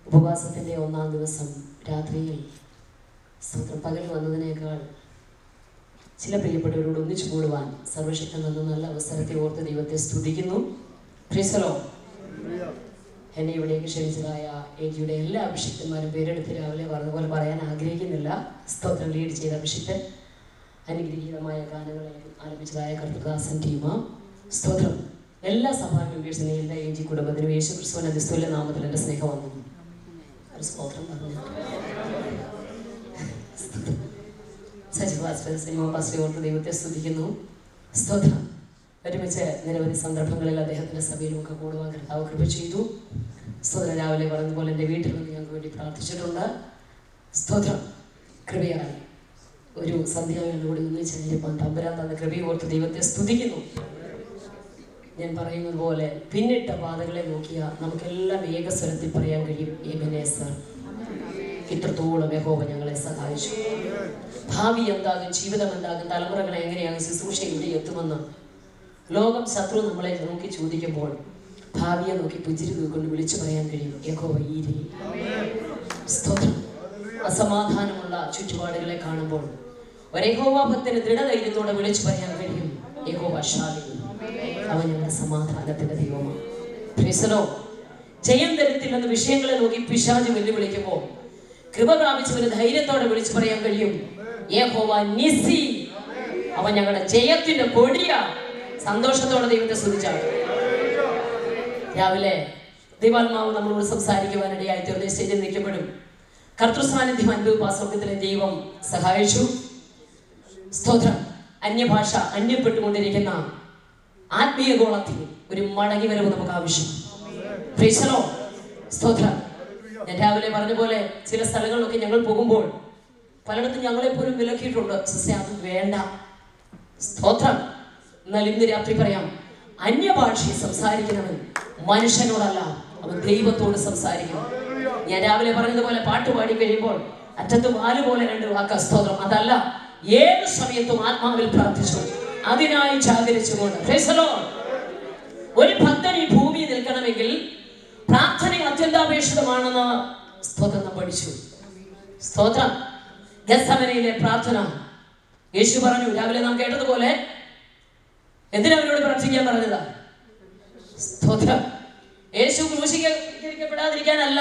ഉപവാസത്തിൻ്റെ ഒന്നാം ദിവസം രാത്രിയിൽ സ്തോത്രം പകൽ വന്നതിനേക്കാൾ ചില പ്രിയപ്പെട്ടവരോട് ഒന്നിച്ചു കൂടുവാൻ സർവശക്തൻ തന്ന നല്ല അവസരത്തെ ഓർത്ത് ദൈവത്തെ സ്തുതിക്കുന്നു പ്രിസലോ എന്നെ ഇവിടേക്ക് ക്ഷണിച്ചതായ ഏജിയുടെ എല്ലാ അഭിഷിക്തന്മാരും പേരെടുത്ത് രാവിലെ പറഞ്ഞതുപോലെ പറയാൻ ആഗ്രഹിക്കുന്നില്ല സ്തോത്രം ലീഡ് ചെയ്ത അഭിഷിക്തൻ അനുഗ്രഹീതമായ ഗാനങ്ങൾ ആലപിച്ചതായ കർത്തദാസൻ ടീം സ്തോത്രം എല്ലാ സഭാ മെമ്പേഴ്സിനെയും എല്ലാ ഏജി കുടുംബത്തിനും യേശു ക്രിസ്തുവിന്റെ നിസ്തുല്യ നാമത്തിൽ എൻ്റെ സ്നേഹം വന്നു ഒരു സ്തോത്രം പറഞ്ഞു സജീവ് ഭാസ്കർ സിനിമ പാസ്റ്റർ ഓർത്ത് ദൈവത്തെ സ്തുതിക്കുന്നു സ്തോത്രം ഒരുമിച്ച് നിരവധി സന്ദർഭങ്ങളിൽ അദ്ദേഹത്തിന്റെ സഭയിലുമൊക്കെ കൂടുവാൻ കർത്താവ് കൃപ ചെയ്തു സ്തോത്രം രാവിലെ പറഞ്ഞതുപോലെ എൻ്റെ വീട്ടിൽ നിന്ന് ഞങ്ങൾക്ക് വേണ്ടി പ്രാർത്ഥിച്ചിട്ടുണ്ട് സ്തോത്രം കൃപയായി ഒരു സന്ധ്യാവിനോട് ഒന്നിച്ചായിരിക്കാൻ തമ്പുരാൻ തന്ന കൃപയെ ഓർത്ത് ദൈവത്തെ സ്തുതിക്കുന്നു ഞാൻ പറയുന്നത് പോലെ പിന്നിട്ട പാതകളെ നോക്കിയാൽ നമുക്കെല്ലാം ഏകസ്വരത്തിൽ പറയാൻ കഴിയും ഏബനേസർ ഇത്രത്തോളം യഹോവ ഞങ്ങളെ സഹായിച്ചു ഭാവി എന്താകും ജീവിതം എന്താകും തലമുറകൾ എങ്ങനെയാകും ശുശ്രൂഷ ഇവിടെ എത്തുമെന്ന് ലോകം ശത്രു നമ്മളെ നോക്കി ചോദിക്കുമ്പോൾ ഭാവിയെ നോക്കി പുഞ്ചിരി കൊണ്ട് വിളിച്ചു പറയാൻ കഴിയും യഹോവ ഈരി സ്തോത്രം അസമാധാനമുള്ള ചുറ്റുപാടുകളെ കാണുമ്പോൾ ഒരേഹോവാഭത്തിന് ദൃഢധൈര്യത്തോടെ വിളിച്ചു പറയാൻ കഴിയും യഹോവ ശാലി അവൻ ഞങ്ങളുടെ സമാധാനത്തിന്റെ ദൈവമാണ് പ്രിസലോ ജയം തരത്തില്ലെന്ന് വിഷയങ്ങളെ നോക്കി പിശാജ് വെല്ലുവിളിക്കുമ്പോൾ കൃപ പ്രാപിച്ചവന് ധൈര്യത്തോടെ വിളിച്ചു പറയാൻ കഴിയും യഹോവ നിസി അവൻ ഞങ്ങളുടെ ജയത്തിന്റെ കൊടിയ സന്തോഷത്തോടെ ദൈവത്തെ സ്തുതിച്ചാണ് രാവിലെ ദൈവാത്മാവ് നമ്മളോട് സംസാരിക്കുവാനിടയായി തീർന്ന സ്റ്റേജിൽ നിൽക്കപ്പെടും കർത്തൃസാന്നിധ്യം അനുഭവപാസ്വർഗത്തിലെ ദൈവം സഹായിച്ചു സ്തോത്രം അന്യഭാഷ അന്യപ്പെട്ടുകൊണ്ടിരിക്കുന്ന ആത്മീയ ഗോളത്തിൽ ഒരു മടങ്ങി വരവ് നമുക്ക് ആവശ്യം പ്രീശലോ സ്തോത്രം ഞാൻ രാവിലെ പറഞ്ഞ പോലെ ചില സ്ഥലങ്ങളിലൊക്കെ ഞങ്ങൾ പോകുമ്പോൾ പലയിടത്തും ഞങ്ങളെ പോലും വിലക്കിയിട്ടുണ്ട് സിസ്റ്റേ അത് വേണ്ട സ്തോത്രം എന്നാൽ ഇന്ന് രാത്രി പറയാം അന്യഭാഷയിൽ സംസാരിക്കുന്നവൻ മനുഷ്യനോടല്ല അവൻ ദൈവത്തോട് സംസാരിക്കണം ഞാൻ രാവിലെ പറഞ്ഞതുപോലെ പാട്ട് പാടി കഴിയുമ്പോൾ അറ്റത്ത് വാല് പോലെ രണ്ട് വാക്ക സ്തോത്രം അതല്ല ഏത് സമയത്തും ആത്മാവിൽ പ്രാർത്ഥിച്ചു അതിനായി ജാഗരിച്ചുകൊണ്ട് Praise the Lord. ഒരു ഭക്തൻ ഈ ഭൂമിയിൽ നിൽക്കണമെങ്കിൽ പ്രാർത്ഥന അത്യന്താപേക്ഷിതമാണെന്ന് സ്തോത്രം നാം പഠിച്ചു സ്തോത്രം ഗസമനയിലെ പ്രാർത്ഥന യേശു പറഞ്ഞു രാവിലെ നാം കേട്ടതുപോലെ എന്തിനവരോട് പ്രാർത്ഥിക്കാൻ പറഞ്ഞതാ സ്തോത്രം യേശു ക്രൂശീകരിക്കപ്പെടാതിരിക്കാനല്ല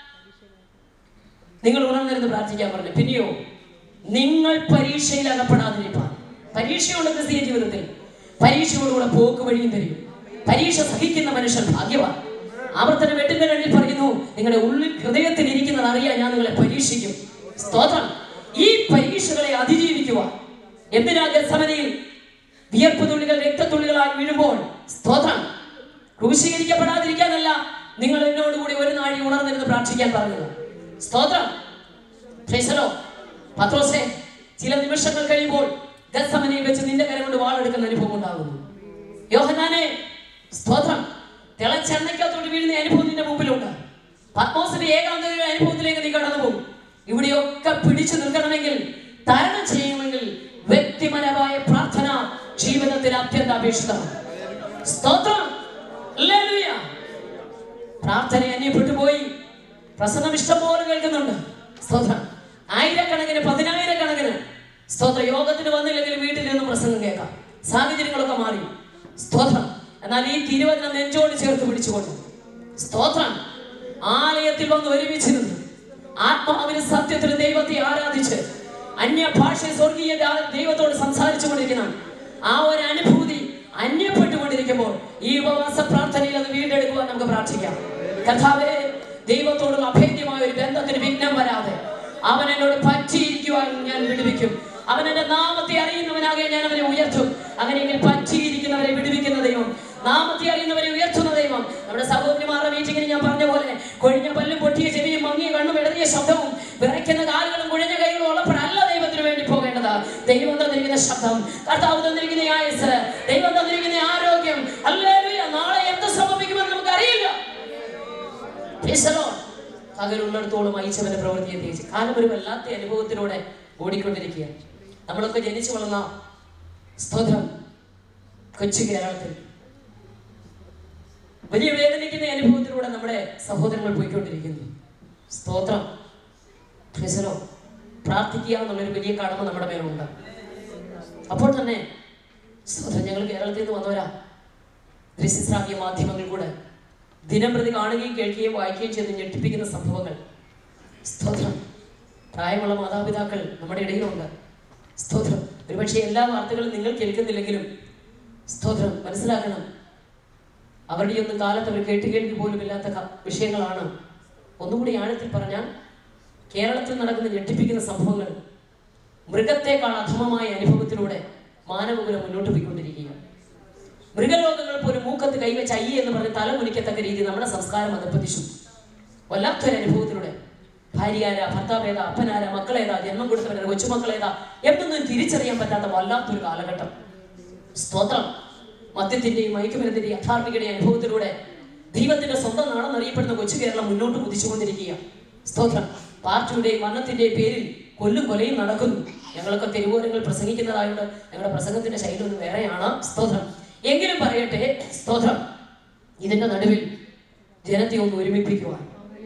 നിങ്ങൾ ഉണർന്നിരുന്ന് പ്രാർത്ഥിക്കാൻ പറഞ്ഞു പിന്നെയോ നിങ്ങൾ പരീക്ഷയിൽ അകപ്പെടാതിരിക്കാൻ പരീക്ഷയുള്ള ക്രിസ്തീയ ജീവിതത്തിൽ പരീക്ഷയോടുകൂടെ പോക്ക് വഴിയും തരും പരീക്ഷ സഹിക്കുന്ന മനുഷ്യൻ ഭാഗ്യവാൻ ആവർത്തനം എട്ടിന്റെ രണ്ടിൽ പറയുന്നു നിങ്ങളുടെ ഉള്ളിൽ ഹൃദയത്തിൽ ഇരിക്കുന്നത് അറിയാൻ ഞാൻ നിങ്ങളെ പരീക്ഷിക്കും സ്തോത്രം ഈ പരീക്ഷകളെ അതിജീവിക്കുവാൻ എന്തിനാ ഗസമനയിൽ വിയർപ്പ് തുള്ളികൾ രക്തത്തുള്ളികളായി വീഴുമ്പോൾ സ്തോത്രം ക്രൂശീകരിക്കപ്പെടാതിരിക്കാനല്ല നിങ്ങൾ എന്നോടുകൂടി ഒരു നാഴി ഉണർന്നിരുന്ന് പ്രാർത്ഥിക്കാൻ പറഞ്ഞത് സ്തോത്രം ഫ്രൈസലോ പത്രോസെ ചില നിമിഷങ്ങൾ കഴിയുമ്പോൾ ഗസമനയിൽ വെച്ച് നിന്റെ കരം കൊണ്ട് വാളെടുക്കുന്ന അനുഭവം ഉണ്ടാകുന്നു യോഹനാനെ സ്തോത്രം തിളച്ചെണ്ണയ്ക്കകത്തോട്ട് വീഴുന്ന അനുഭവം നിന്റെ മുമ്പിലുണ്ട് പത്മോസിന്റെ ഏകാന്തയുടെ അനുഭവത്തിലേക്ക് നീ കടന്നു പോകും ഇവിടെയൊക്കെ പിടിച്ചു നിൽക്കണമെങ്കിൽ തരണം ചെയ്യണമെങ്കിൽ വ്യക്തിപരമായ പ്രാർത്ഥന ജീവിതത്തിൽ അത്യന്താപേക്ഷിതമാണ് സ്തോത്രം ഹല്ലേലൂയ. പ്രാർത്ഥന അന്യപ്പെട്ടു പോയി പ്രസംഗം ഇഷ്ടംപോലെ കേൾക്കുന്നുണ്ട് സ്തോത്രം ആയിരക്കണക്കിന് പതിനായിരക്കണക്കിന് സ്തോത്ര യോഗത്തിന് വന്നില്ലെങ്കിൽ വീട്ടിൽ നിന്ന് പ്രസംഗം കേൾക്കാം സാഹചര്യങ്ങളൊക്കെ മാറി സ്തോത്രം എന്നാൽ ഈ തിരുവചനം നെഞ്ചോട് ചേർത്ത് പിടിച്ചുകൊണ്ട് സ്തോത്രം ആലയത്തിൽ വന്ന് ഒരുമിച്ച് നിന്ന് ആത്മാവിന് സത്യത്തിന് ദൈവത്തെ ആരാധിച്ച് അന്യഭാഷ സ്വർഗീയ ദാ- ദൈവത്തോട് സംസാരിച്ചു കൊണ്ടിരിക്കുന്ന ആ ഒരു അനുഭൂതി അന്യപ്പെട്ടുകൊണ്ടിരിക്കുമ്പോൾ ഈ ഉപവാസ പ്രാർത്ഥനയിൽ അത് വീണ്ടെടുക്കുവാൻ നമുക്ക് പ്രാർത്ഥിക്കാം കഥാവേ ദൈവത്തോടുള്ള അഭേദ്യമായ ഒരു ബന്ധത്തിന് വിഘ്നം വരാതെ അവൻ എന്നോട് പറ്റിയിരിക്കുവാൻ ഞാൻ വിടുവിക്കും അവൻ എന്റെ നാമത്തെ അറിയുന്നവനാകെ ഞാൻ അവനെ ഉയർത്തും അങ്ങനെയെങ്കിൽ പറ്റിയിരിക്കുന്നവരെ വിടുവിക്കുന്ന ദൈവം നാമത്തെ അറിയുന്നവരെ ഉയർത്തുന്ന ദൈവം നമ്മുടെ സഹോദരിമാരുടെ മീറ്റിംഗിൽ ഞാൻ പറഞ്ഞ പോലെ കൊഴിഞ്ഞ പല്ലും പൊട്ടിയ ചെവിയും മങ്ങിയ കണ്ണും ഇടറിയ ശബ്ദവും വിറയ്ക്കുന്ന കാലുകളും കുഴഞ്ഞ കൈകളും ഉള്ളപ്പോഴല്ല ദൈവത്തിന് വേണ്ടി പോകേണ്ടത് ദൈവം തന്നിരിക്കുന്ന ശബ്ദം കർത്താവ് തന്നിരിക്കുന്ന ആയുസ് ദൈവം തന്നിരിക്കുന്ന ആരോഗ്യം അല്ലേലൂയ നാളെ എന്ത് സംഭവിക്കുമെന്ന് നമുക്ക് അറിയില്ല പകലുള്ളിടത്തോളം അയച്ചവന്റെ പ്രവൃത്തിയെ തിരിച്ച് കാലം ഒരു വല്ലാത്ത അനുഭവത്തിലൂടെ ഓടിക്കൊണ്ടിരിക്കുകയാണ് നമ്മളൊക്കെ ജനിച്ചു വളർന്ന സ്തോത്രം കൊച്ചു കേരളത്തിൽ വലിയ വേദനിക്കുന്ന അനുഭവത്തിലൂടെ നമ്മുടെ സഹോദരങ്ങൾ പോയിക്കൊണ്ടിരിക്കുന്നു സ്തോത്രം ക്രിസ്തലോ പ്രാർത്ഥിക്കുക എന്നുള്ളൊരു വലിയ കടമ നമ്മുടെ മേലുണ്ട് അപ്പോൾ തന്നെ സ്തോത്രം ഞങ്ങൾ കേരളത്തിൽ നിന്ന് വന്നവരാ ദൃശ്യശ്രാവ്യ മാധ്യമങ്ങൾ കൂടെ ദിനം പ്രതി കാണുകയും കേൾക്കുകയും വായിക്കുകയും ചെയ്ത് ഞെട്ടിപ്പിക്കുന്ന സംഭവങ്ങൾ സ്തോത്രം പ്രായമുള്ള മാതാപിതാക്കൾ നമ്മുടെ ഇടയിലുണ്ട് സ്തോത്രം ഒരുപക്ഷെ എല്ലാ വാർത്തകളും നിങ്ങൾ കേൾക്കുന്നില്ലെങ്കിലും സ്തോത്രം മനസ്സിലാക്കണം അവരുടെ ഒന്നും കാലത്ത് അവർ കേട്ടുകേൾവി പോലും ഇല്ലാത്ത ക- വിഷയങ്ങളാണ് ഒന്നുകൂടി ആഴത്തിൽ പറഞ്ഞാൽ കേരളത്തിൽ നടക്കുന്ന ഞെട്ടിപ്പിക്കുന്ന സംഭവങ്ങൾ മൃഗത്തെക്കാൾ അധമമായ അനുഭവത്തിലൂടെ മാനവകുലം മുന്നോട്ട് പോയിക്കൊണ്ടിരിക്കുകയാണ് മൃഗലോകങ്ങൾ പോലും മൂക്കത്ത് കൈവച്ച് അയ്യ എന്ന് പറഞ്ഞ് തല കുനിക്കത്തക്ക രീതി നമ്മുടെ സംസ്കാരം അധപ്പതിച്ചു വല്ലാത്തൊരു അനുഭവത്തിലൂടെ ഭാര്യയാരാ ഭർത്താവേതാ അപ്പനാരാ മക്കളേതാ ജന്മം കൊടുത്തവരാ കൊച്ചുമക്കളേതാ എന്നൊന്നും തിരിച്ചറിയാൻ പറ്റാത്ത വല്ലാത്തൊരു കാലഘട്ടം സ്തോത്രം മദ്യത്തിന്റെയും മയക്കുമരുന്നിന്റെയും അധാർമികയുടെ അനുഭവത്തിലൂടെ ദൈവത്തിന്റെ സ്വന്തം നാടെന്നറിയപ്പെടുന്ന കൊച്ചു കേരളം മുന്നോട്ട് കുതിച്ചുകൊണ്ടിരിക്കുക സ്തോത്രം പാർട്ടിയുടെയും മരണത്തിന്റെയും പേരിൽ കൊല്ലും കൊലയും നടക്കുന്നു ഞങ്ങളൊക്കെ തെരുവോരങ്ങൾ പ്രസംഗിക്കുന്നതായോണ്ട് ഞങ്ങളുടെ പ്രസംഗത്തിന്റെ ശൈലി ഒന്ന് വേറെയാണ് സ്തോത്രം എങ്കിലും പറയട്ടെ സ്തോത്രം ഇതിന്റെ നടുവിൽ ജനത്തെ ഒന്ന് ഒരുമിപ്പിക്കുവാൻ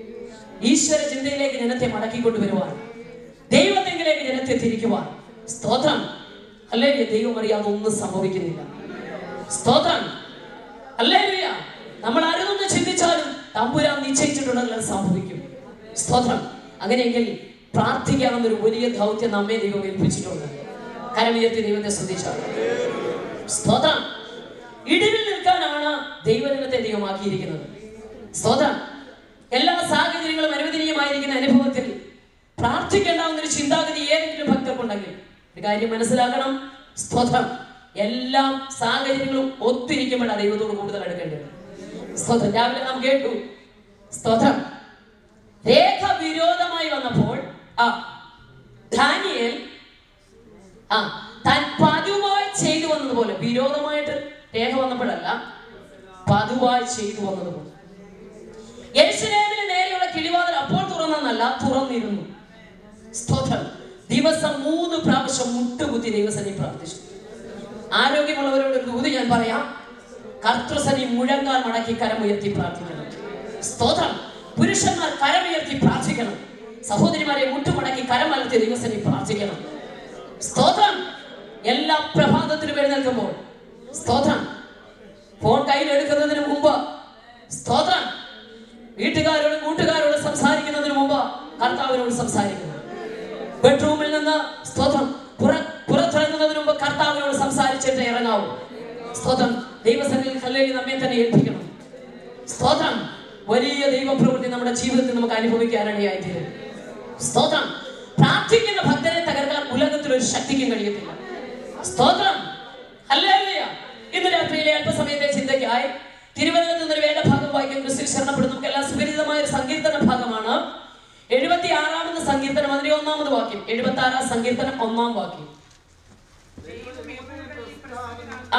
ഈശ്വര ചിന്തയിലേക്ക് ജനത്തെ മടക്കിക്കൊണ്ടുവരുവാൻ ദൈവത്തെങ്കിലേക്ക് ജനത്തെ തിരിക്കുവാൻ സ്തോത്രം അല്ലെങ്കിൽ ദൈവം അറിയാതെ ഒന്നും സംഭവിക്കുന്നില്ല സ്തോത്രം അല്ലേലുയ നമ്മൾ ആരൊന്ന് ചിന്തിച്ചാലും തമ്പുരാൻ നിശ്ചയിച്ചിട്ടുണ്ടെങ്കിൽ അത് സംഭവിക്കും സ്തോത്രം അങ്ങനെയെങ്കിൽ പ്രാർത്ഥിക്കാമെന്നൊരു വലിയ ദൗത്യം നമ്മെ ദൈവം ഏൽപ്പിച്ചിട്ടുണ്ട് കരമുയർത്തി ദൈവത്തെ ശ്രദ്ധിച്ചാൽ സ്തോത്രം ഇടിവിൽ നിൽക്കാനാണ് ദൈവജനത്തെ ദൈവമാക്കിയിരിക്കുന്നത് സ്തോത്രം എല്ലാ സാഹചര്യങ്ങളും അനുവദനീയമായിരിക്കുന്ന അനുഭവത്തിൽ പ്രാർത്ഥിക്കേണ്ടാവുന്ന ഒരു ചിന്താഗതി ഏതെങ്കിലും ഭക്തർക്കുണ്ടെങ്കിൽ ഒരു കാര്യം മനസ്സിലാക്കണം സ്തോത്രം എല്ലാ സാഹചര്യങ്ങളും ഒത്തിരിക്കുമ്പോഴാണ് ദൈവത്തോട് കൂടുതൽ അടുക്കേണ്ടത് സ്തോത്രം രാവിലെ നാം കേട്ടു സ്തോത്രം രേഖ വിരോധമായി വന്നപ്പോൾ ആ ദാനിയേൽ ആ താൻ പതിവായി ചെയ്തു വന്നതുപോലെ വിരോധമായിട്ട് രേഖ വന്നപ്പോഴല്ല പതിവായി ചെയ്തു വന്നതുപോലെ യെരുശലേമിന് നേരെയുള്ള കിളിവാതിൽ അപ്പോൾ തുറന്നെന്നല്ല തുറന്നിരുന്നു സ്തോത്രം ദിവസം മൂന്ന് പ്രാവശ്യം മുട്ടുകുത്തി ദൈവസനെ പ്രാർത്ഥിച്ചു ആരോഗ്യമുള്ളവരോട് ഒരു ദൂത് ഞാൻ പറയാം കർത്തൃസനി മുഴങ്ങാൽ മടക്കി കരമുയർത്തി പ്രാർത്ഥിക്കണം സ്തോത്രം പുരുഷന്മാർ കരമുയർത്തി പ്രാർത്ഥിക്കണം സഹോദരിമാരെ മുട്ടുമടക്കി കരമലർത്തി ദൈവസനെ പ്രാർത്ഥിക്കണം സ്തോത്രം എല്ലാ പ്രഭാതത്തിലും എഴുന്നേൽക്കുമ്പോൾ സ്തോത്രം ഫോൺ കയ്യിലെടുക്കുന്നതിന് മുമ്പ് സ്തോത്രം വീട്ടുകാരോടും കൂട്ടുകാരോടും സംസാരിക്കുന്നതിന് മുമ്പ് കർത്താവിനോട് സംസാരിക്കണം ബെഡ്റൂമിൽ നിന്ന് സ്തോത്രം പുറ പുറത്തിറങ്ങുന്നതിന് മുമ്പ് കർത്താവിനോട് സംസാരിച്ചിട്ട് ഇറങ്ങാവൂ സ്തോത്രം ദൈവസന്നിധിയിൽ കല്ലേലി നമ്മെ തന്നെ ഏൽപ്പിക്കണം സ്തോത്രം വലിയ ദൈവപ്രവൃത്തി നമ്മുടെ ജീവിതത്തിൽ നമുക്ക് അനുഭവിക്കാനിടയായി തീരും സ്തോത്രം പ്രാർത്ഥിക്കുന്ന ഭക്തരെ തകർക്കാൻ ഉലകത്തിൽ ഒരു ശക്തിക്കും കഴിയത്തില്ല സ്തോത്രം ഹല്ലേലൂയ ഇന്ന് രാത്രിയിലെ അല്പസമയത്തെ ചിന്തയ്ക്കായി തിരുവനന്തപുരത്ത് നിന്നൊരു വേണ്ട ഭാഗം വായിക്കാൻ ക്രിസ്തു ശരണപ്പെടും നമുക്ക് എല്ലാം സുപരിചിതമായ ഒരു സങ്കീർത്തന ഭാഗമാണ് എഴുപത്തി ആറാമത് സങ്കീർത്തനം അതിന്റെ ഒന്നാമത് വാക്യം എഴുപത്തി ആറാം സങ്കീർത്തനം ഒന്നാം വാക്യം ആ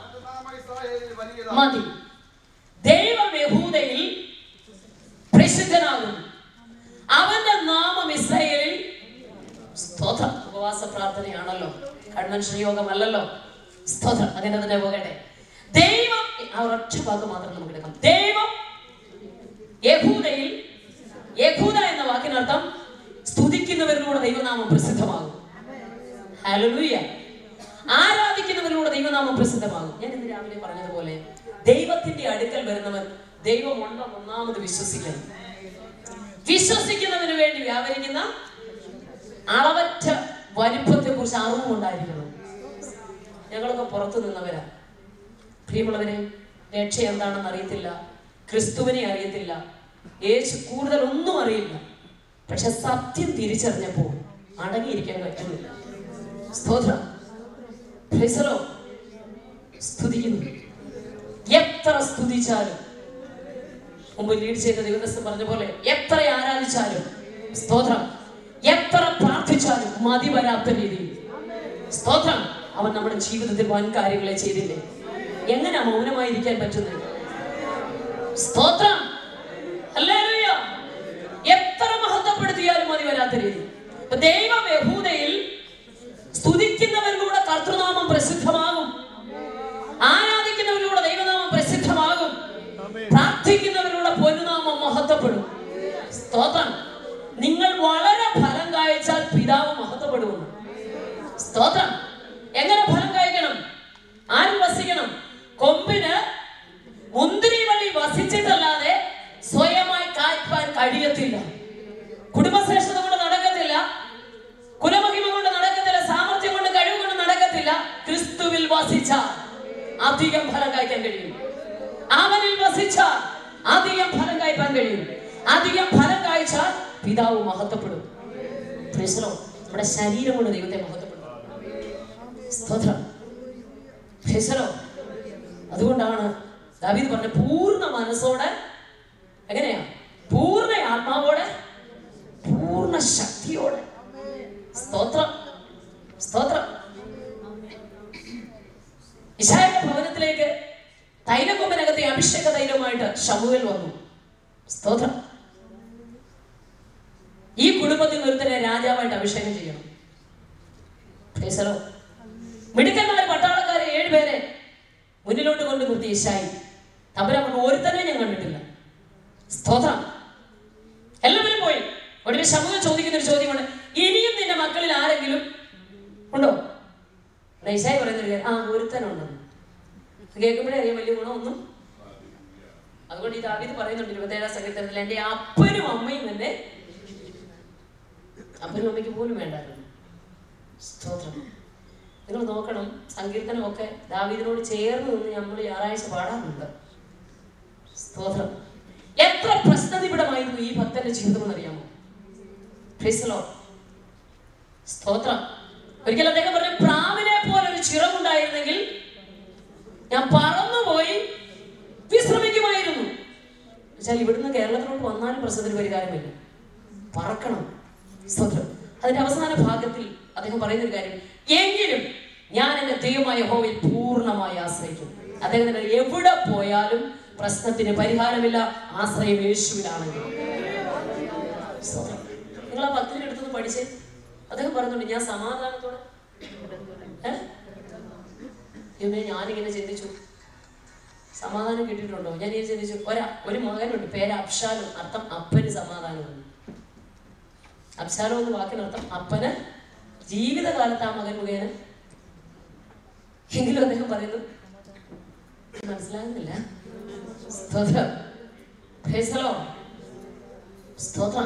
മതി ദൈവം യഹൂദയിൽ പ്രസിദ്ധനാകുന്നു അവന്റെ നാമം ഇസ്രായേലിൽ സ്തോത്രം ഉപവാസ പ്രാർത്ഥനയാണല്ലോ കൺവെൻഷൻ യോഗമല്ലല്ലോ സ്തോത്രം അങ്ങനെ തന്നെ പോകട്ടെ ദൈവം ആ ഒരൊറ്റ വാക്ക് മാത്രം നമുക്ക് എടുക്കാം ദൈവം യഹൂദയിൽ യഹൂദ എന്ന വാക്കിനർത്ഥം സ്തുതിക്കുന്നവരിലൂടെ ദൈവനാമം പ്രസിദ്ധമാകും ഹല്ലേലൂയ ആരാധിക്കുന്നവരിലൂടെ ദൈവനാമം പ്രസിദ്ധമാകും ഞാൻ ഇന്ന് രാവിലെ പറഞ്ഞതുപോലെ ദൈവത്തിന്റെ അടുക്കൽ വരുന്നവൻ ദൈവമുണ്ടോ ഒന്നാമത് വിശ്വസിക്കണം വിശ്വസിക്കുന്നതിന് വേണ്ടി വ്യാപരിക്കുന്ന അളവറ്റ വലിപ്പത്തെ കുറിച്ച് അറിവുണ്ടായിരിക്കണം ഞങ്ങളൊക്കെ പുറത്തു നിന്നവരാ പ്രിയമുള്ളവരെ രക്ഷ എന്താണെന്ന് അറിയത്തില്ല ക്രിസ്തുവിനെ അറിയത്തില്ല യേശു കൂടുതൽ ഒന്നും അറിയില്ല പക്ഷെ സത്യം തിരിച്ചറിഞ്ഞപ്പോൾ അടങ്ങിയിരിക്കാൻ പറ്റുന്നില്ല സ്തോത്രം Praise the Lord. സ്തുതിക്കുന്നു എത്ര സ്തുതിച്ചാലും മുമ്പ് ലീഡ് ചെയ്ത ദൈവദാസൻ പറഞ്ഞ പോലെ എത്ര ആരാധിച്ചാലും സ്തോത്രം എത്ര പ്രാർത്ഥിച്ചാലും മതി വരാത്ത രീതിയിൽ സ്തോത്രം അവൻ നമ്മുടെ ജീവിതത്തിൽ വൻ കാര്യങ്ങളെ ചെയ്തില്ലേ എങ്ങനെ മൗനമായിരിക്കാൻ പറ്റുന്നത് സ്തോത്രം ഹല്ലേലൂയ. എത്ര മഹത്വപ്പെടുത്തിയാലും മതി വരാത്ത രീതി അപ്പൊ ദൈവം യഹൂദയിൽ സ്തുതിക്കുന്നവരിലൂടെ കർത്തൃനാമം പ്രസിദ്ധമാകും ആരാധിക്കുന്നവരിലൂടെ ദൈവനാമം പ്രസിദ്ധമാകും പ്രാർത്ഥിക്കുന്നവരിലൂടെ പൊന്നുനാമം മഹത്വപ്പെടും സ്തോത്രം പിതാവ് മഹത്വപ്പെടുമെന്ന് സ്തോത്രം എങ്ങനെ ഫലം കായ്ക്കണം ആരും വസിക്കണം കൊമ്പിന് മുന്തിരി വള്ളി വസിച്ചിട്ടല്ലാതെ സ്വയമായി കായ്പാൻ കഴിയത്തില്ല കുടുംബശ്രേഷ്ഠത കൊണ്ട് നടക്കത്തില്ല കുലമഹിമ കൊണ്ട് നടക്കത്തില്ല സാമർഥ്യം കൊണ്ട് കഴിവ് കൊണ്ട് നടക്കത്തില്ല ക്രിസ്തുവിൽ വസിച്ച അധികം ഫലം കായ്ക്കാൻ കഴിയും അവനിൽ വസിച്ച അധികം ഫലം കായ്പാൻ കഴിയും അധികം ഫലം കായ്ച്ചാൽ പിതാവ് മഹത്വപ്പെടും Praise the Lord. നമ്മുടെ ശരീരം കൊണ്ട് ദൈവത്തെ മഹത്വപ്പെടും സ്തോത്രം Praise the Lord. അതുകൊണ്ടാണ് ദാവീദ് പറഞ്ഞ പൂർണ്ണ മനസ്സോടെ എങ്ങനെയാ പൂർണ്ണ ആത്മാവോടെ പൂർണ്ണ ശക്തിയോടെ സ്തോത്രം സ്തോത്രം ഇഷായുടെ ഭവനത്തിലേക്ക് തൈലക്കൊമ്പനകത്തെ അഭിഷേക തൈലവുമായിട്ട് ശമുവേൽ വന്നു സ്തോത്രം ഈ കുടുംബത്തിൽ നിന്ന് ഒരുത്തനെ രാജാവായിട്ട് അഭിഷേകം ചെയ്യണം Praise the Lord. മിടുക്കന്മാരെ പട്ടാളക്കാരെ ഏഴുപേരെ മുന്നിലോട്ട് കൊണ്ട് നിർത്തി ഇശായി തമ്പുരാൻ പറഞ്ഞു ഒരുത്തനെ ഞാൻ കണ്ടിട്ടില്ല സ്തോത്രം എല്ലാവരും പോയി ഒടുവിൽ ശമുഖം ചോദിക്കുന്ന ഒരു ചോദ്യമാണ് ഇനിയും നിന്റെ മക്കളിൽ ആരെങ്കിലും ഉണ്ടോ എന്നാ ഇശായി പറയുന്ന ഒരു കാര്യം, ആ ഒരുത്തനുണ്ടെന്ന് കേൾക്കുമ്പോഴേ അറിയാം വലിയ ഗുണമൊന്നും അതുകൊണ്ട് ഈ ദാവീദ് പറയുന്നുണ്ട് ഇരുപത്തേഴാം സങ്കീർത്തനത്തിൽ എൻ്റെ അപ്പനും അമ്മയും എന്നെ അപ്പനും അമ്മയ്ക്ക് പോലും വേണ്ടായിരുന്നു സ്തോത്രം നിങ്ങൾ നോക്കണം സങ്കീർത്തനമൊക്കെ ദാവീദിനോട് ചേർന്ന് നിന്ന് നമ്മൾ ഞായറാഴ്ച പാടാറുണ്ട് സ്തോത്രം എത്ര പ്രശ്നനിബിഡമായിരുന്നു ഈ ഭക്തന്റെ ജീവിതം എന്നറിയാമോ Praise the Lord. സ്തോത്രം ഒരിക്കൽ അദ്ദേഹം പറഞ്ഞു പ്രാവിനെ പോലെ ഒരു ചിറകുണ്ടായിരുന്നെങ്കിൽ ഞാൻ പറന്നുപോയി വിശ്രമിക്കുമായിരുന്നു വെച്ചാൽ ഇവിടുന്ന് കേരളത്തിലോട്ട് വന്നാലും പ്രശ്നത്തിന് പരിഹാരമില്ല പറക്കണം സ്തോത്രം അതിന്റെ അവസാന ഭാഗത്തിൽ അദ്ദേഹം പറയുന്ന ഒരു കാര്യം എങ്കിലും ഞാൻ എന്റെ ദൈവമായ ഹോവിൽ പൂർണ്ണമായി ആശ്രയിക്കും അദ്ദേഹത്തിന് എവിടെ പോയാലും പ്രശ്നത്തിന് പരിഹാരമില്ല ആശ്രയം യേശുവിലാണെങ്കിൽ സ്തോത്രം. നിങ്ങൾ ആ ഭക്തിന്റെ അടുത്തുനിന്ന് പഠിച്ചേ അദ്ദേഹം പറഞ്ഞുണ്ട് ഞാൻ സമാധാനത്തോടെ ഏ? ദൈവമേ, ഞാനിങ്ങനെ ചിന്തിച്ചു സമാധാനം കിട്ടിയിട്ടുണ്ടോ ഞാൻ ഇങ്ങനെ ചിന്തിച്ചു ഒരാ ഒരു മകനുണ്ട് പേര് അബ്ഷാലും അർത്ഥം അപ്പന് സമാധാനമാണ് അബ്ശാലം എന്ന വാക്കിനർത്ഥം അപ്പന് ജീവിതകാലത്ത് ആ മകൻ മുഖേന എങ്കിലും അദ്ദേഹം പറയുന്നു മനസ്സിലാകുന്നില്ല സ്തോത്രം Praise the Lord. സ്തോത്രം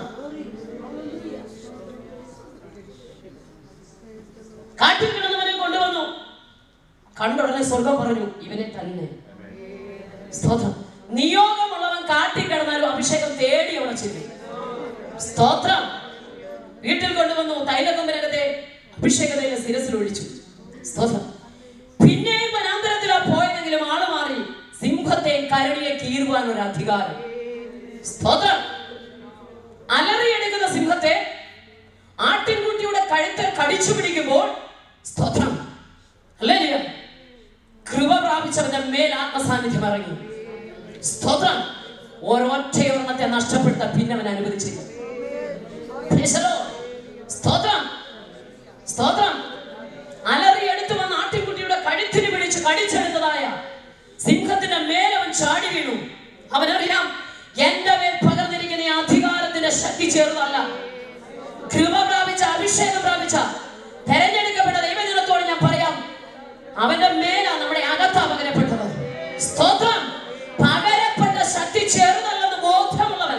കാട്ടിൽ കിടന്നവനെ കൊണ്ടുവന്നു കണ്ടുടനെ സ്വർഗം പറഞ്ഞു ഇവനെ തന്നെ സ്തോത്രം നിയോഗമുള്ളവൻ കാട്ടിൽ കിടന്നാലും അഭിഷേകം തേടി അവിടെ ചെല്ലും സ്തോത്രം വീട്ടിൽ കൊണ്ടുവന്നു തൈലക്കൊമ്പനകത്തെ അഭിഷേകതയിലെ ശിരസിൽ ഒഴിച്ചു സ്തോത്രം പിന്നെയും വനാന്തരത്തിലാ പോയതെങ്കിലും ആള് മാറി സിംഹത്തെ കരടിയെ കീറുവാൻ ഒരു അധികാരം സ്തോത്രം അലറിയെടുക്കുന്ന സിംഹത്തെ ആട്ടിൻകുട്ടിയുടെ കഴുത്ത് കടിച്ചു പിടിക്കുമ്പോൾ സ്തോത്രം അല്ലേ കൃപ പ്രാപിച്ചവന്റെ മേൽ ആത്മസാന്നിധ്യം ഇറങ്ങി സ്തോത്രം ഒരൊറ്റയൊരെണ്ണത്തെ നഷ്ടപ്പെടുത്താൻ പിന്നെ അവൻ അനുവദിച്ചില്ല Praise the Lord. സ്തോത്രം സ്തോത്രം അലറി എടുത്തു വന്ന ആട്ടിൻകുട്ടിയുടെ കഴുത്തിന് പിടിച്ച് കടിച്ചെടുത്തതായ സിംഹത്തിന്റെ മേൽ അവൻ ചാടി വീണു അവനറിയാം എന്റെ മേൽ പകർന്നിരിക്കുന്ന ഈ അധികാരത്തിന്റെ ശക്തി ചേർന്നല്ല കൃപ പ്രാപിച്ച അഭിഷേകം പ്രാപിച്ച തെരഞ്ഞെടുക്കപ്പെട്ട ദൈവജനത്തോട് ഞാൻ പറയാം അവന്റെ മേലാ നമ്മുടെ അകത്താ പകരപ്പെട്ടത് സ്തോത്രം പകരപ്പെട്ട ശക്തി ചെറുതല്ലെന്ന് ബോധമുള്ളവൻ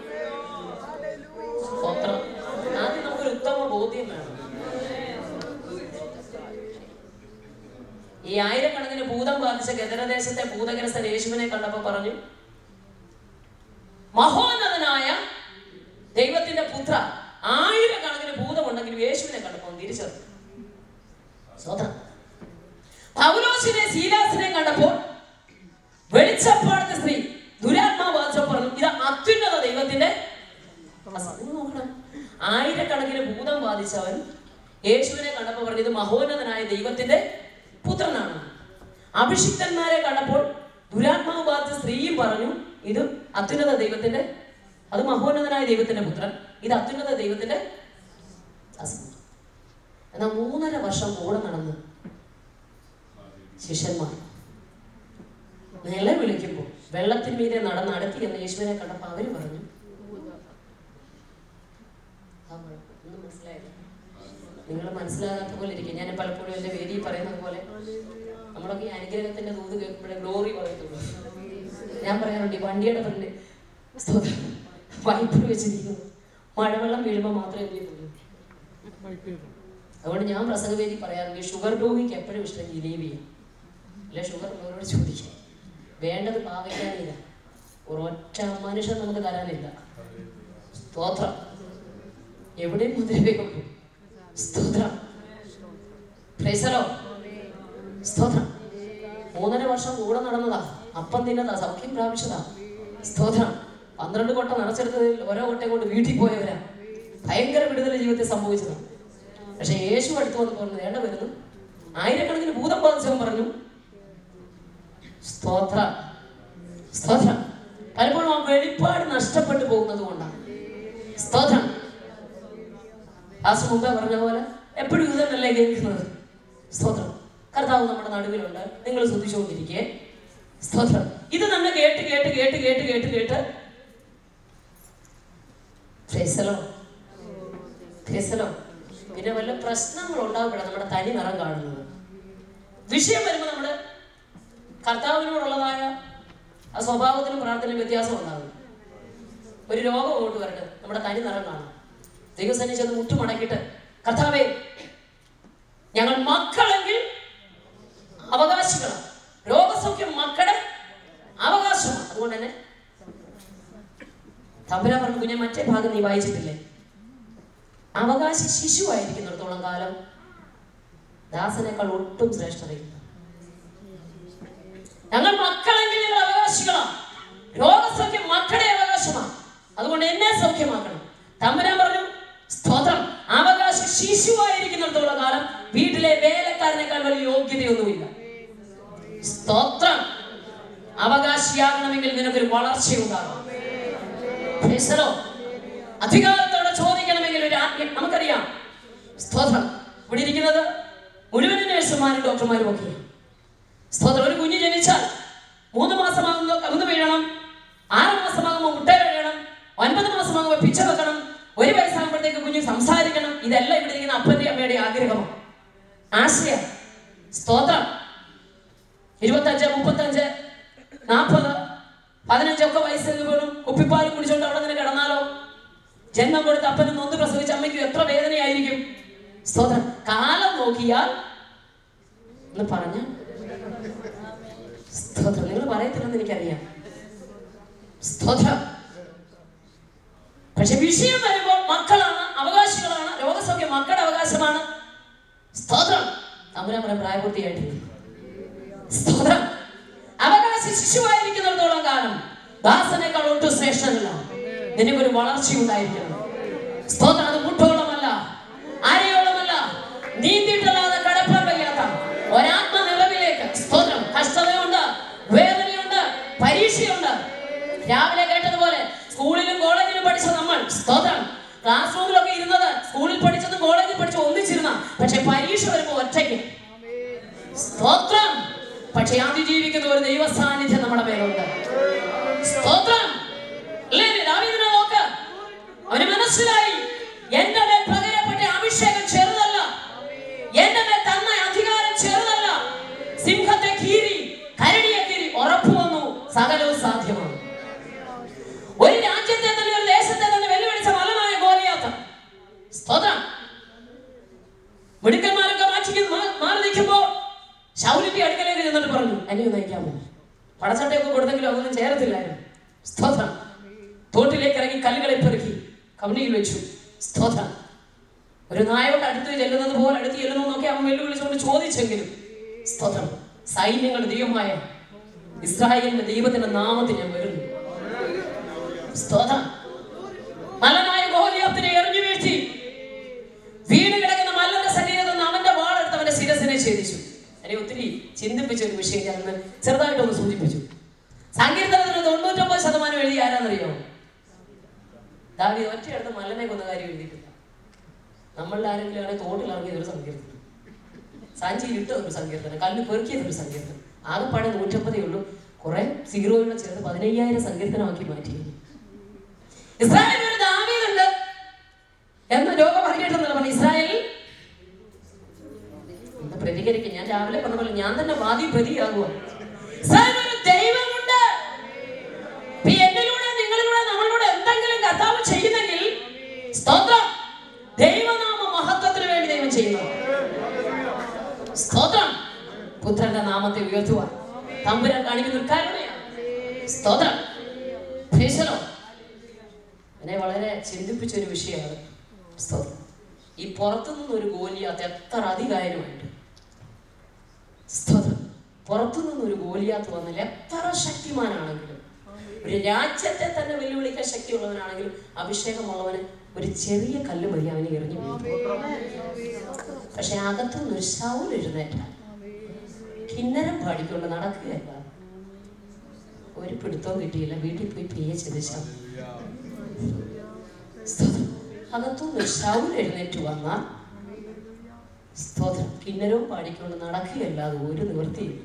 സ്തോത്രം ആദ്യം നമുക്കൊരു ഉത്തമ ബോധ്യം വേണം ഈ ആയിരക്കണക്കിന് ഭൂതം ബാധിച്ച ഗദരദേശത്തെ ഭൂതഗ്രസ്തൻ യേശുവിനെ കണ്ടപ്പോ പറഞ്ഞു മഹോന്നതനായ ദൈവത്തിന്റെ പുത്ര ആയിരക്കണക്കിന് ഭൂതമുണ്ടെങ്കിലും യേശുവിനെ കണ്ടപ്പോ അവൻ തിരിച്ചറിഞ്ഞു സ്വതം പൗലോസിനെ ശീലാസിനെ കണ്ടപ്പോൾ വെളിച്ചപ്പാടത്തെ സ്ത്രീ ദുരാത്മാവാച പറഞ്ഞു ഇത് അത്യുന്നത ദൈവത്തിന്റെ നിങ്ങൾ നോക്കണം ആയിരക്കണക്കിന് ഭൂതം ബാധിച്ചവൻ യേശുവിനെ കണ്ടപ്പോൾ പറഞ്ഞു ഇത് മഹോന്നതനായ ദൈവത്തിന്റെ പുത്രനാണ് അഭിഷിക്തന്മാരെ കണ്ടപ്പോൾ ദുരാത്മാവ് ബാധിച്ച സ്ത്രീയും പറഞ്ഞു ഇത് അത്യുന്നത ദൈവത്തിന്റെ അത് മഹോന്നതനായ ദൈവത്തിന്റെ പുത്രൻ ഇത് അത്യുന്നത ദൈവത്തിന്റെ അസമം എന്നാൽ മൂന്നര വർഷം കൂടെ നടന്ന് ശിഷ്യന്മാർ നിലവിളിക്കുമ്പോൾ വെള്ളത്തിന് മീതെ നടന്ന് അടുത്തി എന്ന യേശുവിനെ കണ്ടപ്പോൾ അവര് പറഞ്ഞു ആ, ഒന്നും മനസ്സിലായില്ല നിങ്ങൾ മനസ്സിലാകാത്ത പോലെ ഇരിക്കും ഞാൻ പലപ്പോഴും എൻ്റെ വേദിയിൽ പറയുന്നത് പോലെ നമ്മളൊക്കെ ഈ അനുഗ്രഹത്തിന്റെ ദൂത് കേൾക്കുമ്പോഴേ ഗ്ലോറി പറയത്തുള്ളൂ ഞാൻ പറയാറുണ്ട് ഈ വണ്ടിയുടെ ഫ്രണ്ട് സ്തോത്രം വൈപ്പിൽ വെച്ചിരിക്കുന്നു മഴവെള്ളം വീഴുമ്പോൾ മാത്രമേ എന്ത് ചെയ്യത്തുള്ളൂ അതുകൊണ്ട് ഞാൻ പ്രസംഗവേദി പറയാറുണ്ട് ഈ ഷുഗർ രോഗിക്ക് എപ്പോഴും ഇഷ്ടം ജിലേബിയാണ് അല്ലെ ഷുഗർ ഉള്ളവരോട് ചോദിക്കാം വേണ്ടത് പാവയ്ക്കാനില്ല ഒരൊറ്റ മനുഷ്യൻ നമുക്ക് തരാനില്ല സ്തോത്രം എവിടെയും മുദ്രവേ ഉള്ളൂ സ്തോത്രം പ്രൈസലോ സ്തോത്രം മൂന്നര വർഷം കൂടെ നടന്നതാ അപ്പം തിന്നതാ സൗഖ്യം പ്രാപിച്ചതാ സ്തോത്രം പന്ത്രണ്ട് കൊട്ട നിറച്ചെടുത്തതിൽ ഓരോ കൊട്ടയും കൊണ്ട് വീട്ടിൽ പോയവരാ ഭയങ്കര വിടുതല ജീവിതത്തിൽ സംഭവിച്ചതാണ് പക്ഷെ യേശു അടുത്ത് വന്ന് പറഞ്ഞു വേണ്ട വരുന്നു ആയിരക്കണക്കിന് ഭൂതം ബാധിച്ചവൻ പറഞ്ഞു സ്തോത്ര സ്തോത്രം പലപ്പോഴും ആ വെളിപ്പാട് നഷ്ടപ്പെട്ടു പോകുന്നത് കൊണ്ടാണ് സ്തോത്രം ആസ് മുമ്പേ പറഞ്ഞ പോലെ എപ്പോഴും ഇത് തന്നെയല്ലേ കേൾക്കുന്നത് സ്തോത്രം കർത്താവ് നമ്മുടെ നടുവിലുണ്ട് നിങ്ങൾ ശ്രദ്ധിച്ചുകൊണ്ടിരിക്കേ സ്തോത്രം ഇത് തന്നെ കേട്ട് കേട്ട് കേട്ട് കേട്ട് കേട്ട് കേട്ട് ഫേസലോ ഫേസലോ പിന്നെ വല്ല പ്രശ്നങ്ങൾ ഉണ്ടാകുമ്പോഴാണ് നമ്മുടെ തനി നിറം കാണുന്നത് വിഷയം വരുമ്പോൾ നമ്മുടെ കർത്താവിനോടുള്ളതായ ആ സ്വഭാവത്തിലും പ്രാർത്ഥനയിലും വ്യത്യാസം ഉണ്ടാകും ഒരു രോഗം അങ്ങോട്ട് വരട്ടെ നമ്മുടെ തനി നിറം കാണാം ദൈവസേന ചെന്ന് മുട്ടുമടക്കിയിട്ട് കർത്താവേ ഞങ്ങൾ മക്കളെങ്കിൽ അവകാശികളാണ് രോഗസൗഖ്യം മക്കളുടെ അവകാശമാണ് അതുകൊണ്ട് തന്നെ തമ്പുരാൻ പറഞ്ഞു കുഞ്ഞെ മറ്റേ ഭാഗം നീ വായിച്ചിട്ടില്ലേ അവകാശി ശിശുവായിരിക്കുന്നിടത്തോളം കാലം ദാസനേക്കാൾ ഒട്ടും ശ്രേഷ്ഠതയില്ല ഞങ്ങൾ മക്കളെങ്കിൽ ഞങ്ങൾ അവകാശികളാണ് രോഗസൗഖ്യം മക്കളുടെ അവകാശമാണ് അതുകൊണ്ട് എന്നെ സൗഖ്യമാക്കണം തമ്പുരാൻ പറഞ്ഞു സ്തോത്രം അവകാശ ശിശുവായിരിക്കുന്നിടത്തോളം കാലം വീട്ടിലെ വേലക്കാരനേക്കാൾ വലിയ യോഗ്യതയൊന്നുമില്ല സ്തോത്രം അവകാശിയാകണമെങ്കിൽ നിനക്കൊരു വളർച്ചയുണ്ടാകും ഫേസലോ അധികാരത്തോടെ ചോദിക്കണമെങ്കിൽ ഒരു ആജ്ഞ നമുക്കറിയാം സ്തോത്രം ഇവിടെ ഇരിക്കുന്നത് മുഴുവൻ നഴ്സുമാരും ഡോക്ടർമാരും ഒക്കെയാണ് സ്തോത്രം ഒരു കുഞ്ഞ് ജനിച്ചാൽ മൂന്ന് മാസമാകുമ്പോൾ കവുന്ന് വീഴണം ആറ് മാസമാകുമ്പോൾ മുട്ട കഴിയണം ഒൻപത് മാസമാകുമ്പോൾ പിച്ച വെക്കണം ഒരു വയസ്സാകുമ്പോഴത്തേക്ക് കുഞ്ഞ് സംസാരിക്കണം ഇതെല്ലാം ഇവിടെ ഇരിക്കുന്ന അപ്പന്റെ അമ്മയുടെ ആഗ്രഹമാണ് ആശയം സ്തോത്രം ഇരുപത്തഞ്ച് മുപ്പത്തഞ്ച് നാൽപ്പത് പതിനഞ്ചൊക്കെ വയസ്സിൽ പോലും കുപ്പിപ്പാലും കുടിച്ചോണ്ട് അവിടെ നിന്ന് കിടന്നാലോ ജന്മം കൊടുത്ത അപ്പനും നൊന്ന് പ്രസവിച്ച അമ്മയ്ക്കും എത്ര വേദനയായിരിക്കും സ്തോത്രം കാലം നോക്കിയാൽ എന്ന് പറഞ്ഞ സ്തോത്രം നിങ്ങൾ പറയത്തില്ലെന്ന് എനിക്കറിയാം സ്തോത്രം പക്ഷെ വിഷയം വരുമ്പോൾ മക്കളാണ് അവകാശികളാണ് രോഗസൗഖ്യം മക്കളുടെ അവകാശമാണ് സ്തോത്രം തമ്പുരാമനെ പ്രായപൂർത്തിയായിട്ടില്ല സ്തോത്രം അവകാശ ശിശുവായിരിക്കുന്നിടത്തോളം കാലം ദാസനേക്കാൾ ഒട്ടും ശ്രേഷ്ഠനല്ല നിനക്കൊരു വളർച്ച ഉണ്ടായിരിക്കണം സ്തോത്രം അത് മുട്ടോളമല്ല അരയോളമല്ല നീന്തിയിട്ടല്ലാതെ കടപ്പാൻ വയ്യാത്ത ഒരാത്മ നിറവിലേക്ക് സ്തോത്രം കഷ്ടതയുണ്ട് വേദനയുണ്ട് പരീക്ഷയുണ്ട് രാവിലെ കേട്ടതുപോലെ സ്കൂളിലും കോളേജിലും പഠിച്ച നമ്മൾ സ്തോത്രം ക്ലാസ് റൂമിലൊക്കെ ഇരുന്നത് സ്കൂളിൽ പഠിച്ചതും കോളേജിൽ പഠിച്ചതും ഒന്നിച്ചിരുന്ന പക്ഷെ പരീക്ഷ വരുമ്പോൾ ഒറ്റയ്ക്ക് സ്തോത്രം പക്ഷെ അതിജീവിക്കുന്ന ഒരു ദൈവ സാന്നിധ്യം നമ്മുടെ മേലുണ്ട് സ്തോത്രം അല്ലേ ദാവീദിനെ നോക്ക് അവന് മനസ്സിലായി എന്റെ മേൽ പകരപ്പെട്ട അഭിഷേകം ചെറുതല്ല എന്റെ മേൽ തന്ന അധികാരം ചെറുതല്ല സിംഹത്തെ കീരി കരടിയെ കീരി ഉറപ്പു വന്നു സകലവും സാധ്യമാണ് ഒരു രാജ്യത്തെ തന്നെ ഒരു ദേശത്തെ തന്നെ വെല്ലുവിളിച്ച മലനായ ഗോലിയാത്ത സ്തോത്രം മിടുക്കന്മാരൊക്കെ മാറ്റി മാ- മാറി നിൽക്കുമ്പോ ശൗലിന്റെ അടുക്കലേക്ക് ചെന്നിട്ട് പറഞ്ഞു എന്നെ ഒന്ന് നയിക്കാമോ പടച്ചട്ടയൊക്കെ കൊടുത്തെങ്കിലും അതൊന്നും ചേരത്തില്ലായിരുന്നു സ്തോത്രം തോട്ടിലേക്ക് ഇറങ്ങി കല്ലുകളെ പെറുക്കി കവണിയിൽ വെച്ചു സ്തോത്രം ഒരു നായോട് അടുത്ത് ചെല്ലുന്നത് പോലെ അടുത്ത് ചെല്ലുന്നു എന്നൊക്കെ അവൻ വെല്ലുവിളിച്ചുകൊണ്ട് ചോദിച്ചെങ്കിലും സ്തോത്രം സൈന്യങ്ങളുടെ ദൈവമായ ഇസ്രായേലിന്റെ ദൈവത്തിന്റെ നാമത്തിൽ ഞാൻ വരുന്നു സ്തോത്രം മലനായ ഗോലിയാത്തിനെ എറിഞ്ഞു വീഴ്ത്തി വീണ് കിടക്കുന്ന മല്ലന്റെ ശരീരത്തിൽ നിന്ന് അവന്റെ വാളെടുത്ത് അവന്റെ ശിരസിനെ ഛേദിച്ചു എന്നെ ഒത്തിരി ചിന്തിപ്പിച്ച ഒരു വിഷയം ഞാൻ ഒന്ന് ചെറുതായിട്ടൊന്ന് സൂചിപ്പിച്ചു സങ്കീർത്തനത്തിന് തൊണ്ണൂറ്റൊമ്പത് ശതമാനം എഴുതി ആരാന്നറിയോ ദാവി ഒറ്റയെടുത്ത് മല്ലനെ കൊന്ന കാര്യം എഴുതിയിട്ടില്ല നമ്മളുടെ ആരെങ്കിലും ആണെങ്കിൽ തോട്ടിൽ ഇറങ്ങിയത് ഒരു സങ്കീർത്തനം സാഞ്ചിയിൽ ഇട്ട ഒരു സങ്കീർത്തനം കല്ല് പെറുക്കിയത് ഒരു സങ്കീർത്തനം ആകെപ്പാടെ നൂറ്റമ്പതേ ഉള്ളൂ കുറെ സീറോയുടെ ചേർത്ത് പതിനയ്യായിരം സങ്കീർത്തനമാക്കി മാറ്റി ഇസ്രായേലിൽ ഒരു ദാവീദുണ്ട് എന്ന് ലോകം അറിയട്ടെന്നല്ല പറഞ്ഞു ഇസ്രായേലിൽ ഞാൻ രാവിലെ പറഞ്ഞ പോലെ ഞാൻ തന്നെ വാദി പ്രതിയാകുക സകല ഒരു ദൈവമുണ്ട് ഇപ്പൊ എന്നിലൂടെ നിങ്ങളിലൂടെ നമ്മളിലൂടെ എന്തെങ്കിലും കർത്താവ് ചെയ്യുന്നെങ്കിൽ സ്തോത്രം ദൈവനാമ മഹത്വത്തിന് വേണ്ടി ദൈവം ചെയ്യുന്നു സ്തോത്രം പുത്രന്റെ നാമത്തെ ഉയർത്തുക തമ്പുരാൻ കാണിക്കുന്ന ഒരു കരുണയാണ് സ്തോത്രം Praise the Lord. എന്നെ വളരെ ചിന്തിപ്പിച്ച ഒരു വിഷയമാണ് സ്തോത്രം ഈ പുറത്തുനിന്ന് ഒരു ഗോലിയാത്ത് എത്ര അധികാരമായിട്ട് സ്തോത്രം പുറത്തുനിന്ന് ഒരു ഗോലിയാത്ത് വന്നാൽ എത്ര ശക്തിമാനാണെങ്കിലും ഒരു രാജ്യത്തെ തന്നെ വെല്ലുവിളിക്കാൻ ശക്തിയുള്ളവനാണെങ്കിലും അഭിഷേകമുള്ളവന് ഒരു ചെറിയ കല്ല് മതി അവനെ എറിഞ്ഞു വീഴും. പക്ഷെ അകത്തുനിന്ന് ഒരു ശൗൽ എഴുന്നേറ്റ കിന്നരം പാടിക്കൊണ്ട് നടക്കുകയല്ല ഒരു പിടുത്തവും കിട്ടിയില്ല വീട്ടിൽ പോയി പിയെ ചിരിച്ചാൽ സ്തോത്രം അകത്തുനിന്ന് ഒരു ശൗൽ എഴുന്നേറ്റ് വന്ന സ്തോത്രം കിന്നരവും പാടിക്കൊണ്ട് നടക്കുകയല്ലാതെ ഒരു നിവൃത്തിയില്ല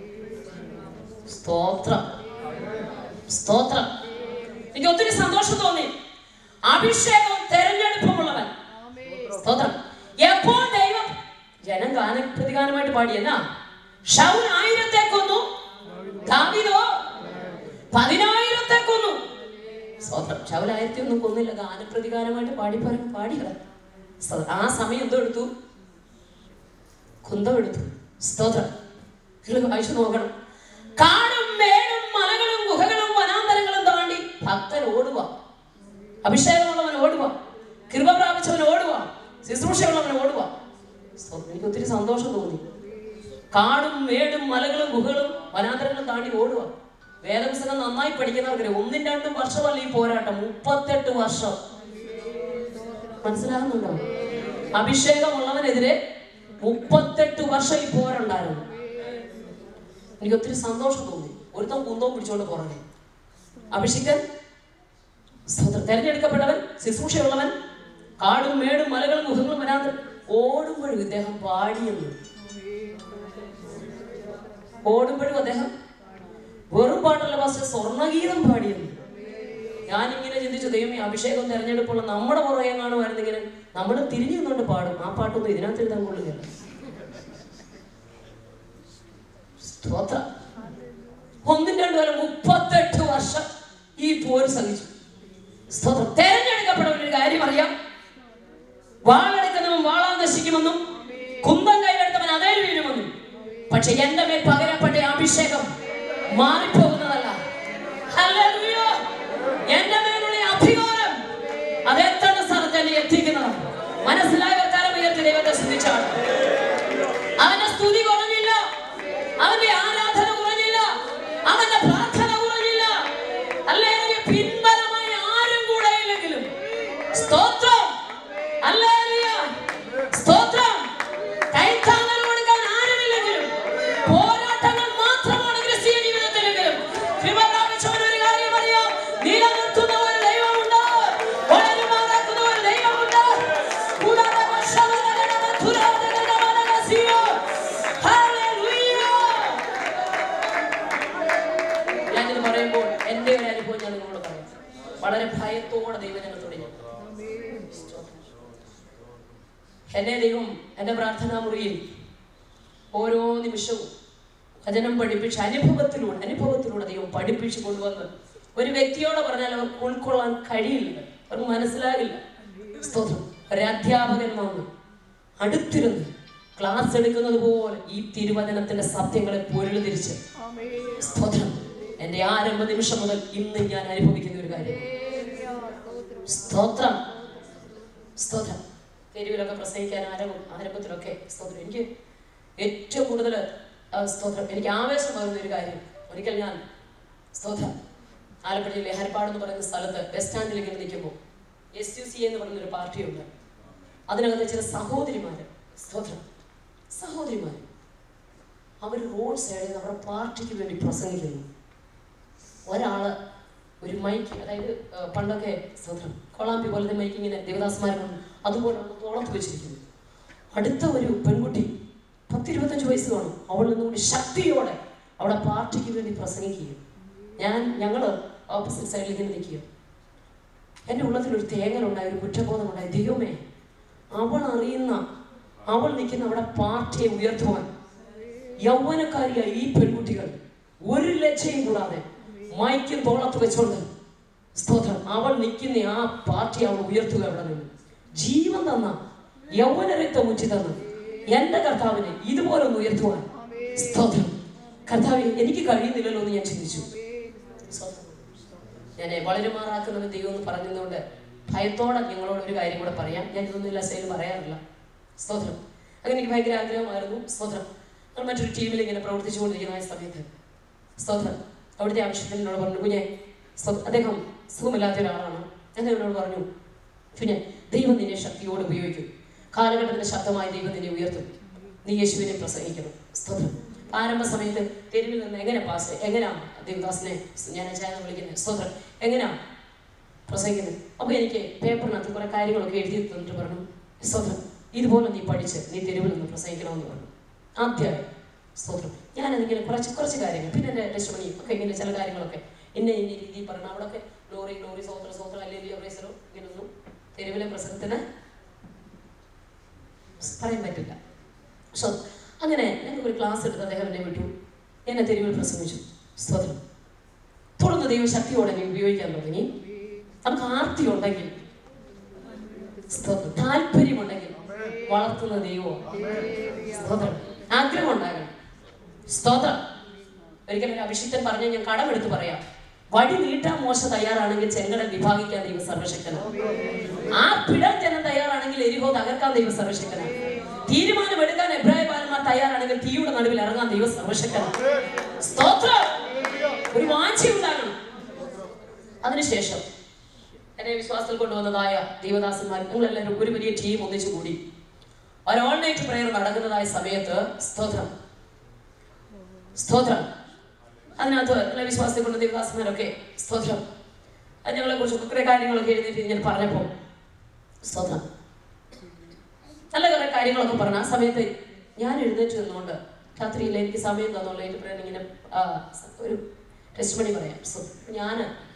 സ്തോത്രം സ്തോത്രം എനിക്ക് ഒത്തിരി സന്തോഷം തോന്നി അഭിഷേകവും തെരഞ്ഞെടുപ്പുമുള്ളവൻ സ്തോത്രം എപ്പോൾ ദൈവം ജനം ഗാന പ്രതിഗാനമായിട്ട് പാടി എന്നാ ഷൗൽ ആയിരത്തെ കൊന്നു ദാവീദോ പതിനായിരത്തെ കൊന്നു സ്തോത്രം ഷൗൽ ആയിരത്തി ഒന്നും കൊന്നില്ല ഗാനപ്രതികാരമായിട്ട് പാടി പറയും പാടിയത് സ്തോത്രം. ആ സമയം എന്തോ എടുത്തു കുന്തം എടുത്തു സ്തോത്രം നിങ്ങൾ വായിച്ചു നോക്കണം കാടും മേടും മലകളും ഗുഹകളും വനാന്തരങ്ങളും താണ്ടി ഭക്തൻ ഓടുക അഭിഷേകമുള്ളവൻ ഓടുക കൃപ പ്രാപിച്ചവൻ ഓടുക ശുശ്രൂഷയുള്ളവൻ ഓടുക സ്തോത്രം. എനിക്ക് ഒത്തിരി സന്തോഷം തോന്നി കാടും മേടും മലകളും ഗുഹകളും വനാന്തരങ്ങളും താണ്ടി ഓടുക വേദപുസ്തകം നന്നായി പഠിക്കുന്നവർക്ക് ഒന്നും രണ്ടും വർഷമല്ല ഈ പോരാട്ടം മുപ്പത്തെട്ട് വർഷം മനസ്സിലാകുന്നുണ്ടോ അഭിഷേകമുള്ളവനെതിരെ മുപ്പത്തെട്ട് വർഷം ഈ പോരുണ്ടായിരുന്നു എനിക്ക് ഒത്തിരി സന്തോഷം തോന്നി ഒരുത്തം കുന്തവും പിടിച്ചുകൊണ്ട് പുറകെ അഭിഷിക്കൻ സ്തോത്രം തെരഞ്ഞെടുക്കപ്പെട്ടവൻ ശുശ്രൂഷയുള്ളവൻ കാടും മേടും മലകളും ഗുഹങ്ങളും വരാതെ ഓടുമ്പോഴും ഇദ്ദേഹം പാടിയെന്ന് ഓടുമ്പോഴും അദ്ദേഹം വെറും പാട്ടല്ല പക്ഷെ സ്വർണ്ണഗീതം പാടിയെന്ന് ഞാനിങ്ങനെ ചിന്തിച്ചു ദൈവം ഈ അഭിഷേകം തെരഞ്ഞെടുപ്പുള്ള നമ്മുടെ പുറകെ കാണുമായിരുന്നെങ്കിൽ നമ്മൾ തിരിഞ്ഞു നിന്നുകൊണ്ട് പാടും ആ പാട്ടൊന്നും ഇതിനകത്ത് എഴുതാൻ കൊള്ളുകയല്ല സ്തോത്രം ഒന്നും രണ്ടും അല്ല മുപ്പത്തെട്ട് വർഷം ഈ പോര് സഹിച്ചു സ്തോത്രം തെരഞ്ഞെടുക്കപ്പെടുന്ന ഒരു കാര്യം അറിയാം വാളെടുക്കുന്നവൻ വാളാൻ നശിക്കുമെന്നും കുന്തം കൈവെടുത്തവൻ അതേ വീഴുമെന്നും പക്ഷെ എന്റെ മേൽ പകരപ്പെട്ട ഈ അഭിഷേകം മാറിപ്പോകുന്നതല്ല ഹല്ലേലൂയ. എന്റെ മേലുള്ള ഈ അധികാരം അതെത്തേണ്ട സ്ഥലത്ത് എന്നെ എത്തിക്കുന്നത് മനസ്സിലായ കാലം ഉയർത്തി ദൈവത്തെ ശ്രദ്ധിച്ചാണ് അവന്റെ സ്തുതി കുറഞ്ഞില്ല അവന്റെ ആരാധന കുറഞ്ഞില്ല അവന്റെ പ്രാർത്ഥന കുറഞ്ഞില്ല അല്ലെങ്കിൽ പിൻബലമായി ആരും കൂടെ ഇല്ലെങ്കിലും സ്തോത്രം ഹല്ലേലൂയ. സ്തോത്രം കൈത്താങ്ങൽ കൊടുക്കാൻ ആരുമില്ലെങ്കിലും പോരാട്ടങ്ങൾ മാത്രമാണ് ക്രിസ്തീയ ജീവിതത്തിലെങ്കിലും കൃപ പ്രാപിച്ചവന് ഒരു കാര്യം അറിയാം നിലനിർത്തുന്ന ഒരു ദൈവമുണ്ട് വളരുമാറാക്കുന്ന ഒരു ദൈവമുണ്ട് കൂടാതെ വർഷമലകട മധുരാതകട മനകസിയ. ഹല്ലേലൂയ. ഞാനിത് പറയുമ്പോൾ എന്റെ ഒരു അനുഭവം ഞാൻ നിങ്ങളോട് പറയാം വളരെ ഭയത്തോടെ ദൈവജനത്തോടെ ഞാൻ എന്നെ ദൈവം എൻ്റെ പ്രാർത്ഥനാ മുറിയിൽ ഓരോ നിമിഷവും വചനം പഠിപ്പിച്ച് അനുഭവത്തിലൂടെ അനുഭവത്തിലൂടെ ദൈവം പഠിപ്പിച്ചു കൊണ്ടുവന്ന് ഒരു വ്യക്തിയോട് പറഞ്ഞാൽ അവർക്ക് ഉൾക്കൊള്ളാൻ കഴിയില്ല അവർക്ക് മനസ്സിലാകില്ല സ്തോത്രം ഒരു അധ്യാപകൻ വന്ന് അടുത്തിരുന്ന് ക്ലാസ് എടുക്കുന്നത് പോലെ ഈ തിരുവചനത്തിന്റെ സത്യങ്ങളെ പൊരുൾ തിരിച്ച് സ്തോത്രം എന്റെ ആരംഭ നിമിഷം മുതൽ ഇന്ന് ഞാൻ അനുഭവിക്കുന്ന ഒരു കാര്യം സ്തോത്രം സ്തോത്രം തെരുവിലൊക്കെ പ്രസംഗിക്കാൻ ആരംഭം ആരംഭത്തിലൊക്കെ സ്തോത്രം എനിക്ക് ഏറ്റവും കൂടുതൽ സ്തോത്രം എനിക്ക് ആവേശം പകരുന്ന ഒരു കാര്യം ഒരിക്കൽ ഞാൻ സ്തോത്രം ആലപ്പുഴ ജില്ലയിൽ ഹരിപ്പാട് എന്ന് പറയുന്ന സ്ഥലത്ത് ബസ് സ്റ്റാൻഡിൽ ഇങ്ങനെ നിൽക്കുമ്പോൾ എസ് യു സി എന്ന് പറയുന്ന ഒരു പാർട്ടിയുണ്ട് അതിനകത്ത് ചില സഹോദരിമാര് സ്തോത്രം സഹോദരിമാര് അവർ റോഡ് സൈഡിൽ അവരുടെ പാർട്ടിക്ക് വേണ്ടി പ്രസംഗിക്കുന്നു ഒരാള് ഒരു മൈക്ക് അതായത് ആ, പണ്ടൊക്കെ സ്തോത്രം കൊളാമ്പി പോലത്തെ മൈക്ക് ഇങ്ങനെ ദേവദാസന്മാരും അതുപോലെ തോളത്ത് വെച്ചിരിക്കുന്നു അടുത്ത ഒരു പെൺകുട്ടി പത്തിരുപത്തഞ്ച് വയസ്സ് കാണും അവൾ നിന്നുകൂടി ശക്തിയോടെ അവിടെ പാർട്ടിക്ക് വേണ്ടി പ്രസംഗിക്കുകയും ഞാൻ ഞങ്ങള് ഓപ്പോസിറ്റ് സൈഡിൽ ഇങ്ങനെ നിൽക്കുക എൻ്റെ ഉള്ളത്തിൽ ഒരു തേങ്ങലുണ്ടായി ഒരു കുറ്റബോധമുണ്ടായി ദൈവമേ അവൾ അറിയുന്ന അവൾ നിൽക്കുന്ന അവിടെ പാർട്ടിയെ ഉയർത്തുവാൻ യൗവനക്കാരിയായ ഈ പെൺകുട്ടികൾ ഒരു ലജ്ജയും കൂടാതെ മൈക്കും തോളത്ത് വെച്ചോണ്ട് സ്തോത്രം അവൾ നിൽക്കുന്ന ആ പാർട്ടി അവൾ ഉയർത്തുക അവിടെ നിന്ന് ജീവൻ തന്ന യൗവന രക്തമുറ്റി തന്ന എന്റെ കർത്താവിനെ ഇതുപോലെ ഒന്ന് ഉയർത്തുവാൻ സ്തോത്രം കർത്താവ് എനിക്ക് കഴിയുന്നില്ലല്ലോ എന്ന് ഞാൻ ചിന്തിച്ചു സ്തോത്രം. ഞാൻ വളരെ മാറാക്കുന്നവൻ ദൈവം എന്ന് പറഞ്ഞതുകൊണ്ട് ഭയത്തോടെ നിങ്ങളോട് ഒരു കാര്യം കൂടെ പറയാം ഞാൻ ഇതൊന്നും എല്ലാ സൈഡിൽ പറയാറില്ല സ്തോത്രം അങ്ങനെ എനിക്ക് ഭയങ്കര ആഗ്രഹമായിരുന്നു സ്തോത്രം നമ്മൾ മറ്റൊരു ടീമിൽ ഇങ്ങനെ പ്രവർത്തിച്ചുകൊണ്ടിരിക്കുന്ന ആ സമയത്ത് സ്തോത്രം അവിടുത്തെ ആവശ്യത്തിൽ എന്നോട് പറഞ്ഞു കുഞ്ഞെ സ്തോത്രം അദ്ദേഹം സുഖമില്ലാത്ത ഒരാളാണ് അദ്ദേഹം എന്നോട് പറഞ്ഞു കുഞ്ഞെ ദൈവം നിന്നെ ശക്തിയോട് ഉപയോഗിക്കും കാലഘട്ടത്തിന്റെ ശബ്ദമായി ദൈവം നിന്നെ ഉയർത്തും നീ യേശുവിനെ പ്രസംഗിക്കണം സ്തോത്രം ആരംഭ സമയത്ത് തെരുവിൽ നിന്ന് എങ്ങനെ പാസ് എങ്ങനെയാ ദേവദാസിനെ ഞാൻ അച്ചായെന്ന് വിളിക്കുന്നത് സ്തോത്രം എങ്ങനെയാ പ്രസംഗിക്കുന്നത് അപ്പൊ എനിക്ക് പേപ്പറിനകത്ത് കുറെ കാര്യങ്ങളൊക്കെ എഴുതി തന്നിട്ട് പറഞ്ഞു സ്തോത്രം ഇതുപോലെ നീ പഠിച്ച് നീ തെരുവിൽ നിന്ന് പ്രസംഗിക്കണമെന്ന് പറഞ്ഞു ആദ്യമായി സ്തോത്രം ഞാനതിങ്ങനെ കുറച്ച് കുറച്ച് കാര്യങ്ങൾ പിന്നെ എൻ്റെ ടെസ്റ്റ് ഒക്കെ ഇങ്ങനെ ചില കാര്യങ്ങളൊക്കെ ഇന്ന ഇന്ന രീതിയിൽ പറഞ്ഞു അവിടെയൊക്കെ ലോറി ലോറി സ്വോത്ര സ്വോത്ര അല്ലെങ്കിൽ പ്രൈസറോ ഇങ്ങനൊന്നും തെരുവിലെ പ്രസംഗത്തിന് പറയാൻ പറ്റില്ല സോ അങ്ങനെ ഞങ്ങൾക്ക് ഒരു ക്ലാസ് എടുത്ത് അദ്ദേഹം എന്നെ വിട്ടു എന്നെ തെരുവിൽ പ്രസംഗിച്ചു സ്തോത്രം തുടർന്ന് ദൈവം ശക്തിയോടെ നീ ഉപയോഗിക്കാൻ തുടങ്ങി നമുക്ക് ആർത്തി ഉണ്ടെങ്കിൽ സ്തോത്രം താല്പര്യമുണ്ടെങ്കിൽ വളർത്തുന്ന ദൈവമാണ് സ്തോത്രം ആഗ്രഹം ഉണ്ടാകണം സ്തോത്രം ഒരിക്കലും ഒരു അഭിഷിക്തൻ പറഞ്ഞ ഞാൻ കടമെടുത്ത് പറയാം വടി നീട്ടാൻ മോശ തയ്യാറാണെങ്കിൽ ചെങ്കടൽ വിഭാഗിക്കാൻ ദൈവം സർവശക്തനാണ് ആ പിടൽ ജനം തയ്യാറാണെങ്കിൽ എരിഹോ തകർക്കാൻ ദൈവം സർവശക്തനാണ് തീരുമാനമെടുക്കാൻ എബ്രായ ബാലന്മാർ തയ്യാറാണെങ്കിൽ തീയുടെ നടുവിൽ ഇറങ്ങാൻ ദൈവം സർവശക്തനാണ് സ്തോത്രം ഒരു വാഞ്ചയുണ്ടാകണം അതിനുശേഷം എന്നെ വിശ്വാസത്തിൽ കൊണ്ടുവന്നതായ ദൈവദാസന്മാർ നിങ്ങളെല്ലാവരും ഒരു വലിയ ടീം ഒന്നിച്ചു കൂടി ഒരു ഓൾ നൈറ്റ് പ്രയർ നടക്കുന്നതായ സമയത്ത് സ്തോത്രം സ്തോത്രം അതിനകത്ത് എല്ലാ വിശ്വാസത്തിൽ കൊണ്ട് ദൈവദാസന്മാരൊക്കെ സ്തോത്രം അത് ഞങ്ങളെ കുറിച്ച് കുറെ കാര്യങ്ങളൊക്കെ എഴുതിയിട്ട് ഞാൻ പറഞ്ഞപ്പോൾ സ്തോത്രം നല്ല കുറെ കാര്യങ്ങളൊക്കെ പറഞ്ഞു ആ സമയത്ത് ഞാൻ എഴുന്നേറ്റ് നിന്നുകൊണ്ട് രാത്രിയിൽ എനിക്ക് സമയം തന്നുള്ള എൻ്റെ പ്രേരണ ഇങ്ങനെ ആ, ഒരു ടെസ്റ്റ് മണി പറയാം സോ ഞാൻ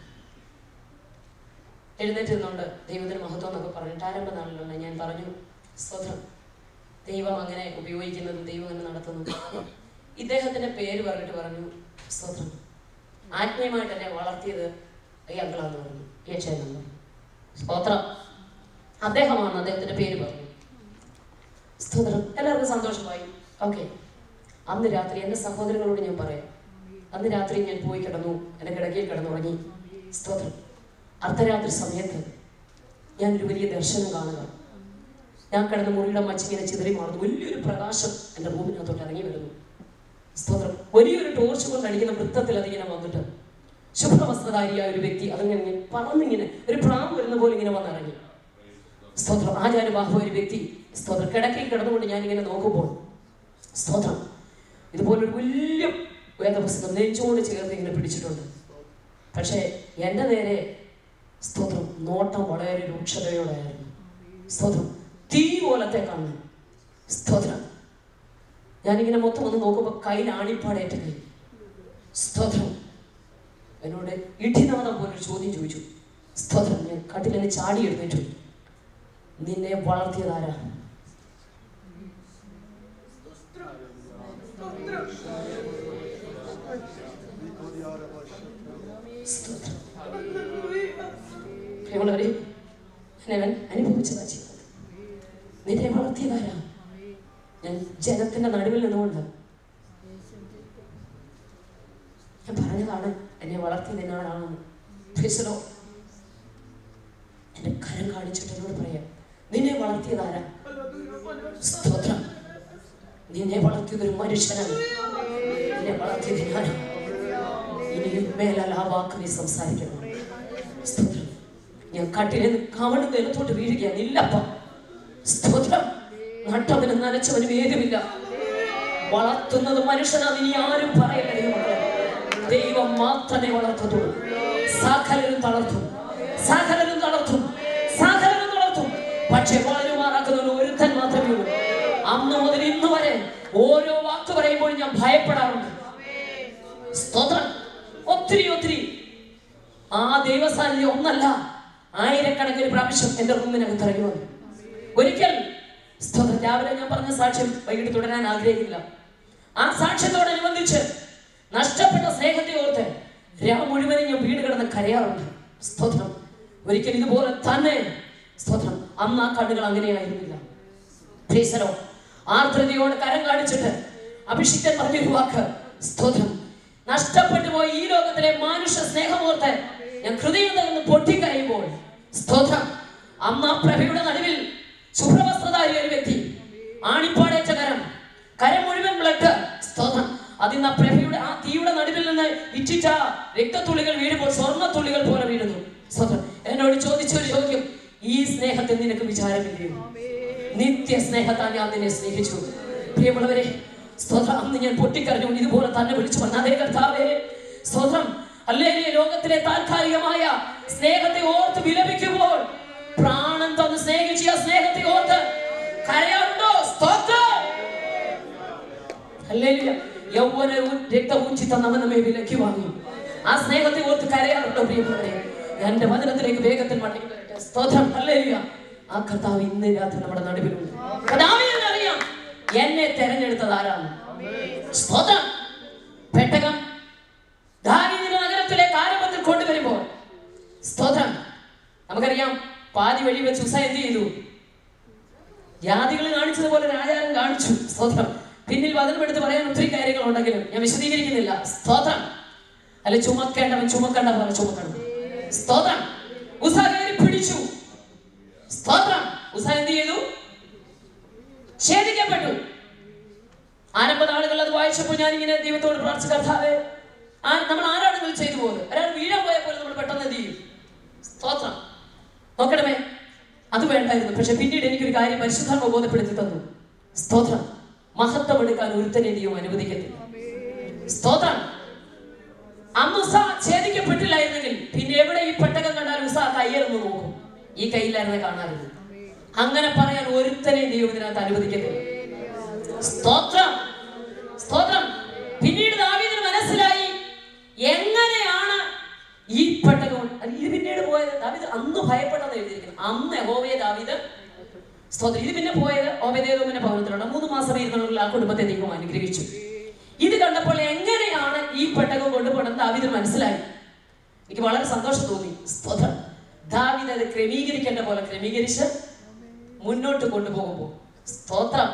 എഴുന്നേറ്റ് നിന്നുകൊണ്ട് ദൈവത്തിന് മഹത്വം എന്നൊക്കെ പറഞ്ഞിട്ട് ആരംഭ നാളിലുള്ള ഞാൻ പറഞ്ഞു സ്തോത്രം ദൈവം അങ്ങനെ ഉപയോഗിക്കുന്നത് ദൈവം അങ്ങനെ നടത്തുന്നു ഇദ്ദേഹത്തിന്റെ പേര് പറഞ്ഞിട്ട് പറഞ്ഞു സ്തോത്രം ആത്മീയമായിട്ട് എന്നെ വളർത്തിയത് ഈ അങ്കിളാന്ന് പറഞ്ഞു യേശയെന്നു സ്തോത്രം അദ്ദേഹമാണ് അദ്ദേഹത്തിന്റെ പേര് പറഞ്ഞു സ്തോത്രം എല്ലാവർക്കും സന്തോഷമായി ഓക്കെ അന്ന് രാത്രി എൻ്റെ സഹോദരങ്ങളോട് ഞാൻ പറയാം അന്ന് രാത്രി ഞാൻ പോയി കിടന്നു എൻ്റെ കിടക്കയിൽ കിടന്നുറങ്ങി സ്തോത്രം അർദ്ധരാത്രി സമയത്ത് ഞാനൊരു വലിയ ദർശനം കാണുക ഞാൻ കിടന്ന മുറിയുടെ മച്ചിങ്ങനെ ചിതറി മാറുന്നു വലിയൊരു പ്രകാശം എൻ്റെ റൂമിനകത്തോട്ട് ഇറങ്ങി വരുന്നു സ്തോത്രം വലിയൊരു ടോർച്ച് കൊണ്ട് അടിക്കുന്ന വൃത്തത്തിൽ അതിങ്ങനെ വന്നിട്ട് ശുഭ്രവസ്ത്രധാരിയായ ഒരു വ്യക്തി അതിങ്ങനെ ഇങ്ങനെ പറന്നിങ്ങനെ ഒരു പ്രാവ് വരുന്ന പോലെ ഇങ്ങനെ വന്നിറങ്ങി സ്തോത്രം ആചാരബാഹു ഒരു വ്യക്തി സ്തോത്രം കിടക്കയിൽ കിടന്നുകൊണ്ട് ഞാൻ ഇങ്ങനെ നോക്കുമ്പോൾ സ്തോത്രം ഇതുപോലൊരു വലിയ വേദപുസ്തകം നെഞ്ചോട് ചേർത്ത് ഇങ്ങനെ പിടിച്ചിട്ടുണ്ട് പക്ഷേ എൻ്റെ നേരെ സ്തോത്രം നോട്ടം വളരെ രൂക്ഷതയോടെയായിരുന്നു സ്തോത്രം തീ പോലത്തെ കണ്ണ് സ്തോത്രം ഞാനിങ്ങനെ മൊത്തം ഒന്ന് നോക്കുമ്പോൾ കയ്യിൽ ആണിപ്പാടേറ്റ കൈ സ്തോത്രം എന്നോട് ഇടിനാഥം പോലൊരു ചോദ്യം ചോദിച്ചു സ്തോത്രം ഞാൻ കട്ടിലെന്നെ ചാടി എഴുന്നേറ്റു നിന്നെ വളർത്തിയതാരാ സ്തോത്രം പ്രിയമുള്ളവരെ ഞാൻ അനുഭവിച്ചതാ ചെയ്തത് നിന്നെ വളർത്തിയതാരാ ഞാൻ ജനത്തിന്റെ നടുവിൽ നിന്നുകൊണ്ട് ഞാൻ പറഞ്ഞതാണ് എന്നെ വളർത്തിയത് എന്നാളാണെന്ന് ഫിസലോ എന്റെ കരം കാണിച്ചിട്ട് എന്നോട് പറയാം നിന്നെ വളർത്തിയതാരാ സ്തോത്രം നിന്നെ വളർത്തിയത് ഒരു മനുഷ്യനാണ് നിന്നെ വളർത്തിയത് ഞാനാണ് ഇനിയും മേലാൽ ആ വാക്ക് നീ സംസാരിക്കണം സ്തോത്രം ഞാൻ കട്ടിലിൽ കവണ് നിലത്തോട്ട് വീഴുകയാണ് ഇല്ലപ്പ സ്തോത്രം നട്ടവനും നനച്ചവനും ഏതുമില്ല വളർത്തുന്നത് മനുഷ്യനാണ് ഇനി ആരും പറയില്ല ദൈവമക്കളെ. ദൈവം മാത്രമേ വളർത്തത്തുള്ളൂ സകലരും തളർത്തും സകലരും തളർത്തും സകലരും തളർത്തും പക്ഷെ വളരുമാറാക്കുന്നത് ഒരുത്തൻ മാത്രമേ ഉള്ളൂ അന്ന് മുതൽ ഇന്ന് വരെ ഓരോ വാക്ക് പറയുമ്പോൾ ഞാൻ ഭയപ്പെടാറുണ്ട് സ്തോത്രം ഒത്തിരി ഒത്തിരി ആ ദൈവസാന്നിധ്യം ഒന്നല്ല ആയിരക്കണക്കിന് പ്രാവശ്യം എന്റെ റൂമിനകത്ത് ഇറങ്ങി വന്നു ഒരിക്കൽ സ്തോത്രം രാവിലെ ഞാൻ പറഞ്ഞ സാക്ഷ്യം വൈകിട്ട് തുടരാൻ ആഗ്രഹിക്കില്ല ആ സാക്ഷ്യത്തോടനുബന്ധിച്ച് നഷ്ടപ്പെട്ട സ്നേഹത്തെ ഓർത്ത് രാ മുഴുവനും ഞാൻ വീട് കിടന്ന് കരയാറുണ്ട് സ്തോത്രം ഒരിക്കൽ ഇതുപോലെ തന്നെ സ്തോത്രം അന്ന് ആ കണ്ണുകൾ അങ്ങനെയായിരുന്നില്ല പ്രീസരോ ആർദ്രതയോട് കരം കാണിച്ചിട്ട് അഭിഷിക്തൻ പറഞ്ഞൊരു വാക്ക് സ്തോത്രം നഷ്ടപ്പെട്ടു പോയ ഈ ലോകത്തിലെ മാനുഷ സ്നേഹമോർത്ത് ഞാൻ ഹൃദയം തകർന്ന് പൊട്ടിക്കരയുമ്പോൾ സ്തോത്രം അമ്മ പ്രഭയുടെ നടുവിൽ ശുഭ്രവസ്ത്രധാരി ഒരു വ്യക്തി ആണിപ്പാടേറ്റ കരം കരം മുഴുവൻ ബ്ലഡ് സ്തോത്രം അതിന്ന് ആ പ്രഭയുടെ ആ തീയുടെ നടുവിൽ നിന്ന് ഇറ്റിച്ച രക്തത്തുള്ളികൾ വീഴുമ്പോൾ സ്വർണ്ണ തുള്ളികൾ പോലെ വീഴുന്നു സ്തോത്രം എന്നോട് ചോദിച്ച ഒരു ചോദ്യം ഈ സ്നേഹത്തിൽ നിനക്ക് വിചാരമില്ലയോ നിത്യ സ്നേഹത്താൽ ഞാൻ നിന്നെ സ്നേഹിച്ചു പ്രിയമുള്ളവരെ സ്തോത്രം അന്ന് ഞാൻ പൊട്ടിക്കരഞ്ഞു ഇതുപോലെ തന്നെ വിളിച്ചു പറഞ്ഞു അതേ കർത്താവേ സ്തോത്രം അല്ലേ ലോകത്തിലെ താൽക്കാലികമായ സ്നേഹത്തെ ഓർത്ത് വിലപിക്കുമ്പോൾ പ്രാണൻ തന്ന് സ്നേഹിച്ച ആ സ്നേഹത്തെ ഓർത്ത് കരയാറുണ്ടോ സ്തോത്രം ഹല്ലേലൂയ. യൗവനവും രക്തപൂഞ്ചി തന്നവൻ നമ്മെ വിലക്കി വാങ്ങി ആ സ്നേഹത്തെ ഓർത്ത് കരയാറുണ്ടോ പ്രിയപ്പെട്ടവരെ എന്റെ വചനത്തിലേക്ക് വേഗത്തിൽ മടങ്ങി വരട്ടെ സ്തോത്രം ഹല്ലേലൂയ. ആ കർത്താവ് ഇന്ന് രാത്രി നമ്മുടെ നടുവിലുണ്ട് കർത്താവിനെ അറിയാം എന്നെ തെരഞ്ഞെടുത്തത് ആരാണ് സ്തോത്രം പെട്ടകം ദാവീദിന്റെ നഗരത്തിലേക്ക് ആരംഭത്തിൽ കൊണ്ടുവരുമ്പോൾ സ്തോത്രം നമുക്കറിയാം പാതി വഴി വെച്ച് ഉസ എന്ത് ചെയ്തു ജാതികൾ കാണിച്ചതുപോലെ രാജാരം കാണിച്ചു സ്തോത്രം പിന്നിൽ വചനമെടുത്ത് പറയാൻ ഒത്തിരി കാര്യങ്ങൾ ഉണ്ടെങ്കിലും ഞാൻ വിശദീകരിക്കുന്നില്ല സ്തോത്രം അല്ല ചുമക്കേണ്ടവൻ ചുമക്കേണ്ട പോലെ ചുമക്കണം സ്തോത്രം ഉസ കയറി പിടിച്ചു സ്തോത്രം ഉസ എന്ത് ചെയ്തു ഛേദിക്കപ്പെട്ടു ആരംഭ നാളുകൾ അത് വായിച്ചപ്പോൾ ഞാൻ ഇങ്ങനെ ദൈവത്തോട് പ്രാർത്ഥിച്ച കർത്താവേ ആ നമ്മൾ ആരാണെങ്കിലും ചെയ്തു പോകുന്നത് ഒരാൾ വീഴാൻ പോയപ്പോൾ നമ്മൾ പെട്ടെന്ന് എന്ത് ചെയ്യും സ്തോത്രം നോക്കണമേ അത് വേണ്ടായിരുന്നു പക്ഷെ പിന്നീട് എനിക്കൊരു കാര്യം പരിശുദ്ധാത്മ ബോധപ്പെടുത്തി തന്നു സ്തോത്രം മഹത്വം എടുക്കാൻ ഒരുത്തനെ ദൈവം അനുവദിക്കത്തില്ല സ്തോത്രം അന്ന് ഉസ ഛേദിക്കപ്പെട്ടില്ലായിരുന്നെങ്കിൽ പിന്നെ എവിടെ ഈ പെട്ടകം കണ്ടാൽ ഉസ കയ്യിലൊന്ന് നോക്കും ഈ കയ്യിലായിരുന്നു കാണാറുണ്ട് അങ്ങനെ പറയാൻ ഒരുത്തനെ ദൈവം ഇതിനകത്ത് അനുവദിക്കത്തില്ല സ്തോത്രം സ്തോത്രം പിന്നീട് ദാവീദിന് മനസ്സിലായി എങ്ങനെയാണ് ഈ പെട്ടകം അത് ഇത് പിന്നീട് പോയത് ദാവീദ് അന്ന് ഭയപ്പെട്ടെന്ന് എഴുതിയിരിക്കുന്നു അന്ന് യഹോവയെ ദാവീദ് സ്തോത്രം ഇത് പിന്നെ പോയത് ഓബദേവന്റെ ഭവനത്തിലുള്ള മൂന്ന് മാസം ഇരുന്നുള്ള ആ കുടുംബത്തെ ദൈവം അനുഗ്രഹിച്ചു ഇത് കണ്ടപ്പോൾ എങ്ങനെയാണ് ഈ പെട്ടകം കൊണ്ടുപോകണം ദാവീദിന് മനസ്സിലായി എനിക്ക് വളരെ സന്തോഷം തോന്നി സ്തോത്രം ദാവീദ് അത് ക്രമീകരിക്കേണ്ട പോലെ ക്രമീകരിച്ച് മുന്നോട്ട് കൊണ്ടുപോകുമ്പോൾ സ്തോത്രം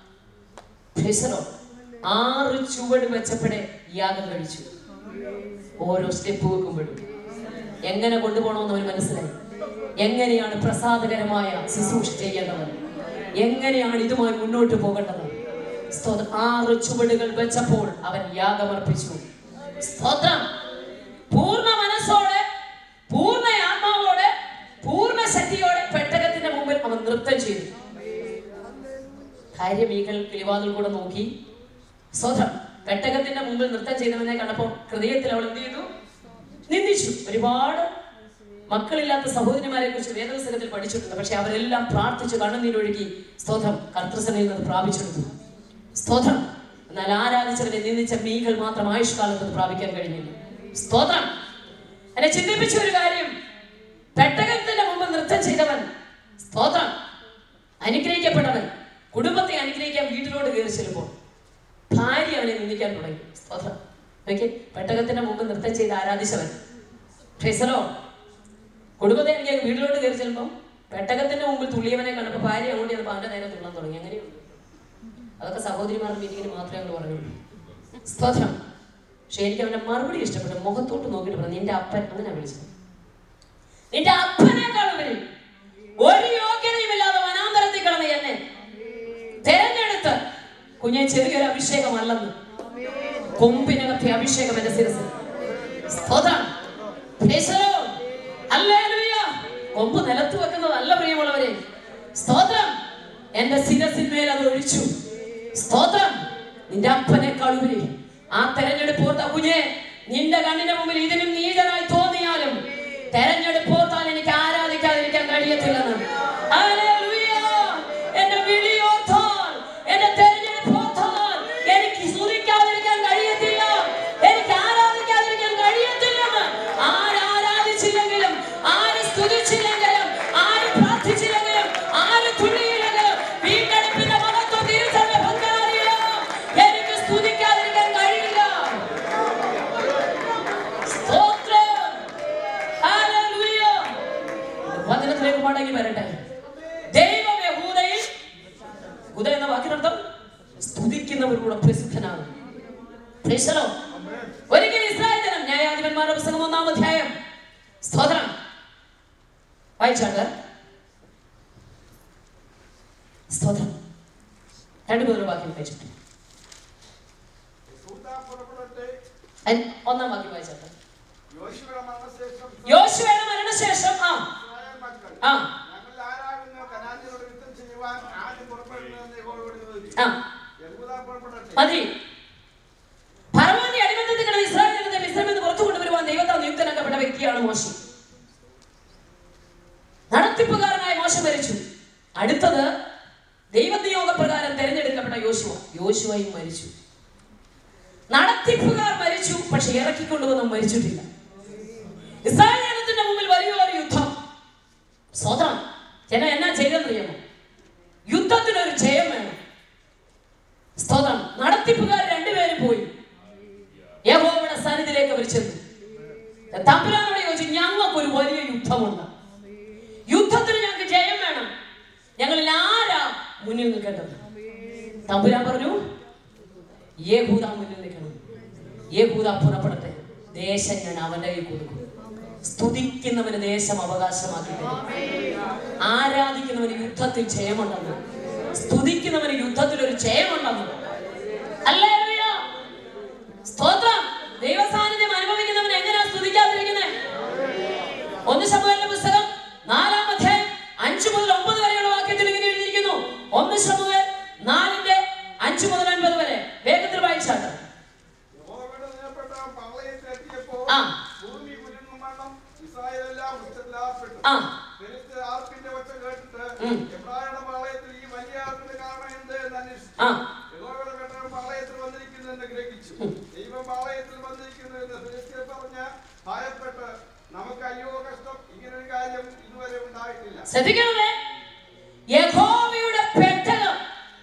ഫെസറോ ആറ് ചുവട് വെച്ചപ്പോഴേ യാഗം കഴിച്ചു ഓരോ സ്റ്റെപ്പ് വെക്കുമ്പോഴും എങ്ങനെ കൊണ്ടുപോകണമെന്ന് അവന് മനസ്സിലായി എങ്ങനെയാണ് പ്രസാദകരമായ ശുശ്രൂഷ ചെയ്യേണ്ടത് എങ്ങനെയാണ് ഇതുമായി മുന്നോട്ട് പോകേണ്ടത് സ്തോത്രം ആറ് ചുവടുകൾ വെച്ചപ്പോൾ അവൻ യാഗമർപ്പിച്ചു സ്തോത്രം പൂർണ്ണ മനസ്സോടെ പൂർണ്ണ ആത്മാവോടെ പൂർണ്ണ ശക്തിയോടെ പെട്ടകത്തിന്റെ മുമ്പിൽ അവൻ നൃത്തം ചെയ്തു കാര്യമീകൾ കിളിവാതിൽ കൂടെ നോക്കി സ്വതം പെട്ടകത്തിന്റെ മുമ്പിൽ നൃത്തം ചെയ്തവനെ കണ്ടപ്പോൾ ഹൃദയത്തിൽ അവൾ എന്ത് ചെയ്തു നിന്ദിച്ചു ഒരുപാട് മക്കളില്ലാത്ത സഹോദരിമാരെ കുറിച്ച് വേദപുസ്തകത്തിൽ പഠിച്ചിട്ടുണ്ട് പക്ഷെ അവരെല്ലാം പ്രാർത്ഥിച്ചു കണ്ണുനീരൊഴുകി സ്തോത്രം കർത്തൃസനയിൽ നിന്ന് പ്രാപിച്ചെടുത്തു സ്തോത്രം എന്നാൽ ആരാധിച്ചവരെ നിന്ദിച്ച മീകൾ മാത്രം ആയുഷ്കാലത്ത് അത് പ്രാപിക്കാൻ കഴിഞ്ഞില്ല സ്തോത്രം എന്നെ ചിന്തിപ്പിച്ച ഒരു കാര്യം പെട്ടകത്തിന്റെ മുമ്പ് നൃത്തം ചെയ്തവൻ സ്തോത്രം അനുഗ്രഹിക്കപ്പെട്ടവൻ കുടുംബത്തെ അനുഗ്രഹിക്കാൻ വീട്ടിലോട്ട് കയറി ചെല്ലുമ്പോൾ ഭാര്യ അവനെ നിന്ദിക്കാൻ തുടങ്ങി സ്തോത്രം നോക്കി പെട്ടകത്തിന്റെ മുമ്പ് നൃത്തം ചെയ്ത് ആരാധിച്ചവൻ ഫെസലോ കുടുംബത്തെ എനിക്ക് വീട്ടിലോട്ട് കയറി ചെല്ലുമ്പോൾ പെട്ടകത്തിന്റെ മുമ്പിൽ തുള്ളിയവനെ കണ്ടപ്പോൾ ഭാര്യ അങ്ങോട്ട് ചെന്നപ്പോൾ അവന്റെ നേരെ തുള്ളാൻ തുടങ്ങി അങ്ങനെയുണ്ട് അതൊക്കെ സഹോദരിമാരുടെ മീറ്റിങ്ങിന് മാത്രമേ അങ്ങ് പറഞ്ഞുള്ളൂ സ്തോത്രം പക്ഷെ എനിക്ക് അവന്റെ മറുപടി ഇഷ്ടപ്പെട്ടു മുഖത്തോട്ട് നോക്കിയിട്ട് പറഞ്ഞു നിന്റെ അപ്പൻ അങ്ങനെ വിളിച്ചത് നിന്റെ അപ്പനേക്കാളുപരി ഒരു യോഗ്യതയുമില്ലാതെ വനാന്തരത്തിൽ കിടന്ന എന്നെ തെരഞ്ഞെടുത്ത് കുഞ്ഞെ ചെറിയൊരു അഭിഷേകമല്ലെന്ന് കൊമ്പിനകത്തെ അഭിഷേകം എന്റെ ശിരസിൽ സ്തോത്രം Praise the Lord. Hallelujah. കൊമ്പ് നിലത്ത് വെക്കുന്നതല്ല പ്രിയമുള്ളവരെ സ്തോത്രം എന്റെ ശിരസിന്മേൽ അത് ഒഴിച്ചു സ്തോത്രം നിന്റെ അപ്പനേക്കാൾ ഉപരി ആ തെരഞ്ഞെടുപ്പ് ഓർത്ത കുഞ്ഞെ നിന്റെ കണ്ണിന്റെ മുമ്പിൽ ഇതിനും നീതനായി തോന്നിയാലും തെരഞ്ഞെടുപ്പ് ഓർത്താൽ എനിക്ക് ആരാധിക്കാതിരിക്കാൻ കഴിയത്തില്ലെന്ന് Hallelujah. എന്റെ വിളി ഓർത്താൽ എന്റെ തെരഞ്ഞെടുപ്പ് ഓർത്താൽ എനിക്ക് സ്തുതിക്കാതിരിക്കാൻ കഴിയത്തില്ല എനിക്ക് ആരാധിക്കാതിരിക്കാൻ കഴിയത്തില്ലെന്ന് ആര് ആരാധിച്ചില്ലെങ്കിലും ആര് സ്തുതിച്ചില്ലെങ്കിലും ആര് പ്രാർത്ഥിച്ചില്ലെങ്കിലും ആര് തുള്ളിയില്ലെങ്കിലും വീണ്ടെടുപ്പിന്റെ മഹത്വം തിരിച്ചറിഞ്ഞ പങ്കാളിയോ എനിക്ക് സ്തുതിക്കാൻ യഹൂദ എന്ന വാക്കിനർത്ഥം സ്തുതിക്കുന്നവരുടെ പ്രസിദ്ധനാകും Praise the Lord. ഒരിക്കൽ ഇസ്രായേൽ ജനം ന്യായാധിപന്മാരുടെ പുസ്തകം ഒന്നാം അധ്യായം സ്തോത്രം വായിച്ചാണ്ട് സ്തോത്രം രണ്ടു മൂന്ന് വാക്യം വായിച്ചിട്ട് യഹൂദ പുറപ്പെടട്ടെ. അൻ- ഒന്നാം വാക്യം വായിച്ചാട്ട് യോശുവയുടെ മരണശേഷം യോശുവയുടെ മരണശേഷം ആ ഇസ്രായേൽ മക്കൾ ആ ഞങ്ങൾ ആരാകുന്നു കനാന്യരോട് യുദ്ധം ചെയ്യുവാൻ ആദ്യം പുറപ്പെടുന്നതെന്ന് യഹോവയോട് ചോദിച്ചു. ആ യഹൂദ പുറപ്പെടട്ടെ. മതി ഫറവോന്റെ അടിമത്തത്തിൽ കിടന്ന ഇസ്രായേൽ ജനത്തെ മിസ്രൈമിൽ നിന്ന് പുറത്തു കൊണ്ടുവരുവാൻ ദൈവത്താൽ നിയുക്തനാക്കപ്പെട്ട വ്യക്തിയാണ് മോശ നടത്തിപ്പുകാരനായ മോശ മരിച്ചു അടുത്തത് ദൈവനിയോഗ പ്രകാരം തെരഞ്ഞെടുക്കപ്പെട്ട യോശുവ യോശുവയും മരിച്ചു നടത്തിപ്പുകാർ മരിച്ചു പക്ഷെ ഇറക്കിക്കൊണ്ടുവന്നും മരിച്ചിട്ടില്ല ഇസ്രായേൽ ജനത്തിന്റെ മുമ്പിൽ വലിയൊരു യുദ്ധം സ്വതം ജനം എന്നാ ചെയ്തെന്നറിയാമോ യുദ്ധത്തിനൊരു ജയം വേണം സ്തോത്രം നടത്തിപ്പുകാർ രണ്ടുപേരും പോയി യഹോവയുടെ സന്നിധിയിലേക്ക് അവർ ചെന്നു തമ്പുരാനോട് ചോദിച്ചു ഞങ്ങൾക്കൊരു വലിയ യുദ്ധമുണ്ട് യുദ്ധത്തിന് ഞങ്ങൾക്ക് ജയം വേണം ഞങ്ങളിൽ ആരാ മുന്നിൽ നിൽക്കേണ്ടത് തമ്പുരാൻ പറഞ്ഞു യേഹൂദ മുന്നിൽ നിൽക്കണം യേഹൂദ പുറപ്പെടട്ടെ ദേശം ഞാൻ അവന്റെ കയ്യിൽ കൊടുക്കും സ്തുതിക്കുന്നവന് ദേശം അവകാശമാക്കി തരും ആരാധിക്കുന്നവന് യുദ്ധത്തിൽ ജയമുണ്ടെന്ന് സ്തുതിക്കുന്നവന് യുദ്ധത്തിൽ ഒരു ജയമുണ്ടെന്ന് ഹല്ലേലൂയ. സ്തോത്രം ദൈവസാന്നിധ്യം അനുഭവിക്കുന്നവൻ എങ്ങനെയാ സ്തുതിക്കാതിരിക്കുന്നത് ഒന്ന് ശമുവേലിന്റെ പുസ്തകം നാലാം അധ്യായം അഞ്ചു മുതൽ ഒമ്പത് വരെയുള്ള വാക്യത്തിൽ ഇങ്ങനെ എഴുതിയിരിക്കുന്നു ഒന്ന് ശമുവേൽ നാലിന്റെ അഞ്ചു മുതൽ അൻപത് വരെ വേഗത്തിൽ വായിച്ചാട്ട് യഹോവയുടെ നിലപ്പെട്ട പാളയത്തിലെത്തിയപ്പോൾ ആ. ഭൂമി കുലുങ്ങും വണ്ണം ഇസ്രായേലെല്ലാം ഉച്ചത്തിലാപ്പെട്ടു. ആ ഫെലിസ്ത്യർ ആർപ്പിന്റെ ഒച്ച കേട്ടിട്ട് ഉം. എബ്രായരുടെ പാളയത്തിൽ ഈ വലിയ ആർപ്പിന്റെ കാരണം എന്ത് എന്ന് അന്വേഷിച്ചു. ആ യഹോവയുടെ പെട്ടകം പാളയത്തിൽ വന്നിരിക്കുന്നു എന്ന് ഗ്രഹിച്ചു. ദൈവം പാളയത്തിൽ വന്നിരിക്കുന്നു എന്ന് ഫെലിസ്ത്യർ പറഞ്ഞ് ഭയപ്പെട്ട് നമുക്ക് അയ്യോ കഷ്ടം ഇങ്ങനൊരു കാര്യം ഇതുവരെ ഉണ്ടായിട്ടില്ല ശ്രദ്ധിക്കണമേ യഹോവയുടെ പെട്ടകം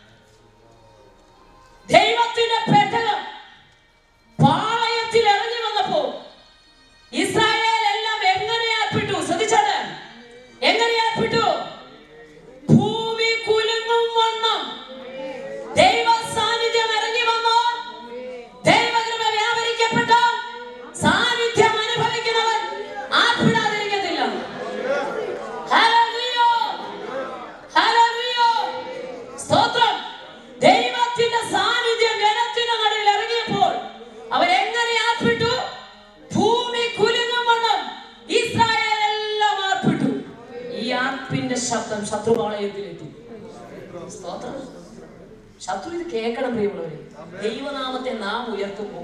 ദൈവത്തിന്റെ പെട്ടകം പാളയത്തിൽ ഇറങ്ങി വന്നപ്പോ ഇസ്രായേൽ എല്ലാം എങ്ങനെ ഏർപ്പെട്ടു ശ്രദ്ധിച്ചത് എങ്ങനെ ഏർപ്പെട്ടു ഭൂമി കുലുങ്ങും വണ്ണം ദൈവ സാന്നിധ്യം ഇറങ്ങി വന്നു ദൈവകൃപ വ്യാപരിക്കപ്പെട്ട സാന്നിധ്യം അനുഭവിക്കുന്നവൻ ആർപ്പിടാതിരിക്കത്തില്ല ഹല്ലേലൂയ. ഹല്ലേലൂയ. സ്തോത്രം ദൈവത്തിന്റെ സാന്നിധ്യം ജനത്തിന്റെ നടുവിൽ ഇറങ്ങിയപ്പോൾ അവരെങ്ങനെ ആർപ്പിട്ടു ഭൂമി കുലുങ്ങും വണ്ണം ഇസ്രായേൽ എല്ലാം ആർപ്പിട്ടു ഈ ആർപ്പിന്റെ ശബ്ദം ശത്രുപാളയത്തിലെത്തി സ്തോത്രം ശത്രു ഇത് കേൾക്കണം പ്രിയമുള്ളവരെ ദൈവനാമത്തെ നാം ഉയർത്തുമ്പോൾ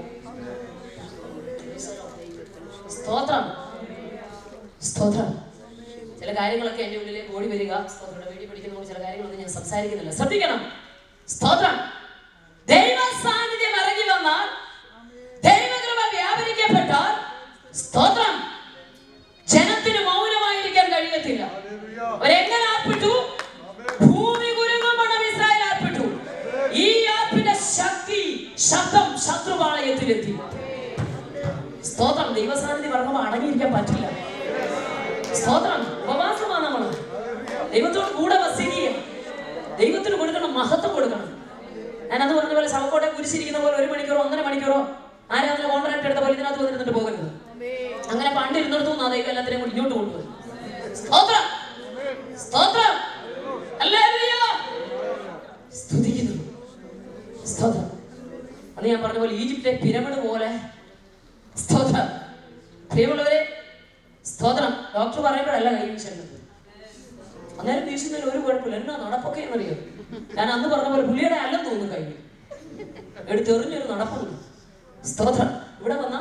സ്തോത്രം സ്തോത്രം ചില കാര്യങ്ങളൊക്കെ എൻ്റെ ഉള്ളിലേക്ക് ഓടി വരിക സ്തോത്രം വീഡിയോ പിടിക്കുന്നതുകൊണ്ട് ചില കാര്യങ്ങളൊന്നും ഞാൻ സംസാരിക്കുന്നില്ല ശ്രദ്ധിക്കണം സ്തോത്രം ദൈവ സാന്നിധ്യം ഇറങ്ങി വന്നാൽ ദൈവകൃപ വ്യാപരിക്കപ്പെട്ടാൽ സ്തോത്രം ജനത്തിന് മൗനമായിരിക്കാൻ കഴിയത്തില്ല അവരെങ്ങനെ ആർപ്പിട്ടു ഭൂമി കുരുങ്ങുമ്പോൾ ഇസ്രായേൽ ആർപ്പിട്ടു ഈ ആർപ്പിന്റെ ശക്തി ശബ്ദം ശത്രുപാളയത്തിലെത്തി സ്തോത്രം ദൈവസാന്നിധ്യം ഇറങ്ങുമ്പോൾ അടങ്ങിയിരിക്കാൻ പറ്റില്ല സ്തോത്രം ഉപവാസമാണ് നമ്മൾ ദൈവത്തോട് കൂടെ വസിക്കുക ദൈവത്തിന് കൊടുക്കണം മഹത്വം കൊടുക്കണം ഞാൻ അത് പറഞ്ഞ പോലെ ശവക്കോട്ടെ കുരിശിരിക്കുന്ന പോലെ ഒരു മണിക്കൂറോ ഒന്നര മണിക്കൂറോ ആരാധന കോൺട്രാക്ട് എടുത്ത പോലെ ഇതിനകത്ത് വന്നിരുന്നിട്ട് പോകരുത് അങ്ങനെ പണ്ട് ഇരുന്നിടത്തു നിന്നാ ദൈവം എല്ലാത്തിനെയും കൂടി ഇങ്ങോട്ട് കൊണ്ടുപോയി സ്തോത്രം സ്തോത്രം ഹല്ലേലൂയ. സ്തുതിക്കുന്നു സ്തോത്രം അന്ന് ഞാൻ പറഞ്ഞ പോലെ ഈജിപ്തിലെ പിരമിഡ് പോലെ സ്തോത്രം പ്രിയമുള്ളവരെ സ്തോത്രം ഡോക്ടർ പറയുമ്പോഴല്ല കൈ വീശേണ്ടത് അന്നേരം വീശുന്നതിൽ ഒരു കുഴപ്പമില്ല എന്നാ നടപ്പൊക്കെ എന്നറിയോ ഞാൻ അന്ന് പറഞ്ഞ പോലെ പുള്ളിയുടെ അല്ലെന്ന് തോന്നുന്നു കൈ എടുത്തെറിഞ്ഞൊരു നടപ്പുണ്ട് സ്തോത്രം ഇവിടെ വന്ന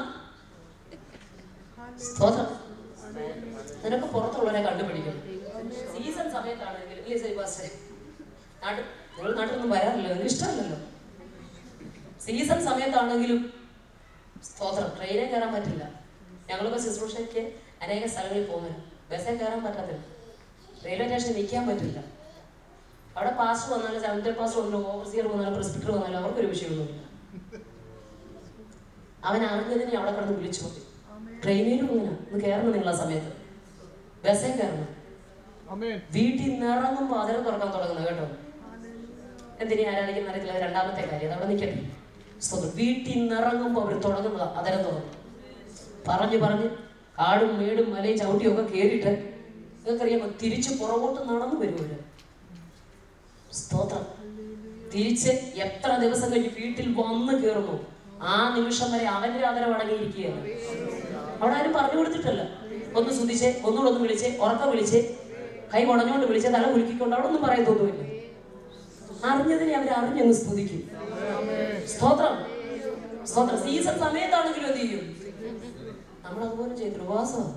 സ്തോത്രം നിനക്ക് പുറത്തുള്ളവരെ കണ്ടുപിടിക്കണം സീസൺ സമയത്താണെങ്കിൽ ഇല്ലേ സൈബാസേ നാട്ടിൽ നിങ്ങൾ നാട്ടിലൊന്നും വരാറില്ല നിങ്ങൾക്ക് ഇഷ്ടമല്ലല്ലോ സീസൺ സമയത്താണെങ്കിലും സ്തോത്രം ട്രെയിനിൽ കയറാൻ പറ്റില്ല ഞങ്ങളൊക്കെ ശുശ്രൂഷയ്ക്ക് അനേക സ്ഥലങ്ങളിൽ പോകുന്നത് ബസ്സിൽ കയറാൻ പറ്റത്തില്ല റെയിൽവേ സ്റ്റേഷനിൽ നിൽക്കാൻ പറ്റില്ല അവിടെ പാസ് വന്നാലും സെവൻറ്റർ പാസ് വന്നാലും ഓവർസിയർ വന്നാലും പ്രസ്പിറ്റർ വന്നാലും അവർക്കൊരു വിഷയമൊന്നുമില്ല അവൻ അറിഞ്ഞതിനെ അവിടെ കിടന്ന് വിളിച്ചു പോയി ട്രെയിനിലും ഇങ്ങനെ ഒന്ന് കയറണം നിങ്ങൾ ആ സമയത്ത് ബസ്സിൽ കയറണം വീട്ടിൽ നിന്ന് ഇറങ്ങുമ്പോൾ അതിനെ തുറക്കാൻ തുടങ്ങുന്നത് കേട്ടോ എന്തിനെ ആരാധിക്കുന്ന അറിയത്തില്ല രണ്ടാമത്തെ കാര്യം അതവിടെ നിൽക്കട്ടെ സ്തോത്രം വീട്ടിൽ നിന്ന് ഇറങ്ങുമ്പോൾ അവർ തുടങ്ങുന്നതാ അതരം തുറന്നു പറഞ്ഞു പറഞ്ഞ് കാടും മേടും മലയും ചവിട്ടിയും ഒക്കെ കയറിയിട്ട് നിങ്ങൾക്കറിയാമോ തിരിച്ച് പുറകോട്ട് നടന്നു വരും അവര് സ്തോത്രം തിരിച്ച് എത്ര ദിവസം കഴിഞ്ഞ് വീട്ടിൽ വന്ന് കയറുന്നു ആ നിമിഷം വരെ അവന്റെ ആദരവ് അടങ്ങിയിരിക്കുകയാണ് അവിടെ ആരും പറഞ്ഞു കൊടുത്തിട്ടല്ല ഒന്ന് ശ്രദ്ധിച്ചേ ഒന്നുകൂടെ ഒന്ന് വിളിച്ചേ ഉറക്കം വിളിച്ചേ കൈ കുടഞ്ഞുകൊണ്ട് വിളിച്ചേ തല കുലുക്കിക്കൊണ്ട് അവിടെ ഒന്നും പറയത്തൊന്നുമില്ല അറിഞ്ഞതിനെ അവർ അറിഞ്ഞങ്ങ് സ്തുതിക്കും സ്തോത്രം സ്തോത്രം സീസൺ സമയത്താണെങ്കിലും എന്ത് ചെയ്യും നമ്മൾ അതുപോലെ ചെയ്തു ഉപവാസമാണ്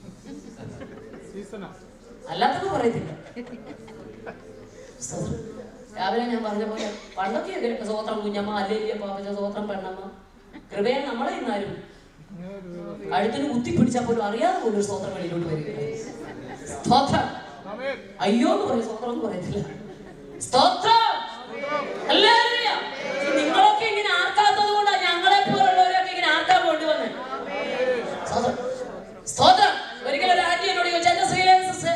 അല്ലാത്തത് പറയത്തില്ല സ്തോത്രം. രാവിലെ ഞാൻ പറഞ്ഞ പോലെ പണ്ടൊക്കെ കേട്ടോ സ്വോത്രം കുഞ്ഞമ്മ അല്ലേലിയ പാപ്പച്ച സ്വോത്രം പെണ്ണമ്മ കൃപയെ നമ്മളെ ഇന്നാരും കഴുത്തിന് കുത്തി പിടിച്ചാൽ പോലും അറിയാതെ പോലും ഒരു സ്വോത്രം വെളിയിലോട്ട് വരിക സ്തോത്രം അയ്യോ എന്ന് പറയും സ്തോത്രം എന്ന് പറയത്തില്ല സ്തോത്രം ഹല്ലേലൂയ. നിങ്ങളൊക്കെ ഇങ്ങനെ ആർക്കാത്തത് കൊണ്ടാണ് ഞങ്ങളെ പോലുള്ളവരൊക്കെ ഇങ്ങനെ ആർക്കാൻ കൊണ്ടുവന്നത് സ്തോത്രം സ്തോത്രം ഒരിക്കലും ഒരു ആന്റി എന്നോട് ചോദിച്ചു എന്റെ ശ്രീലേഖ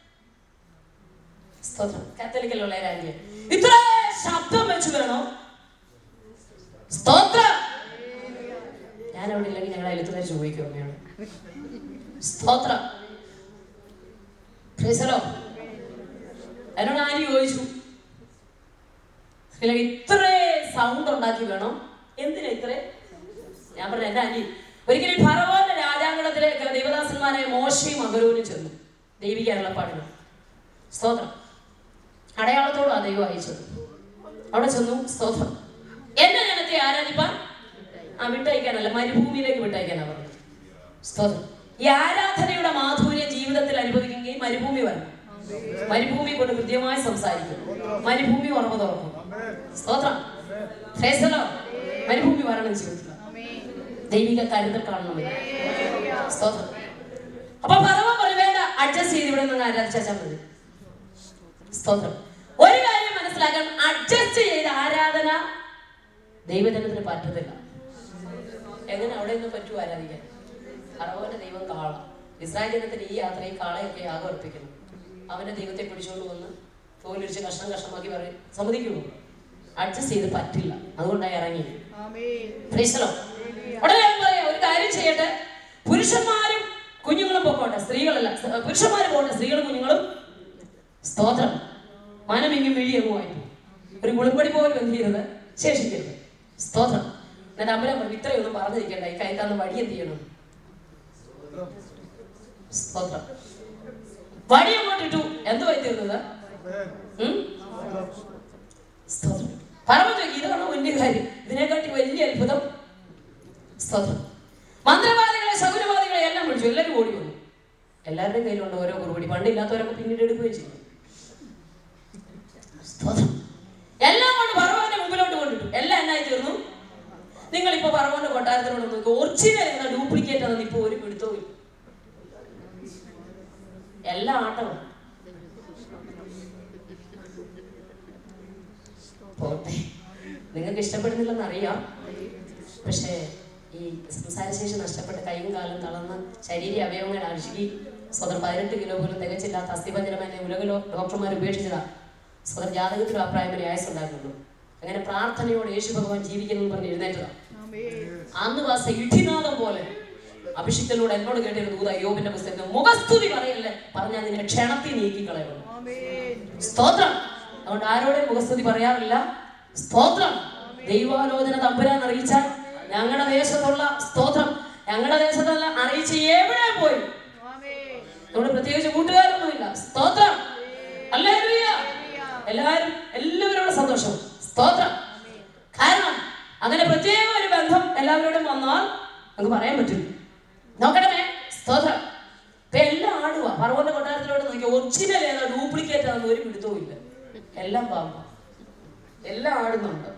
സ്തോത്രം കാത്തലിക്കലുള്ള ഒരു ആന്റി ഇത്ര ശബ്ദം വെച്ച് വേണോ സ്തോത്രം ഞാൻ അവിടെ ഇല്ലെങ്കിൽ ഞങ്ങൾ അയലത്തുകാർ ചോദിക്കും അമ്മയോട് സ്തോത്രം പ്രീസലോ എന്നോട് ആര് ചോദിച്ചു ശ്രീലങ്ക ഇത്രേ സൗണ്ട് ഉണ്ടാക്കി വേണം എന്തിനാ ഇത്രേ ഞാൻ പറഞ്ഞു എന്റെ അനി ഒരിക്കലും ഈ ഫറവോന്റെ രാജാങ്കണത്തിലേക്ക് ദൈവദാസന്മാരായ മോശയും അഗരൂരും ചെന്നു ദൈവിക അരുളപ്പാടിന് സ്തോത്രം അടയാളത്തോടും ആ ദൈവം അയച്ചത് അവിടെ ചെന്നു സ്തോത്രം എന്റെ ജനത്തെ ആരാധിപ്പാൻ ആ വിട്ടയക്കാനല്ല മരുഭൂമിയിലേക്ക് വിട്ടയക്കാനാ പറഞ്ഞത് സ്തോത്രം ഈ ആരാധനയുടെ മാധുര്യ ജീവിതത്തിൽ അനുഭവിക്കുകയും മരുഭൂമി വരണം മരുഭൂമി കൊണ്ട് കൃത്യമായി സംസാരിക്കും മരുഭൂമി ഉറവ് തുറക്കും സ്തോത്രം Praise the Lord. മരുഭൂമി വരണം ജീവിതത്തിൽ ദൈവിക കരുതൽ കാണണമെന്ന് സ്തോത്രം അപ്പൊ പറവ പോലെ വേണ്ട അഡ്ജസ്റ്റ് ചെയ്ത് ഇവിടെ നിന്ന് ആരാധിച്ചാൽ മതി സ്തോത്രം ഒരു കാര്യം മനസ്സിലാക്കാൻ അഡ്ജസ്റ്റ് ചെയ്ത ആരാധന ദൈവജനത്തിന് പറ്റത്തില്ല എങ്ങനെ അവിടെ നിന്ന് പറ്റൂ ആരാധിക്കാൻ പറവോന്റെ ദൈവം കാള ഇസ്രായേൽ ജനത്തിന് ഈ യാത്രയിൽ കാളയൊക്കെ യാഗം അർപ്പിക്കണം അവന്റെ ദൈവത്തെ പിടിച്ചുകൊണ്ട് വന്ന് തോലിരിച്ച് കഷ്ണം കഷ്ണമാക്കി പറയും സമ്മതിക്കുമോ അഡ്ജസ്റ്റ് ചെയ്ത് പറ്റില്ല അതുകൊണ്ടായി ഇറങ്ങി Praise the Lord. ഉടനെ അവൻ പറയാം ഒരു കാര്യം ചെയ്യട്ടെ പുരുഷന്മാരും കുഞ്ഞുങ്ങളും പൊക്കോട്ടെ സ്ത്രീകളല്ല സ്- പുരുഷന്മാരും പോട്ടെ സ്ത്രീകളും കുഞ്ഞുങ്ങളും സ്തോത്രം മനമെങ്കും വിഴിയങ്ങുമായി ഒരു കുളിപ്പടി പോലും എന്ത് ചെയ്യരുത് ശേഷിക്കരുത് സ്തോത്രം എന്നിട്ട് അമ്പലം പറഞ്ഞു ഇത്രയൊന്നും പറഞ്ഞിരിക്കണ്ട ഈ കൈ തന്ന വടി എന്ത് ചെയ്യണം സ്തോത്രം വടി അങ്ങോട്ട് ഇട്ടു എന്തുവായി തീർന്നത് ഉം? സ്തോത്രം പറഞ്ഞു ചോദിക്കും ഇതാണോ വലിയ കാര്യം ഇതിനെക്കാട്ടി വലിയ അത്ഭുതം സ്തോത്രം മന്ത്രവാദികളെ ശകുനവാദികളെ എല്ലാം വിളിച്ചു എല്ലാവരും ഓടി വന്നു എല്ലാവരുടെയും കയ്യിലുണ്ട് ഓരോ കുറുപടി പണ്ടില്ലാത്തവരൊക്കെ പിന്നീട് എടുക്കുകയും ചെയ്യും സ്തോത്രം എല്ലാം കൊണ്ട് പറവന്റെ മുമ്പിലോട്ട് കൊണ്ടിട്ടു എല്ലാം എന്നായി തീർന്നു നിങ്ങൾ ഇപ്പൊ പറവന്റെ കൊട്ടാരത്തിനോട് നോക്കി ഒറിജിനൽ എന്ന ഡ്യൂപ്ലിക്കേറ്റ് ആണെന്ന് ഇപ്പൊ ഒരു പിടുത്തവും ഇല്ല എല്ലാ ആട്ടവും പോട്ടെ നിങ്ങൾക്ക് ഇഷ്ടപ്പെടുന്നില്ലെന്ന് അറിയാം പക്ഷേ ഈ സംസാരശേഷി നഷ്ടപ്പെട്ട് കൈയും കാലും തളർന്ന് ശരീര അവയവങ്ങൾ അഴുകി സ്വതം പതിനെട്ട് കിലോ പോലും തികച്ചില്ലാത്ത അസ്ഥിപഞ്ചരമായ ഉലക ഡോക്ടർമാർ ഉപേക്ഷിച്ചതാ സ്വതം ജാതകത്തിലും അഭിപ്രായം വരെ ആയുസുണ്ടായിരുന്നു അങ്ങനെ പ്രാർത്ഥനയോടെ യേശു ഭഗവാൻ ജീവിക്കണം എന്ന് പറഞ്ഞ് എഴുന്നേറ്റതാ അന്ന് വാസ ഇടിനാദം പോലെ അഭിഷിക്തനോട് എന്നോട് കേട്ടിരുന്നു ദൂത യോബിന്റെ പുസ്തകത്തിൽ മുഖസ്തുതി പറയല്ലേ പറഞ്ഞ അതിനെ ക്ഷണത്തിൽ നീക്കിക്കളയണം സ്തോത്രം അതുകൊണ്ട് ആരോടും മുഖസ്തുതി പറയാറില്ല സ്തോത്രം ദൈവാലോചന തമ്പുരാൻ അറിയിച്ചാൽ ഞങ്ങളുടെ ദേശത്തുള്ള സ്തോത്രം ഞങ്ങളുടെ ദേശത്തുള്ള അറിയിച്ച് എവിടെ പോയി അതുകൊണ്ട് പ്രത്യേകിച്ച് കൂട്ടുകാരൊന്നുമില്ല സ്തോത്രം ഹല്ലേലൂയ. എല്ലാവരും എല്ലാവരോടും സന്തോഷം സ്തോത്രം കാരണം അങ്ങനെ പ്രത്യേക ഒരു ബന്ധം എല്ലാവരോടും വന്നാൽ നമുക്ക് പറയാൻ പറ്റും നോക്കണമേ സ്തോത്രം ഇപ്പൊ എല്ലാം ആടുക പറവന്റെ കൊട്ടാരത്തിലോട്ട് നോക്കി ഒറിജിനൽ ഏതാ ഡ്യൂപ്ലിക്കേറ്റ് ആണെന്ന് ഒരു പിടുത്തവും ഇല്ല എല്ലാം പാമ്പ എല്ലാം ആടുന്നുണ്ട്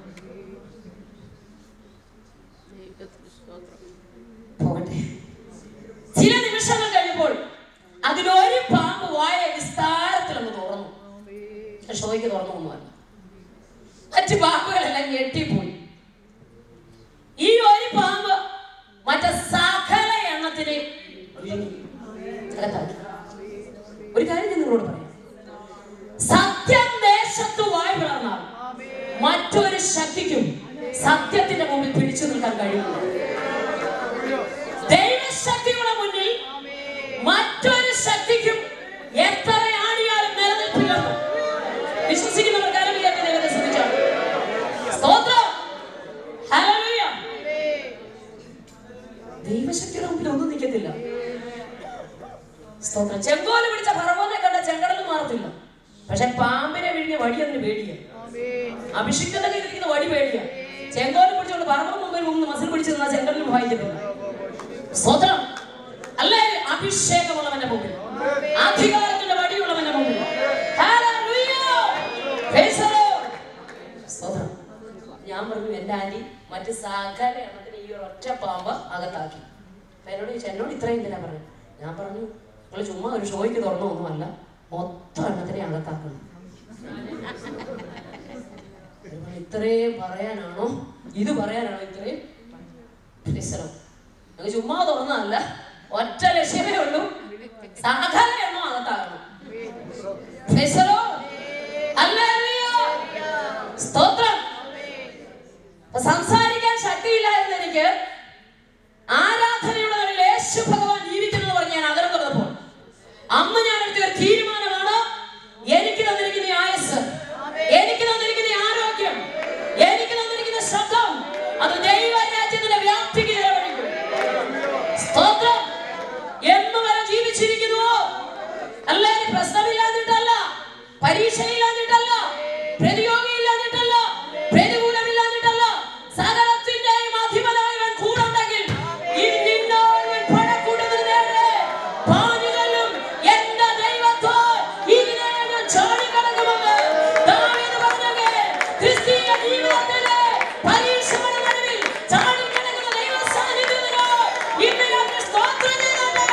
പോകട്ടെ ചില നിമിഷങ്ങൾ കഴിഞ്ഞപ്പോൾ അതിലൊരു പാമ്പ് വായ വിസ്താരത്തിൽ അങ്ങ് തുറന്നു ഷോയ്ക്ക് തുറന്നു ഒന്നുമല്ല മറ്റു പാമ്പുകളെല്ലാം ഞെട്ടിപ്പോയി ഈ ഒരു പാമ്പ് മറ്റേ സകല എണ്ണത്തിനെ അകത്താക്കി. ഒരു കാര്യം ഞാൻ നിങ്ങളോട് പറയാം സത്യം ദേശത്ത് വായ് പിളർന്നാൽ മറ്റൊരു ശക്തിക്കും സത്യത്തിന്റെ മുമ്പിൽ പിടിച്ചു നിൽക്കാൻ കഴിയില്ല ദൈവശക്തിയുടെ മുന്നിൽ മറ്റൊരു ശക്തിക്കും എത്ര ആണിയാലും നിലനിൽപ്പില്ലെന്ന് വിശ്വസിക്കുന്നവർ കരമില്ലാത്ത ദൈവത്തെ ശ്രദ്ധിച്ചാണ് സ്തോത്രം ഹല്ലേലൂയ ദൈവശക്തിയുടെ മുമ്പിൽ ഒന്നും നിൽക്കത്തില്ല സ്തോത്രം ചെങ്കോല് പിടിച്ച ഫറവോനെ കണ്ട ചെങ്കടലും മാറത്തില്ല പക്ഷെ പാമ്പിനെ വിഴുങ്ങിയ വടി അതിന് പേടിയ അഭിഷിക്തന്റെ കയ്യിലിരിക്കുന്ന വടി പേടിയ ചെങ്കോല് പിടിച്ചുകൊണ്ട് പറമ്പ് മുമ്പിൽ മുമ്പ് മസിൽ പിടിച്ച് നിന്നാ ചെങ്കടലും വായിക്കത്തില്ല സ്തോത്രം അല്ലേ അഭിഷേകമുള്ളവന്റെ മുമ്പിൽ അധികാരത്തിന്റെ വടിയുള്ളവന്റെ മുമ്പിൽ ഹല്ലേലൂയ. Praise the Lord. സ്തോത്രം ഞാൻ പറഞ്ഞു എന്റെ ആന്റി മറ്റ് സകല എണ്ണത്തിന് ഈ ഒരു ഒറ്റ പാമ്പ് അകത്താക്കി അപ്പൊ എന്നോട് ചോദിച്ചു എന്നോട് ഇത്രയും എന്തിനാ പറഞ്ഞു ഞാൻ പറഞ്ഞു നിങ്ങൾ ചുമ്മാ ഒരു ഷോയ്ക്ക് തുറന്നൊന്നുമല്ല മൊത്തം എണ്ണത്തിനെ അകത്താക്കണം ഞാൻ പറഞ്ഞു, ഇത്രയും പറയാനാണോ ഇത് പറയാനാണോ ഇത്രയും പരിസരം ഞങ്ങൾ ചുമ്മാ തുറന്നതല്ല ഒറ്റ ലക്ഷ്യമേ ഉള്ളൂ സകല എണ്ണോ അകത്താകണം Praise the Lord. Hallelujah. സ്തോത്രം അപ്പൊ സംസാരിക്കാൻ ശക്തിയില്ലായിരുന്ന എനിക്ക് ആരാധനയുള്ളവരിൽ യേശു ഭഗവാൻ ജീവിക്കുന്നത് പറഞ്ഞ് ഞാൻ അകലം തുറന്നപ്പോൾ അമ്മ ഞാൻ എടുത്ത ഒരു തീരുമാനമാണ് എനിക്ക് തന്നിരിക്കുന്ന ഈ ആയുസ് എനിക്ക് തന്നിരിക്കുന്ന ഈ ആരോഗ്യം എനിക്ക് തന്നിരിക്കുന്ന ശബ്ദം അത് ദൈവരാജ്യത്തിന്റെ വ്യാപ്തിക്ക് ചെലവഴിക്കും സ്തോത്രം എന്ന് വരെ ജീവിച്ചിരിക്കുന്നുവോ അല്ലേ പ്രശ്നമില്ലാഞ്ഞിട്ടല്ല പരീക്ഷയില്ലാഞ്ഞിട്ടല്ല പ്രതിയോഗിയില്ലാഞ്ഞിട്ടല്ല പ്രതികൂലമില്ലാഞ്ഞിട്ടല്ല സകലത്തിന്റെയും അധിപനായവൻ കൂടുണ്ടെങ്കിൽ ഇനി നിന്നോട് പടക്കൂട്ടത്തിന് നേരെ പാഞ്ഞുകല്ലും എന്റെ ദൈവത്തോ ഇതിനെ ഞാൻ ചാടിക്കടക്കുമെന്ന് ദാവീദ് പറഞ്ഞെങ്കിൽ ക്രിസ്തീയ ജീവിതത്തിലെ പരീക്ഷകളുടെ നടുവിൽ ചാടിക്കടക്കുന്ന ദൈവ സാന്നിധ്യത്തിന് ഇന്ന് ഞാൻ സ്തോത്രം ചെയ്യുന്നുണ്ട്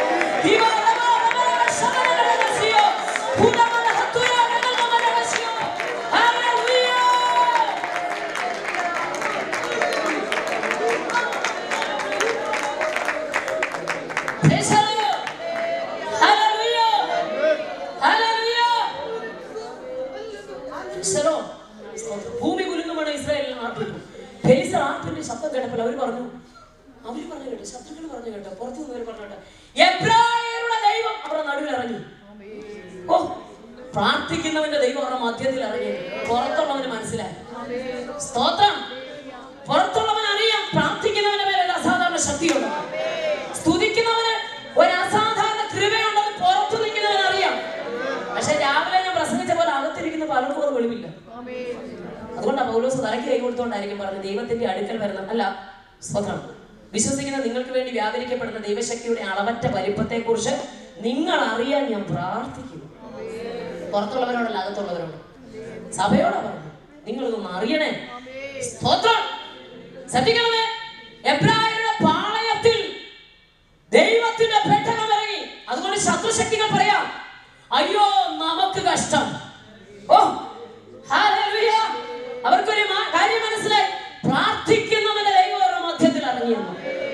ഭൂമി കുലുങ്ങുമാണ് ഇസ്രായേലിൽ ആർപ്പിട്ടു ഫെലിസർ ആർപ്പിന്റെ ശബ്ദം കേട്ടപ്പോൾ അവർ പറഞ്ഞു അവര് പറഞ്ഞു കേട്ടോ ശത്രുക്കൾ പറഞ്ഞു കേട്ടോ പുറത്തു നിന്നവർ പറഞ്ഞു കേട്ടോ എബ്രായരുടെ ദൈവം അവരുടെ നടുവിൽ ഇറങ്ങി ഓ പ്രാർത്ഥിക്കുന്നവന്റെ ദൈവം അവരുടെ മധ്യത്തിൽ ഇറങ്ങി പുറത്തുള്ളവന് മനസ്സിലായി സ്തോത്രം പുറത്തുള്ളവൻ അറിയാം പ്രാർത്ഥിക്കുന്നവന്റെ മേലെ ഒരു അസാധാരണ ശക്തിയുണ്ട് സ്തുതിക്കുന്നവന് ഒരു അസാധാരണ കൃപയുണ്ടെന്ന് പുറത്തു നിൽക്കുന്നവൻ അറിയാം പക്ഷെ രാവിലെ ഞാൻ പ്രസംഗിച്ച പോലെ അകത്തിരിക്കുന്ന പലർക്കും അത് വെളിവില്ല അതുകൊണ്ടാണ് പൗലോസ് തലയ്ക്ക് കൈ കൊടുത്തോണ്ടായിരിക്കും പറഞ്ഞത് ദൈവത്തിന്റെ അടുക്കൽ വരുന്ന അല്ല സ്വതന്ത്രം വിശ്വസിക്കുന്ന നിങ്ങൾക്ക് വേണ്ടി വ്യാപരിക്കപ്പെടുന്ന ദൈവശക്തിയുടെ അളവറ്റ വലിപ്പത്തെ കുറിച്ച് നിങ്ങൾ അറിയാൻ ഞാൻ പ്രാർത്ഥിക്കുന്നു പുറത്തുള്ളവരോടല്ല അകത്തുള്ളവരോട് സഭയോടാ പറഞ്ഞു നിങ്ങളിതൊന്ന് അറിയണേ സ്തോത്രം ശ്രദ്ധിക്കണമേ എബ്രായരുടെ പാളയത്തിൽ ദൈവത്തിന്റെ പെട്ടകം ഇറങ്ങി അതുകൊണ്ട് ശത്രുശക്തികൾ പറയാം അയ്യോ നമുക്ക് കഷ്ടം ഓ ഹല്ലേലൂയ അവർക്കൊരു മാ- കാര്യം മനസ്സിലായി പ്രാർത്ഥിക്കുന്നവന്റെ ദൈവം അവരുടെ മധ്യത്തിൽ ഇറങ്ങിയെന്നു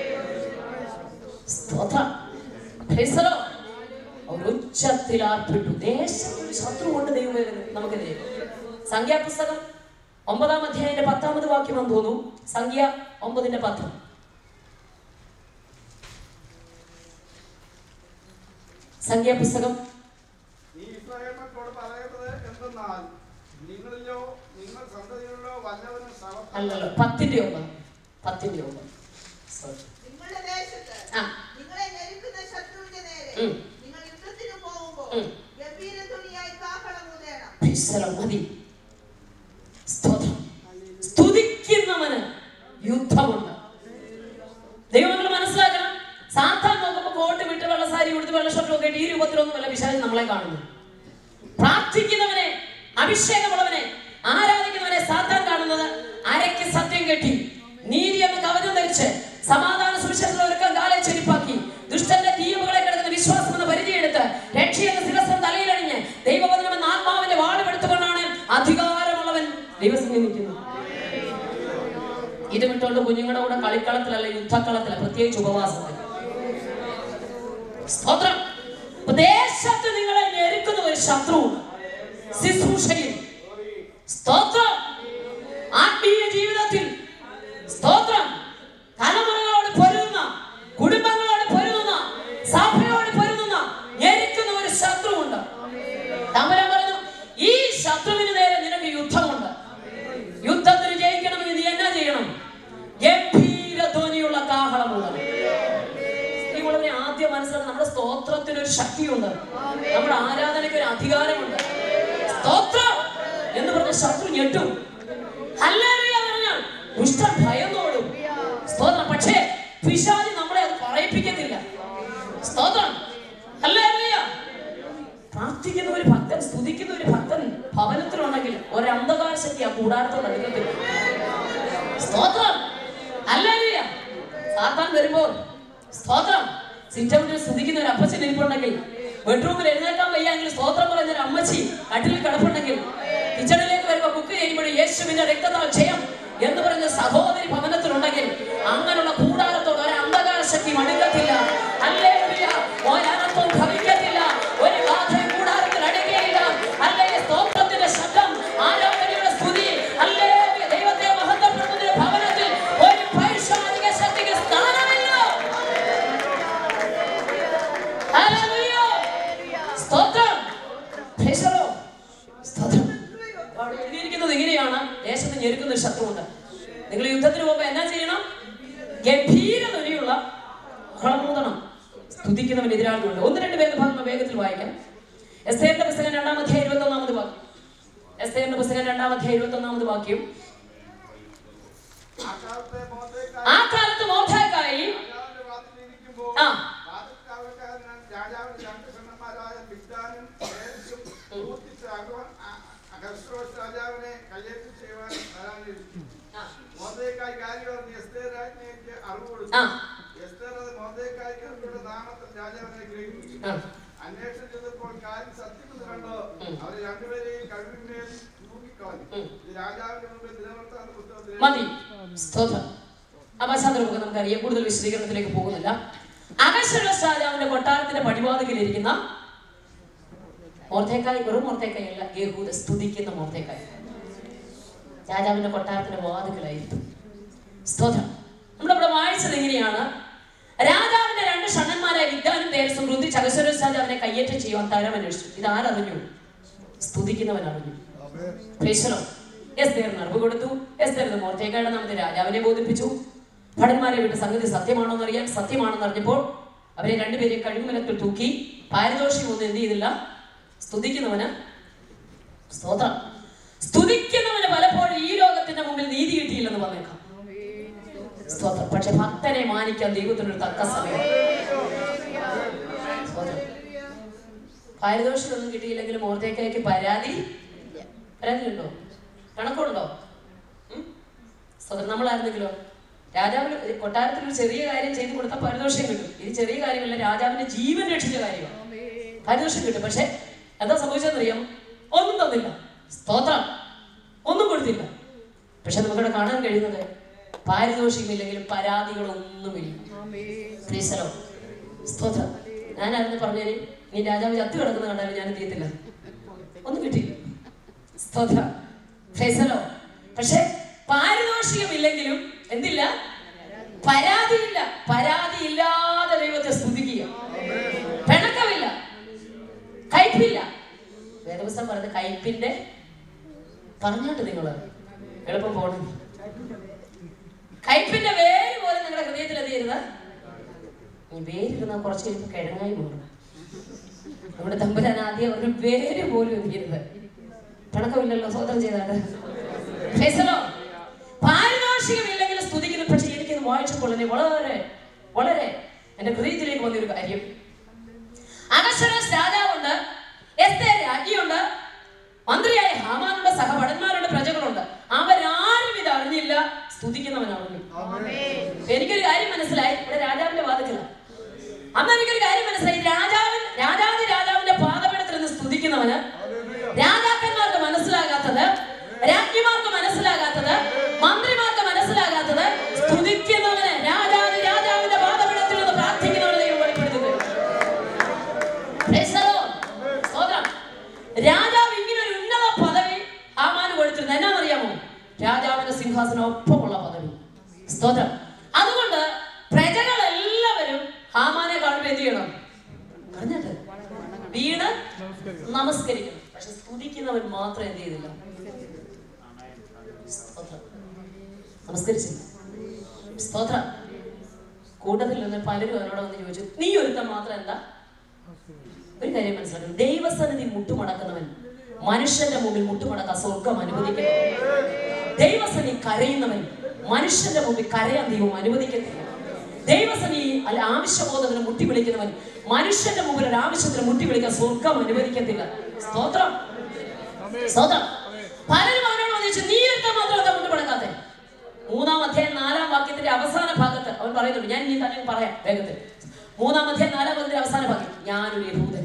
സ്തോത്രം Praise the Lord. അവർ ഉച്ചത്തിൽ ആർപ്പിട്ടു ദേശത്തൊരു ശത്രു കൊണ്ട് ദൈവം വരുന്നു നമുക്കെതിരെ സംഖ്യാപുസ്തകം ഒമ്പതാം അധ്യായന്റെ പത്താമത് വാക്യമെന്ന് തോന്നുന്നു സംഖ്യ ഒമ്പതിന്റെ പത്ത് സംഖ്യാപുസ്തകം നീ ഇസ്രായേൽ മക്കളോട് പറയുന്നത് എന്തെന്നാൽ നിങ്ങളിലോ നിങ്ങൾ സന്തതികളിലോ വല്ലവനും ശവം അല്ലല്ലോ പത്തിന്റെ ഒമ്പത് പത്തിന്റെ ഒമ്പത് Sorry. നിങ്ങളുടെ ദേശത്ത് ആ. നിങ്ങളെ ഞെരുക്കുന്ന ശത്രുവിന്റെ നേരെ ഉം. നിങ്ങൾ യുദ്ധത്തിന് പോകുമ്പോൾ ഉം. ഗംഭീരധ്വനിയായി കാഹളം ഊതേണം ഈശ്വരം മതി സ്തോത്രം സ്തുതിക്കുന്നവന് യുദ്ധമുണ്ട് ദൈവങ്ങൾ മനസ്സിലാക്കണം സാത്താൻ നോക്കുമ്പോൾ കോട്ട് വിട്ട് വെള്ളസാരി കൊടുത്ത് വെള്ളഷർട്ടും ഒക്കെ ഇട്ട് ഈ രൂപത്തിലൊന്നും വല്ല വിശാലം നമ്മളെ കാണുന്നു പ്രാർത്ഥിക്കുന്നവനെ അഭിഷേകമുള്ളവനെ ആരാധിക്കുന്നവനെ സാത്താൻ കാണുന്നത് അരയ്ക്ക് സത്യം കെട്ടി നീതി എന്ന കവചം ധരിച്ച് സമാധാന സുവിശേഷത്തിൽ ഒരുക്കം കാലെ ചെരിപ്പാക്കി ദുഷ്ടന്റെ തീയമുകളെ കിടക്കുന്ന വിശ്വാസം എന്ന പരിചയെടുത്ത് രക്ഷയെന്ന ശിരസം തലയിലണിഞ്ഞ് ദൈവവചനം എന്ന ആത്മാവിന്റെ വാളുമെടുത്തുകൊണ്ടാണ് അധികാരമുള്ളവൻ ദൈവസംഘം നിൽക്കുന്നത് ഇത് വിട്ടുകൊണ്ട് കുഞ്ഞുങ്ങളുടെ കൂടെ കളിക്കളത്തിലല്ല യുദ്ധക്കളത്തില പ്രത്യേകിച്ച് ഉപവാസത്തിൽ സ്തോത്രം അപ്പൊ ദേശത്ത് നിങ്ങളെ ഞെരുക്കുന്ന ഒരു ശത്രു ശുശ്രൂഷയിൽ സ്തോത്രം ശക്തിയുണ്ട് നമ്മുടെ ആരാധനയ്ക്ക് ഒരു അധികാരമുണ്ട് സ്തോത്രം എന്ന് പറഞ്ഞ ശത്രു ഞെട്ടും ഹല്ലേലൂയ പറഞ്ഞാൽ ദുഷ്ടൻ ഭയന്നോടും സ്തോത്രം പക്ഷേ പിശാചി നമ്മളെ അത് പറയിപ്പിക്കത്തില്ല സ്തോത്രം ഹല്ലേലൂയ പ്രാർത്ഥിക്കുന്ന ഒരു ഭക്തൻ സ്തുതിക്കുന്ന ഒരു ഭക്തൻ ഭവനത്തിലുണ്ടെങ്കിൽ ഒരു അന്ധകാര ശക്തി ആ കൂടാരത്തോട് അടുക്കത്തില്ല സ്തോത്രം ഹല്ലേലൂയ സാത്താൻ വരുമ്പോൾ സ്തോത്രം സിറ്റൗട്ടിൽ സ്തുതിക്കുന്ന ഒരു അപ്പച്ചൻ ഇരിപ്പുണ്ടെങ്കിൽ ബെഡ്റൂമിൽ എഴുന്നേക്കാൻ വയ്യെങ്കിൽ സ്തോത്രം പറയുന്ന ഒരു അമ്മച്ചി കട്ടിൽ കിടപ്പുണ്ടെങ്കിൽ കിച്ചണിലേക്ക് വരുമ്പോ കുക്ക് ചെയ്യുമ്പോൾ യേശുവിന്റെ രക്തത്താൽ ജയം എന്ന് പറയുന്ന സഹോദരി ഭവനത്തിലുണ്ടെങ്കിൽ അങ്ങനെയുള്ള കൂടാരത്തോട് ഒരു അന്ധകാര ശക്തി മടുക്കത്തില്ല ഹല്ലേലൂയ ഒരനർത്ഥവും ഭവിക്കത്തില്ല ഒരു ബാധയും കൂടാരത്തിൽ അടങ്ങുകയില്ല അല്ലേ സ്തോത്രത്തിന്റെ ശബ്ദം ആരാധനയുടെ സ്തുതി അല്ലേ ദൈവത്തെ മഹത്വപ്പെടുത്തുന്ന ഭവനത്തിൽ ഒരു പൈശാചിക ശക്തിക്ക് സ്ഥാനമില്ല ഹല്ലേലൂയ സ്തോത്രം Praise the Lord. സ്തോത്രം അവിടെ എഴുതിയിരിക്കുന്നത് ഇങ്ങനെയാണ് ദേശത്ത് ഞെരുക്കുന്ന ഒരു ശത്രുവുണ്ട് നിങ്ങൾ യുദ്ധത്തിന് പോകുമ്പോൾ എന്നാ ചെയ്യണം ഗംഭീര ധ്വനിയുള്ള ഹളമൂതണം സ്തുതിക്കുന്നവൻ എതിരാളികളുണ്ട് ഒന്ന് രണ്ട് പേര് ഭാഗം വേഗത്തിൽ വായിക്കാം എസ്തേറിന്റെ പുസ്തകം രണ്ടാം അധ്യായം ഇരുപത്തി ഒന്നാമത് വാക്യം എസ്തേറിന്റെ പുസ്തകം രണ്ടാം അധ്യായം ഇരുപത്തി ഒന്നാമത് വാക്യം ആ കാലത്തെ മോർദെഖായി ആ കാലത്ത് മോർദെഖായി രാജാവിന്റെ വാതിലിരിക്കുമ്പോൾ ആ. വാതിൽക്കാവൽക്കാരനായ രാജാവിന്റെ രണ്ട് ക്ഷണന്മാരായ ബിഗ്ദാനും ഹേരസും പ്രവർത്തിച്ച് അഹ്റോൻ- അ- അഹസ്വേരോസ് രാജാവിനെ കയ്യേറ്റം ചെയ്യുവാൻ വരാനിരിക്കും. മോർദെഖായി കാര്യം പറഞ്ഞ് എസ്തേർ രാജ്ഞിക്ക് അറിവ് കൊടുത്തു. ആ. എസ്തേർ അത് മോർദെഖായിക്ക് അവരുടെ നാമത്തിൽ രാജാവിനെ ഗ്രഹിച്ചു. ആ. അന്വേഷണം ചെയ്തപ്പോൾ കാര്യം സത്യമെന്ന് കണ്ടോ ഉം. അവരെ രണ്ടുപേരെയും കഴിവിന്മേൽ തൂക്കിക്കളഞ്ഞു ഉം. ഇത് രാജാവിന്റെ മുമ്പിൽ ദിനവൃത്താന്ത പുസ്തകത്തിൽ മതി സ്തോത്രം ആ പശ്ചാത്തലമൊക്കെ നമുക്കറിയാം കൂടുതൽ വിശദീകരണത്തിലേക്ക് പോകുന്നില്ല അകശ്വരസ് രാജാവിന്റെ കൊട്ടാരത്തിന്റെ പടിവാതിക്കലിരിക്കുന്ന മോർത്തേക്കായി വെറും മോർത്തേക്കായി അല്ല യഹൂദ സ്തുതിക്കുന്ന മോർത്തേക്കായി രാജാവിന്റെ കൊട്ടാരത്തിന്റെ വാതിക്കലായിരുന്നു സ്തോത്രം നമ്മളിവിടെ വായിച്ചത് എങ്ങനെയാണ് രാജാവിന്റെ രണ്ട് ഷണ്ണന്മാരായ വിദ്യാനും തേരസും രുദ്ധി ചകശ്വരസ് രാജാവിനെ കയ്യേറ്റം ചെയ്യുവാൻ തരം അന്വേഷിച്ചു ഇത് ആരറിഞ്ഞു സ്തുതിക്കുന്നവൻ അറിഞ്ഞു പ്രേശലോ എസ്തേറിന് അറിവ് കൊടുത്തു എസ്തേറിന് മോർത്തേക്കായുടെ നാമത്തെ രാജാവിനെ ബോധിപ്പിച്ചു ഭടന്മാരെ വിട്ട് സംഗതി സത്യമാണോ എന്നറിയാൻ സത്യമാണെന്ന് അറിഞ്ഞപ്പോൾ അവരെ രണ്ടുപേരെയും കഴിവുമലത്തിൽ തൂക്കി പാരിതോഷികം ഒന്നും എന്ത് ചെയ്തില്ല സ്തുതിക്കുന്നവന് സ്തോത്രം സ്തുതിക്കുന്നവന് പലപ്പോഴും ഈ ലോകത്തിന്റെ മുമ്പിൽ നീതി കിട്ടിയില്ലെന്ന് പറഞ്ഞേക്കാം സ്തോത്രം പക്ഷെ ഭക്തനെ മാനിക്കാൻ ദൈവത്തിനൊരു തക്ക സമയം സ്തോത്രം പാരിതോഷികമൊന്നും കിട്ടിയില്ലെങ്കിൽ മോർത്തേക്കായ്ക്ക് പരാതി പരാതിയുണ്ടോ കണക്കുണ്ടോ ഉം? സ്വതന്ത്രം നമ്മളായിരുന്നെങ്കിലോ രാജാവിന് കൊട്ടാരത്തിൽ ഒരു ചെറിയ കാര്യം ചെയ്തു കൊടുത്താൽ പാരിതോഷികം കിട്ടും ഇത് ചെറിയ കാര്യമല്ല രാജാവിന്റെ ജീവൻ രക്ഷിച്ച കാര്യമാണ് പാരിതോഷികം കിട്ടും പക്ഷെ എന്താ സംഭവിച്ചതെന്നറിയാം ഒന്നും തന്നില്ല സ്തോത്രം ഒന്നും കൊടുത്തില്ല പക്ഷെ നമുക്കിവിടെ കാണാൻ കഴിയുന്നത് പാരിതോഷികമില്ലെങ്കിലും പരാതികളൊന്നുമില്ല പ്രീസലോ സ്തോത്രം ഞാനായിരുന്നു പറഞ്ഞേന് നീ രാജാവ് ചത്തു കിടക്കുന്ന കണ്ടാലും ഞാൻ എന്ത് ചെയ്യത്തില്ല ഒന്നും കിട്ടിയില്ല സ്തോത്രം ഫേസലോ പക്ഷെ പാരിതോഷികമില്ലെങ്കിലും എന്തില്ല പരാതിയില്ല പരാതിയില്ലാതെ ദൈവത്തെ സ്തുതിക്കുക പിണക്കമില്ല കയ്പില്ല വേദപുസ്തകം പറയുന്നത് കയ്പിന്റെ പറഞ്ഞോട്ട് നിങ്ങള് എളുപ്പം പോണം കയ്പിന്റെ വേര് പോലെ നിങ്ങളുടെ ഹൃദയത്തിൽ എത്തിയിരുന്നത് ഈ വേരിരുന്ന കുറച്ച് കഴിയുമ്പോൾ കിഴങ്ങായി മാറും നമ്മുടെ തമ്പുരാൻ ആദ്യം ഒരു വേര് പോലും എന്തിരുന്നത് പിണക്കമില്ലല്ലോ സ്വതന്ത്രം ചെയ്താണ് ഫേസലോ പാരിതോഷികമില്ലെങ്കിൽ സ്തുതിക്കുന്നു പക്ഷെ എനിക്കത് വായിച്ചപ്പോൾ എന്നെ വളരെ വളരെ എന്റെ ഹൃദയത്തിലേക്ക് വന്നൊരു കാര്യം അനശ്വരസ് രാജാവുണ്ട് എസ്തേർ രാജ്ഞിയുണ്ട് മന്ത്രിയായ ഹാമാനുണ്ട് സഹഭടന്മാരുണ്ട് പ്രജകളുണ്ട് അവരാരും ഇത് അറിഞ്ഞില്ല സ്തുതിക്കുന്നവൻ അറിഞ്ഞു എനിക്കൊരു കാര്യം മനസ്സിലായി ഇവിടെ രാജാവിന്റെ വാദത്തിലാണ് അന്ന് എനിക്കൊരു കാര്യം മനസ്സിലായി രാജാവിൻ രാജാതി രാജാവിന്റെ പാദപീഠത്തിൽ നിന്ന് സ്തുതിക്കുന്നവന് രാജാക്കന്മാർക്ക് മനസ്സിലാകാത്തത് രാജ്ഞിമാർക്ക് മനസ്സിലാകാത്തത് മന്ത്രിമാർക്ക് മനസ്സിലാകാത്തത് സ്തുതിക്കുന്നവന് രാജാതി രാജാവിന്റെ പാദപീഠത്തിൽ നിന്ന് പ്രാർത്ഥിക്കുന്നവന് ദൈവം വെളിപ്പെടുത്തി തരും Praise the Lord. സ്തോത്രം. രാജാവ് ഇങ്ങനെ ഒരു ഉന്നത പദവി ആമാന് കൊടുത്തിരുന്നത് എന്നാണെന്നറിയാമോ രാജാവിന്റെ സിംഹാസനം ഒപ്പമുള്ള പദവി സ്തോത്രം അതുകൊണ്ട് പ്രജകളെല്ലാവരും ഹാമാനെ കാണുമ്പോൾ എന്ത് ചെയ്യണം പറഞ്ഞിട്ട് വീണ് നമസ്കരിക്കണം പക്ഷെ സ്തുതിക്കുന്നവൻ മാത്രം എന്ത് ചെയ്തില്ല സ്തോത്രം നമസ്കരിച്ചില്ല സ്തോത്രം കൂട്ടത്തിൽ നിന്ന് പലരും അവനോട് വന്ന് ചോദിച്ചു നീ ഒരുത്തൻ മാത്രം എന്താ ഒരു കാര്യം മനസ്സിലാക്കണം ദൈവസന്നിധി മുട്ടുമടക്കുന്നവൻ മനുഷ്യന്റെ മുമ്പിൽ മുട്ടുമടക്കാൻ സ്വർഗം അനുവദിക്കുന്നു ദൈവസന്നിധി കരയുന്നവൻ മനുഷ്യന്റെ മുമ്പിൽ കരയാൻ ദൈവം അനുവദിക്കത്തില്ല ദൈവസന്നിധി അല്ല ആവശ്യബോധത്തിന് മുട്ടി വിളിക്കുന്നവൻ മനുഷ്യന്റെ മുമ്പിൽ ഒരു ആവശ്യത്തിന് മുട്ടി വിളിക്കാൻ സ്വർഗം അനുവദിക്കത്തില്ല സ്തോത്രം സ്തോത്രം പലരും അവനോട് വന്നിച്ചു നീ എടുത്താൽ മാത്രം എന്താ മുട്ടുമടക്കാത്തെ മൂന്നാം അധ്യായം നാലാം വാക്യത്തിന്റെ അവസാന ഭാഗത്ത് അവൻ പറയുന്നുണ്ട് ഞാൻ ഇനി തന്നെ പറയാം വേഗത്തിൽ മൂന്നാം അധ്യായം നാലാം വാക്യത്തിന്റെ അവസാന ഭാഗം ഞാനൊരു യഹൂദനും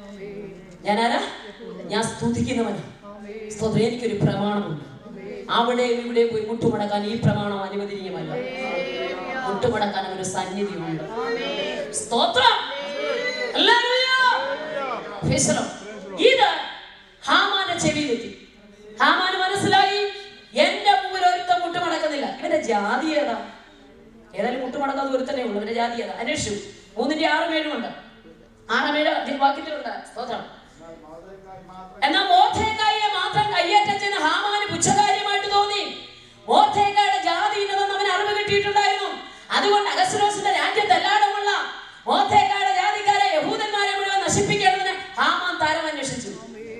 ഞാനാരാ ഞാൻ സ്തുതിക്കുന്നവനാ സ്തോത്രം എനിക്കൊരു പ്രമാണമുണ്ട് അവിടെ ഇവിടെ പോയി മുട്ടുമടക്കാൻ ഈ പ്രമാണം അനുവദനീയമല്ല മുട്ടുമടക്കാൻ അവന് സന്നിധിയുണ്ട് സ്തോത്രം ഹല്ലേലൂയ. Praise the Lord. ഇത് ഹാമാന്റെ ചെവിയിലെത്തി ഹാമാന് മനസ്സിലായി എന്റെ മുമ്പിൽ ഒരുത്തം മുട്ടുമടക്കുന്നില്ല ഇവന്റെ ജാതി ഏതാ ഏതായാലും മുട്ടുമടക്കാതെ ഒരുത്തനെ ഉള്ളൂ ഇവന്റെ ജാതി ഏതാ അന്വേഷിച്ചു മൂന്നിന്റെ ആറും ഏഴും ഉണ്ട് ആറാം ഏഴ് വാക്യത്തിലുണ്ട് സ്തോത്രം മോർദെഖായി മാത്രം എന്നാൽ മോർദ്ധേക്കായിയെ മാത്രം കയ്യേറ്റച്ചെന്ന് ഹാമാന് പുച്ഛകാര്യമായിട്ട് തോന്നി മോർദ്ധേക്കായുടെ ജാതി ഇന്നതെന്ന് അവന് അറിവ് കിട്ടിയിട്ടുണ്ടായിരുന്നു അതുകൊണ്ട് അഗസ്രോസിന്റെ രാജ്യത്തെല്ലായിടമുള്ള മോർദ്ധേക്കായുടെ ജാതിക്കാരെ യഹൂദന്മാരെ മുഴുവൻ നശിപ്പിക്കേണ്ടതിന് ഹാമാൻ താരം അന്വേഷിച്ചു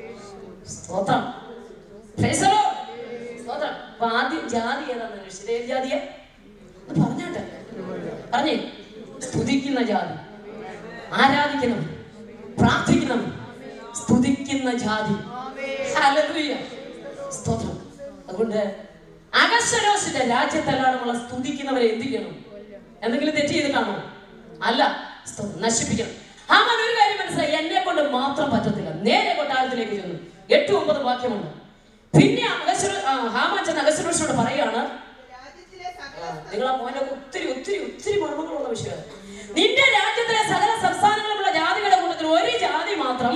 സ്തോത്രം Praise the Lord. സ്തോത്രം അപ്പൊ ആദ്യം ജാതി ഏതാന്ന് അന്വേഷിച്ചത് ഏത് ജാതിയാ ഒന്ന് പറഞ്ഞാട്ടെ പറഞ്ഞേ സ്തുതിക്കുന്ന ജാതി ആരാധിക്കുന്നവൻ പ്രാർത്ഥിക്കുന്നവൻ സ്തുതിക്കുന്ന ജാതി ഹല്ലേലൂയ. സ്തോത്രം അതുകൊണ്ട് അഗസ്വരോസിന്റെ രാജ്യത്തെല്ലാടുമുള്ള സ്തുതിക്കുന്നവരെ എന്ത് ചെയ്യണം എന്തെങ്കിലും തെറ്റ് ചെയ്തിട്ടാണോ അല്ല സ്തോത്രം നശിപ്പിക്കണം ഹാമാൻ ഒരു കാര്യം മനസ്സിലായി എന്നെ കൊണ്ട് മാത്രം പറ്റത്തില്ല നേരെ കൊട്ടാരത്തിലേക്ക് ചെന്നു എട്ട് ഒമ്പത് വാക്യമുണ്ട് പിന്നെ അഗസ്വര ആ, ഹാമാൻ ചെന്ന് അഗസ്വരോസിനോട് പറയാണ് രാജ്യത്തിലെ സകല നിങ്ങൾ ആ മോനെ ഒത്തിരി ഒത്തിരി ഒത്തിരി മർമ്മങ്ങളുള്ള വിഷയമാണ് നിന്റെ രാജ്യത്തിലെ സകല സംസ്ഥാനങ്ങളിലുള്ള ജാതികളുടെ കൂട്ടത്തിൽ ഒരു ജാതി മാത്രം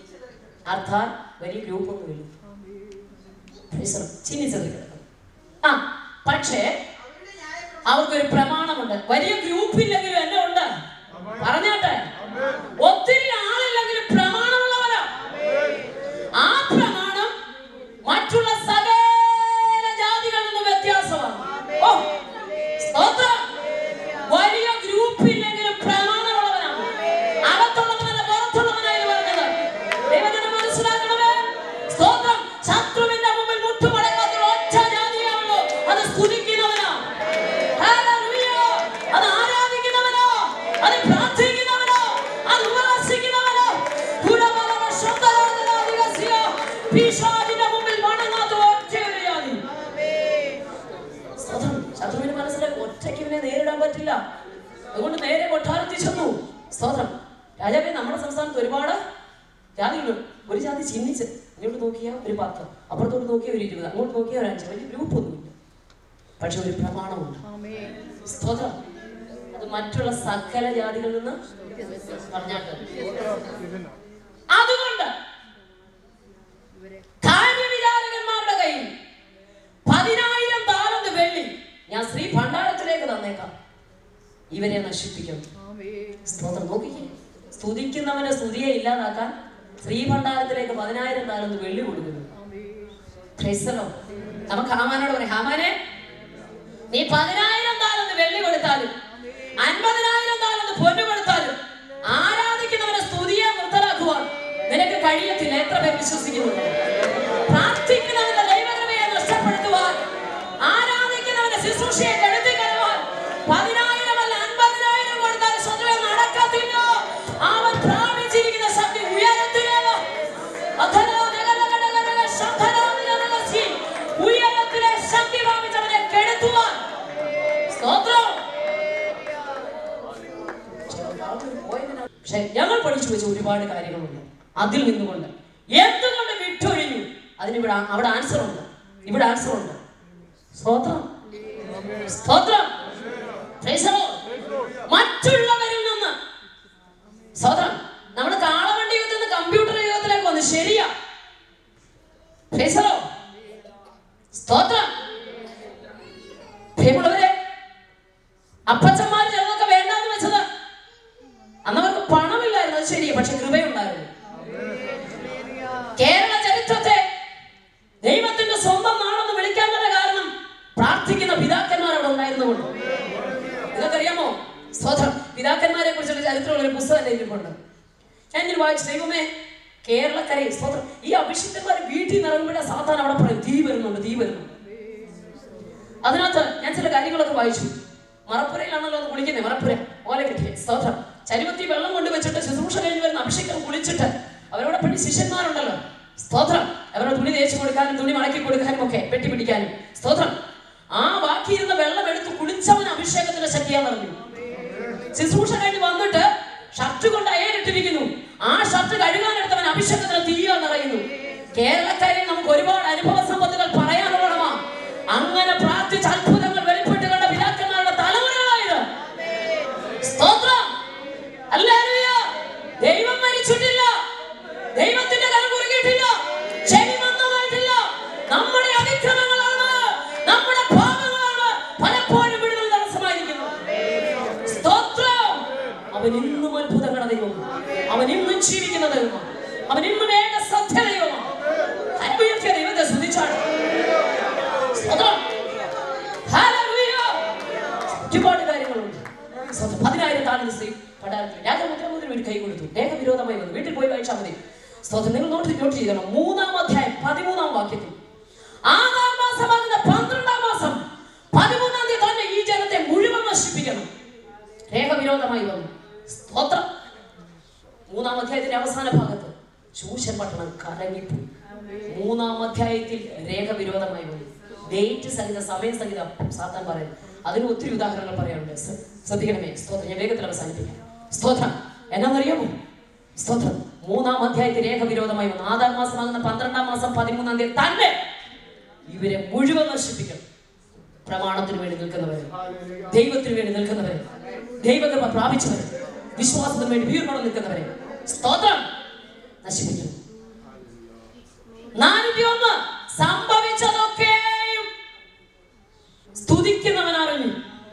അർത്ഥാൽ വലിയ ഗ്രൂപ്പ് ഒന്നുമില്ല ചിന്നിച്ചത് കിടക്കും ആ പക്ഷേ അവരുടെ ന്യായപ്രമാണം അവർക്കൊരു പ്രമാണമുണ്ട് വലിയ ഗ്രൂപ്പില്ലെങ്കിലും എന്നെ ഉണ്ട് പറഞ്ഞാട്ടെ ഒത്തിരി ആളില്ലെങ്കിലും പ്രമാണമുള്ളവരാ ആ പ്രമാണം മറ്റുള്ള സകല ജാതികളിൽ നിന്നും വ്യത്യാസമാണ് ഓ സ്തോത്രം വലിയ ഗ്രൂപ്പില്ലെങ്കിലും പ്രമാണമുള്ളവനാണ് അകത്തുള്ളവനല്ല പുറത്തുള്ളവനായി പറഞ്ഞത് ദൈവജനം മനസ്സിലാക്കണമേ സ്തോത്രം ശത്രുവിന്റെ മുമ്പിൽ മുട്ടുമടക്കാത്ത ഒറ്റ ജാതിയാണല്ലോ അത് സ്തുതിക്കുന്നവനാ ഹല്ലേലൂയ. അത് ആരാധിക്കുന്നവനോ അത് പ്രാർത്ഥിക്കുന്നവനോ അത് ഉപവാസിക്കുന്നവനോ ഗുണപരമ ശബ്ദരാജനാധിപസ്യ. പിശാചിന്റെ മുമ്പിൽ വണങ്ങാത്ത ഒറ്റ ഒരു ജാതി സ്തോത്രം. ശത്രുവിന് മനസ്സിലായി ഒറ്റയ്ക്ക് ഇവനെ നേരിടാൻ പറ്റില്ല അതുകൊണ്ട് നേരെ കൊട്ടാരത്തിൽ ചെന്നു സ്തോത്രം രാജാവേ നമ്മുടെ സംസ്ഥാനത്ത് ഒരുപാട് ജാതികളുണ്ട് ഒരു ജാതി ചിഹ്നിച്ച് ഇങ്ങോട്ട് നോക്കിയാൽ ഒരു പത്ത് അപ്പുറത്തോട്ട് നോക്കിയാൽ ഒരു ഇരുപത് അങ്ങോട്ട് നോക്കിയാൽ ഒരു അഞ്ച് വലിയ ഗ്രൂപ്പ് ഒന്നുമില്ല പക്ഷെ ഒരു പ്രമാണമുണ്ട് സ്തോത്രം അത് മറ്റുള്ള സകല ജാതികളിൽ നിന്ന് പറഞ്ഞാട്ട് അതുകൊണ്ട് കാര്യവിചാരകന്മാരുടെ കയ്യിൽ പതിനായിരം താലന്ത് വെള്ളി ഞാൻ ശ്രീ ഭണ്ഡാരത്തിലേക്ക് തന്നേക്കാം ഇവരെ നശിപ്പിക്കണം സ്തോത്രം നോക്കിക്കേ സ്തുതിക്കുന്നവനെ സ്തുതിയെ ഇല്ലാതാക്കാൻ ശ്രീ ഭണ്ഡാരത്തിലേക്ക് പതിനായിരം താലന്ത് വെള്ളി കൊടുക്കുന്നു Praise the Lord. നമുക്ക് ഹാമാനോട് പറയാം ഹാമാനെ നീ പതിനായിരം താലന്ത് വെള്ളി കൊടുത്താലും അൻപതിനായിരം താലന്ത് പൊന്നു കൊടുത്താലും ആരാധിക്കുന്നവനെ സ്തുതിയെ നിർത്തലാക്കുവാൻ നിനക്ക് കഴിയത്തില്ല എത്ര പേർ വിശ്വസിക്കുന്നു പ്രാർത്ഥിക്കുന്നവന്റെ ദൈവകൃപയെ നഷ്ടപ്പെടുത്തുവാൻ ആരാധിക്കുന്നവന്റെ ശുശ്രൂഷയെ കെടുത്തി കളയുവാൻ പതിനായിരം അല്ല അൻപതിനായിരം കൊടുത്താൽ സ്വതവേ നടക്കത്തില്ല അവൻ പ്രാപിച്ചിരിക്കുന്ന ശക്തി ഉയരത്തിലേവ അധരോ ജഗലഗടഗടഗ ശംഭരോ നിലനിലസി. ഉയരത്തിലെ ശക്തി പ്രാപിച്ചവനെ കെടുത്തുവാൻ സ്തോത്രം പക്ഷെ ഞങ്ങൾ പഠിച്ചു വെച്ച ഒരുപാട് കാര്യങ്ങളുണ്ട് അതിൽ നിന്നുകൊണ്ട് എന്തുകൊണ്ട് വിട്ടൊഴിഞ്ഞു അതിനിവിടെ ആ- അവിടെ ആൻസർ ഉണ്ട് ഇവിടെ ആൻസർ ഉണ്ട് സ്തോത്രം സ്തോത്രം Praise the Lord. മറ്റുള്ളവരിൽ നിന്ന് സ്തോത്രം നമ്മുടെ കാളവണ്ടി യുഗത്തിൽ നിന്ന് കമ്പ്യൂട്ടർ യുഗത്തിലേക്ക് വന്നു ശരിയാ Praise the Lord. സ്തോത്രം പ്രിയമുള്ളവരെ അപ്പച്ചന്മാർ ചിലതൊക്കെ വേണ്ടാന്ന് വെച്ചത് അന്നവർക്ക് പണമില്ലായിരുന്നു അത് ശരിയാ പക്ഷെ കൃപയുണ്ടായിരുന്നു കേരള ചരിത്രത്തെ ദൈവത്തിന്റെ സ്വന്തം നാടെന്ന് വിളിക്കാൻ തന്നെ കാരണം പ്രാർത്ഥിക്കുന്ന പിതാക്കന്മാർ അവിടെ ഉണ്ടായിരുന്നുകൊണ്ട് നിങ്ങൾക്കറിയാമോ സ്വതം പിതാക്കന്മാരെ കുറിച്ചുള്ള ചരിത്രമുള്ള ഒരു പുസ്തകം എൻ്റെ ഇരിപ്പുണ്ട് ഞാൻ ഇങ്ങനെ വായിച്ചു ദൈവമേ കേരളക്കരയിൽ സ്തോത്രം ഈ അഭിഷിക്തന്മാർ വീട്ടിൽ നിന്ന് ഇറങ്ങുമ്പോഴേ സാധാരണ അവിടെ പറയും തീ വരുന്നുണ്ട് തീ വരുന്നുണ്ട് അതിനകത്ത് ഞാൻ ചില കാര്യങ്ങളൊക്കെ വായിച്ചു മറപ്പുരയിലാണല്ലോ അത് കുളിക്കുന്നത് മറപ്പുര ഓല കെട്ടിയ സ്തോത്രം ചരുവത്തി വെള്ളം കൊണ്ട് വെച്ചിട്ട് ശുശ്രൂഷ കഴിഞ്ഞ് വരുന്ന അഭിഷേകം കുളിച്ചിട്ട് അവരോട് പണി ശിഷ്യന്മാരുണ്ടല്ലോ സ്തോത്രം അവരുടെ തുണി തേച്ച് കൊടുക്കാനും തുണി മടക്കി കൊടുക്കാനും ഒക്കെ പെട്ടി പിടിക്കാനും സ്തോത്രം ആ ബാക്കിയിരുന്ന വെള്ളം എടുത്ത് കുളിച്ചവൻ അഭിഷേകത്തിന്റെ ശക്തിയാന്ന് പറഞ്ഞു ശുശ്രൂഷ കഴിഞ്ഞ് വന്നിട്ട് ഷർട്ട് കൊണ്ട് അയലിട്ടിരിക്കുന്നു ആ ഷർട്ട് കഴുകാനെടുത്തവൻ അഭിഷേകത്തിന് തീയോ നിറയുന്നു കേരളക്കാരിൽ നമുക്ക് ഒരുപാട് അനുഭവ സമ്പത്തുകൾ പറയാനുള്ളതാ അങ്ങനെ പ്രാർത്ഥിച്ച അത്ഭുതങ്ങൾ വെളിപ്പെട്ട് കണ്ട പിതാക്കന്മാരുടെ തലമുറകളായത് സ്തോത്രം ഹല്ലേലൂയ. ദൈവം മരിച്ചിട്ടില്ല ദൈവത്തിന്റെ കരം കുറുകിയിട്ടില്ല ചെവി മന്ദമായിട്ടില്ല നമ്മുടെ അതിക്രമങ്ങളാണ് നമ്മുടെ പാപങ്ങളാണ് പലപ്പോഴും വിടുതൽ തടസ്സമായിരിക്കുന്നത് സ്തോത്രം അവൻ ഇന്നും അത്ഭുതങ്ങളുടെ ദൈവമാണ് അവൻ ഇന്നും ജീവിക്കുന്ന ദൈവമാണ് അവൻ ഇന്നും ഏക സത്യ ദൈവമാണ് അനുഭവിച്ച ദൈവത്തെ സ്തുതിച്ചാണ് സ്തോത്രം ഹല്ലേലൂയ. ഒരുപാട് കാര്യങ്ങളുണ്ട് സ്തോത്രം. പതിനായിരം താഴ്ന്ന സ്ത്രീ പടാരത്തിൽ രാജമുദ്രമുദ്ര ഒരു കൈ കൊടുത്തു ദേഹവിരോധമായി വന്നു വീട്ടിൽ പോയി വായിച്ചാൽ മതി സ്തോത്രം നിങ്ങൾ നോട്ട് നോട്ട് ചെയ്തണം മൂന്നാം അധ്യായം പതിമൂന്നാം വാക്യത്തിൽ ആറാം മാസമാകുന്ന പന്ത്രണ്ടാം മാസം പതിമൂന്നാം തീയതി തന്നെ ഈ ജനത്തെ മുഴുവൻ നശിപ്പിക്കണം രേഖവിരോധമായി വന്നു സ്തോത്രം മൂന്നാം അധ്യായത്തിന്റെ അവസാന ഭാഗത്ത് ശൂഷൻ പട്ടണം കരങ്ങിപ്പോയി മൂന്നാം അധ്യായത്തിൽ രേഖവിരോധമായി വന്നു ഡേറ്റ് സഹിത സമയ സഹിത സാത്താൻ പറയുന്നു അതിന് ഒത്തിരി ഉദാഹരണങ്ങൾ പറയാനുണ്ട് ശ്ര- ശ്രദ്ധിക്കണമേ സ്തോത്രം ഞാൻ വേഗത്തിൽ അവസാനിപ്പിക്കാം സ്തോത്രം എന്നാന്നറിയാമോ സ്തോത്രം മൂന്നാം അധ്യായത്തിൽ രേഖവിരോധമായി വന്നു ആധാർ മാസമാകുന്ന പന്ത്രണ്ടാം മാസം പതിമൂന്നാം തീയതി തന്നെ ഇവരെ മുഴുവൻ നശിപ്പിക്കണം പ്രമാണത്തിന് വേണ്ടി നിൽക്കുന്നവരെ ദൈവത്തിന് വേണ്ടി നിൽക്കുന്നവരെ ദൈവകൃപ പ്രാപിച്ചവരെ വിശ്വാസത്തിന് വേണ്ടി വീർപണം നിൽക്കുന്നവരെ സ്തോത്രം നശിപ്പിക്കണം നാനൂറ്റി ഒന്ന് സംഭവിച്ചതൊക്കെയും സ്തുതിക്കുന്നവൻ അറിഞ്ഞു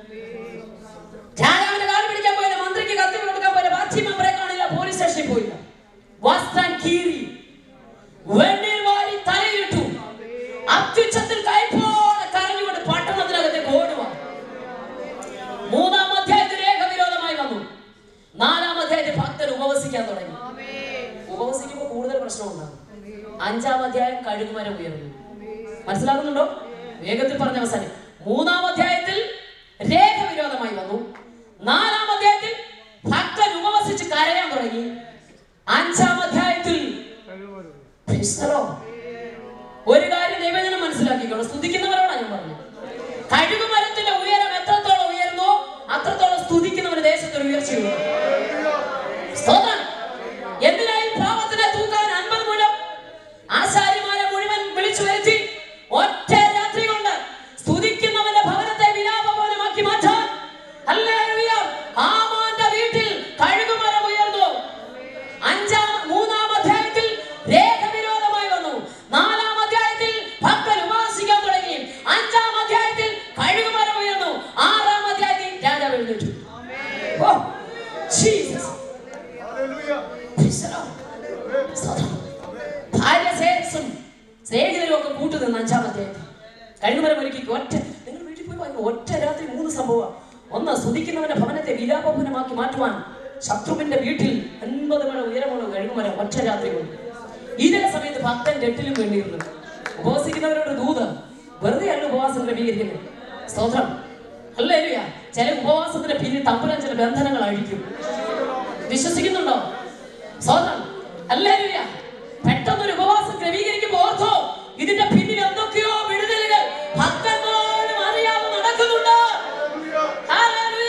രാജാവിന്റെ കാൽ പിടിക്കാൻ പോയില്ല മന്ത്രിക്ക് കത്തി കൊടുക്കാൻ പോയില്ല പാർട്ടി മെമ്പറെ കാണില്ല പോലീസ് സ്റ്റേഷനിൽ പോയില്ല വസ്ത്രം കീറി വെണ്ണീർ വാരി തലയിട്ടു അത്യുച്ചത്തിൽ കൈപ്പോടെ കരഞ്ഞുകൊണ്ട് പട്ടണത്തിനകത്തേക്ക് ഓടുക മൂന്നാം അധ്യായത്തിൽ രേഖവിരോധമായി വന്നു നാലാം അധ്യായത്തിൽ ഭക്തർ ഉപവസിക്കാൻ തുടങ്ങി ഉപവസിക്കുമ്പോൾ കൂടുതൽ പ്രശ്നമുണ്ടാകും അഞ്ചാം അധ്യായം കഴുകുമരം ഉയർന്നു മനസ്സിലാകുന്നുണ്ടോ വേഗത്തിൽ പറഞ്ഞ അവസാനം മൂന്നാം അധ്യായത്തിൽ രേഖവിരോധമായി വന്നു നാലാം അധ്യായത്തിൽ ഭക്തൻ ഉപവസിച്ച് കരയാൻ തുടങ്ങി അഞ്ചാം അധ്യായത്തിൽ Praise the Lord. ഒരു കാര്യം ദൈവജനം മനസ്സിലാക്കിക്കോളൂ സ്തുതിക്കുന്നവരോടാണ് ഞാൻ പറഞ്ഞത് കഴുകുമരത്തിന്റെ ഉയരം എത്രത്തോളം ഉയർന്നോ അത്രത്തോളം സ്തുതിക്കുന്നവന് ദേശത്തൊരു ഉയർച്ചയുണ്ട് സ്തോത്രം എന്തിനായി പാപത്തിനെ തൂക്കാൻ അൻപത് മുഴം ആശാരിമാരെ മുഴുവൻ വിളിച്ചു വരുത്തി ഒറ്റ രാത്രി കൊണ്ട് സ്തുതിക്കുന്നവന്റെ ഭവനത്തെ വിലാപഭവനമാക്കി മാറ്റാൻ ഹല്ലേലൂയ. ഹാമാന്റെ വീട്ടിൽ കഴുകുമരം ഉയർന്നു അഞ്ചാം മൂന്നാം അധ്യായത്തിൽ രേഖവിരോധമായി വന്നു നാലാം അധ്യായത്തിൽ ഭക്തൻ ഉപാസിക്കാൻ തുടങ്ങി അഞ്ചാം അധ്യായത്തിൽ കഴുകുമരം ഉയർന്നു ആറാം അധ്യായത്തിൽ രാജാവ് എഴുന്നേറ്റു oh, Jesus. Praise the Lord. സ്തോത്രം. ഭാര്യ ശ്രേയസ്സും സ്നേഹിതരും ഒക്കെ കൂട്ടുനിന്ന് അഞ്ചാം അധ്യായത്തിൽ കഴുകുമരം ഒരുക്കി ഒറ്റ നിങ്ങൾ വീട്ടിൽ പോയി വായിക്കും ഒറ്റ രാത്രി മൂന്ന് സംഭവം ഒന്ന് സ്തുതിക്കുന്നവന്റെ ഭവനത്തെ വിലാപഭവനമാക്കി മാറ്റുവാൻ ശത്രുവിന്റെ വീട്ടിൽ അൻപത് മഴ ഉയരമുള്ള കഴുകുമരം ഒറ്റ രാത്രി കൊണ്ട് ഇതേ സമയത്ത് ഭക്തൻ രട്ടിലും വേണ്ടിയിരുന്നു ഉപവസിക്കുന്നവരോട് ദൂത് വെറുതെ അല്ല ഉപവാസം ക്രമീകരിക്കുന്നത് സ്തോത്രം അല്ലേ ചില ഉപവാസത്തിന്റെ പിന്നിൽ തമ്പുരാൻ ചില ബന്ധനങ്ങൾ അഴിക്കും വിശ്വസിക്കുന്നുണ്ടോ സ്തോത്രം ഹല്ലേലൂയ പെട്ടെന്നൊരു ഉപവാസം ക്രമീകരിക്കുമ്പോൾ ഓർത്തോ ഇതിന്റെ പിന്നിൽ എന്തൊക്കെയോ വിടുതലുകൾ ഭക്തന്മാരും അറിയാതെ നടക്കുന്നുണ്ട് ഹല്ലേലൂയ.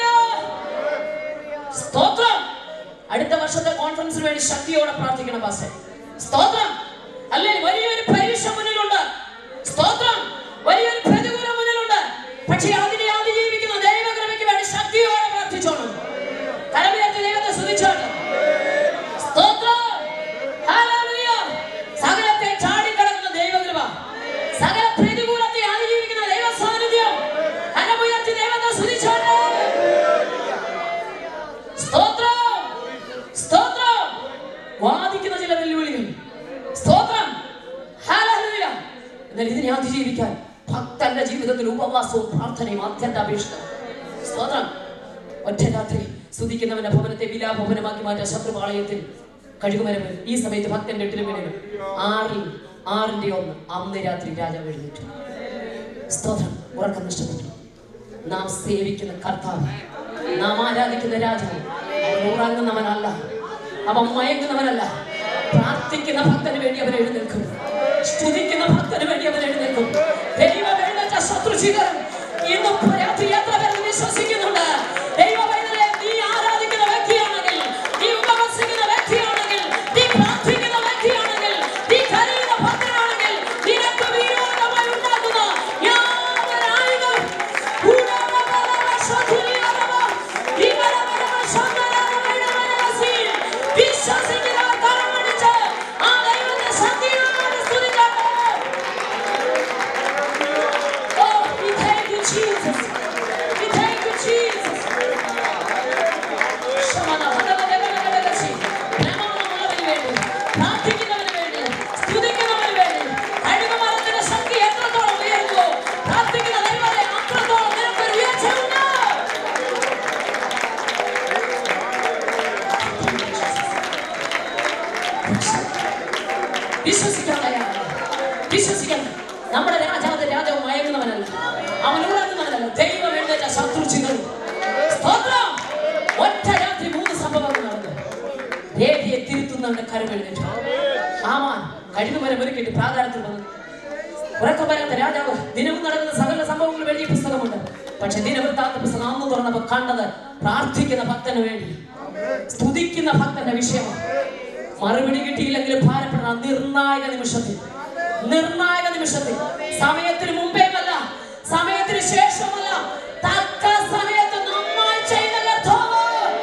സ്തോത്രം അടുത്ത വർഷത്തെ കോൺഫറൻസിന് വേണ്ടി ശക്തിയോടെ പ്രാർത്ഥിക്കണം പാസ്റ്റർ സ്തോത്രം അല്ലേ വലിയൊരു പരീക്ഷ മുന്നിലുണ്ട് സ്തോത്രം വലിയൊരു പ്രതികൂലം മുന്നിലുണ്ട് പക്ഷേ അതിനെ അതിജീവിക്കുന്ന ദൈവകൃപയ്ക്ക് വേണ്ടി ശക്തിയോടെ പ്രാർത്ഥിച്ചോണം കരമുയർത്തി ദൈവത്തെ സ്തുതിച്ചോണം സ്തോത്രം ഹല്ലേലൂയ. സകലത്തെ ചാടിക്കടക്കുന്ന ദൈവകൃപ സകല പ്രതികൂലത്തെ അതിജീവിക്കുന്ന ദൈവ സാന്നിധ്യം കരമുയർത്തി ദൈവത്തെ സ്തുതിച്ചോണം സ്തോത്രം സ്തോത്രം വാദിക്കുന്ന ചില വെല്ലുവിളികൾ സ്തോത്രം ഹല്ലേലൂയ. എന്നാൽ ഇതിനെ അതിജീവിക്കാൻ ഭക്തന്റെ ജീവിതത്തിൽ ഉപവാസവും പ്രാർത്ഥനയും അത്യന്താപേക്ഷിതം സ്തോത്രം ഒറ്റ രാത്രി സ്തുതിക്കുന്നവന്റെ ഭവനത്തെ വിലാഭവനമാക്കി മാറ്റാൻ ശത്രുപാളയത്തിൽ കഴുകുമരം വരും ഈ സമയത്ത് ഭക്തന്റെ എട്ടിലും വീണു ആറിൽ ആറിന്റെ ഒന്ന് അന്ന് രാത്രി രാജാവ് എഴുന്നേറ്റു സ്തോത്രം ഉറക്കം നഷ്ടപ്പെട്ടു നാം സേവിക്കുന്ന കർത്താവ് നാം ആരാധിക്കുന്ന രാജാവ് അവൻ ഉറങ്ങുന്നവനല്ല അവൻ മയങ്ങുന്നവനല്ല പ്രാർത്ഥിക്കുന്ന ഭക്തന് വേണ്ടി അവൻ എഴുന്നേൽക്കും സ്തുതിക്കുന്ന ഭക്തന് വേണ്ടി അവൻ എഴുന്നേൽക്കും ദൈവം എഴുന്നേറ്റ ശത്രുചിതൻ ഇന്നും രാത്രി എത്ര പേർ വിശ്വസിക്കുന്നുണ്ട് ദൈവവേദനയെ നീ ആരാധിക്കുന്ന വ്യക്തിയാണെങ്കിൽ നീ ഉപവസിക്കുന്ന വ്യക്തിയാണെങ്കിൽ നീ പ്രാർത്ഥിക്കുന്ന വ്യക്തിയാണെങ്കിൽ നീ കരയുന്ന ഭക്തനാണെങ്കിൽ നിനക്ക് വിരോധമായി ഉണ്ടാകുന്ന യാതൊരു ആയുധവും വിശ്വസിക്കുന്നവർ കരമടിച്ച് ആ ദൈവത്തെ ശക്തിയോടെ സ്തുതിക്കട്ടെ Oh, we thank you, Jesus. We thank you, Jesus. ശമന, ഹതവദഗദഗദഗസി. പ്രേമമുള്ളവന് വേണ്ടി, പ്രാർത്ഥിക്കുന്നവന് വേണ്ടി, സ്തുതിക്കുന്നവന് വേണ്ടി, കഴുകുമരത്തിന്റെ ശക്തി എത്രത്തോളം ഉയരുന്നുവോ, പ്രാർത്ഥിക്കുന്ന ദൈവത്തെ അത്രത്തോളം നിനക്കൊരു ഉയർച്ചയുണ്ട്. വിശ്വസിക്കാൻ തയ്യാറാണ് വിശ്വസിക്കണം നമ്മുടെ രാജാവ് രാജാവ് മയങ്ങുന്നവനല്ല അവൻ ഉറങ്ങുന്നവനല്ല ദൈവം എഴുന്നേറ്റ ശത്രു ചിതറും സ്തോത്രം ഒറ്റ രാത്രി മൂന്ന് സംഭവങ്ങൾ നടന്നു രേഖയെ തിരുത്തുന്നവന്റെ കരം എഴുന്നേറ്റു ആമാൻ കഴിവുമരം ഒരുക്കിയിട്ട് പ്രാകാരത്തിൽ വന്നു ഉറക്കം വരാത്ത രാജാവ് ദിനവും നടക്കുന്ന സകല സംഭവങ്ങളും എഴുതിയ പുസ്തകമുണ്ട് പക്ഷെ ദിനവൃത്താന്ത പുസ്തകം അന്ന് തുറന്നപ്പോ കണ്ടത് പ്രാർത്ഥിക്കുന്ന ഭക്തന് വേണ്ടി സ്തുതിക്കുന്ന ഭക്തന്റെ വിഷയമാണ് മറുപടി കിട്ടിയില്ലെങ്കിൽ ഭാരപ്പെടുന്ന ആ നിർണായക നിമിഷത്തിൽ നിർണായക നിമിഷത്തിൽ സമയത്തിന് മുമ്പേമല്ല സമയത്തിന് ശേഷമല്ല തക്ക സമയത്ത് നന്നായി ചെയ്ത കർത്താവ്.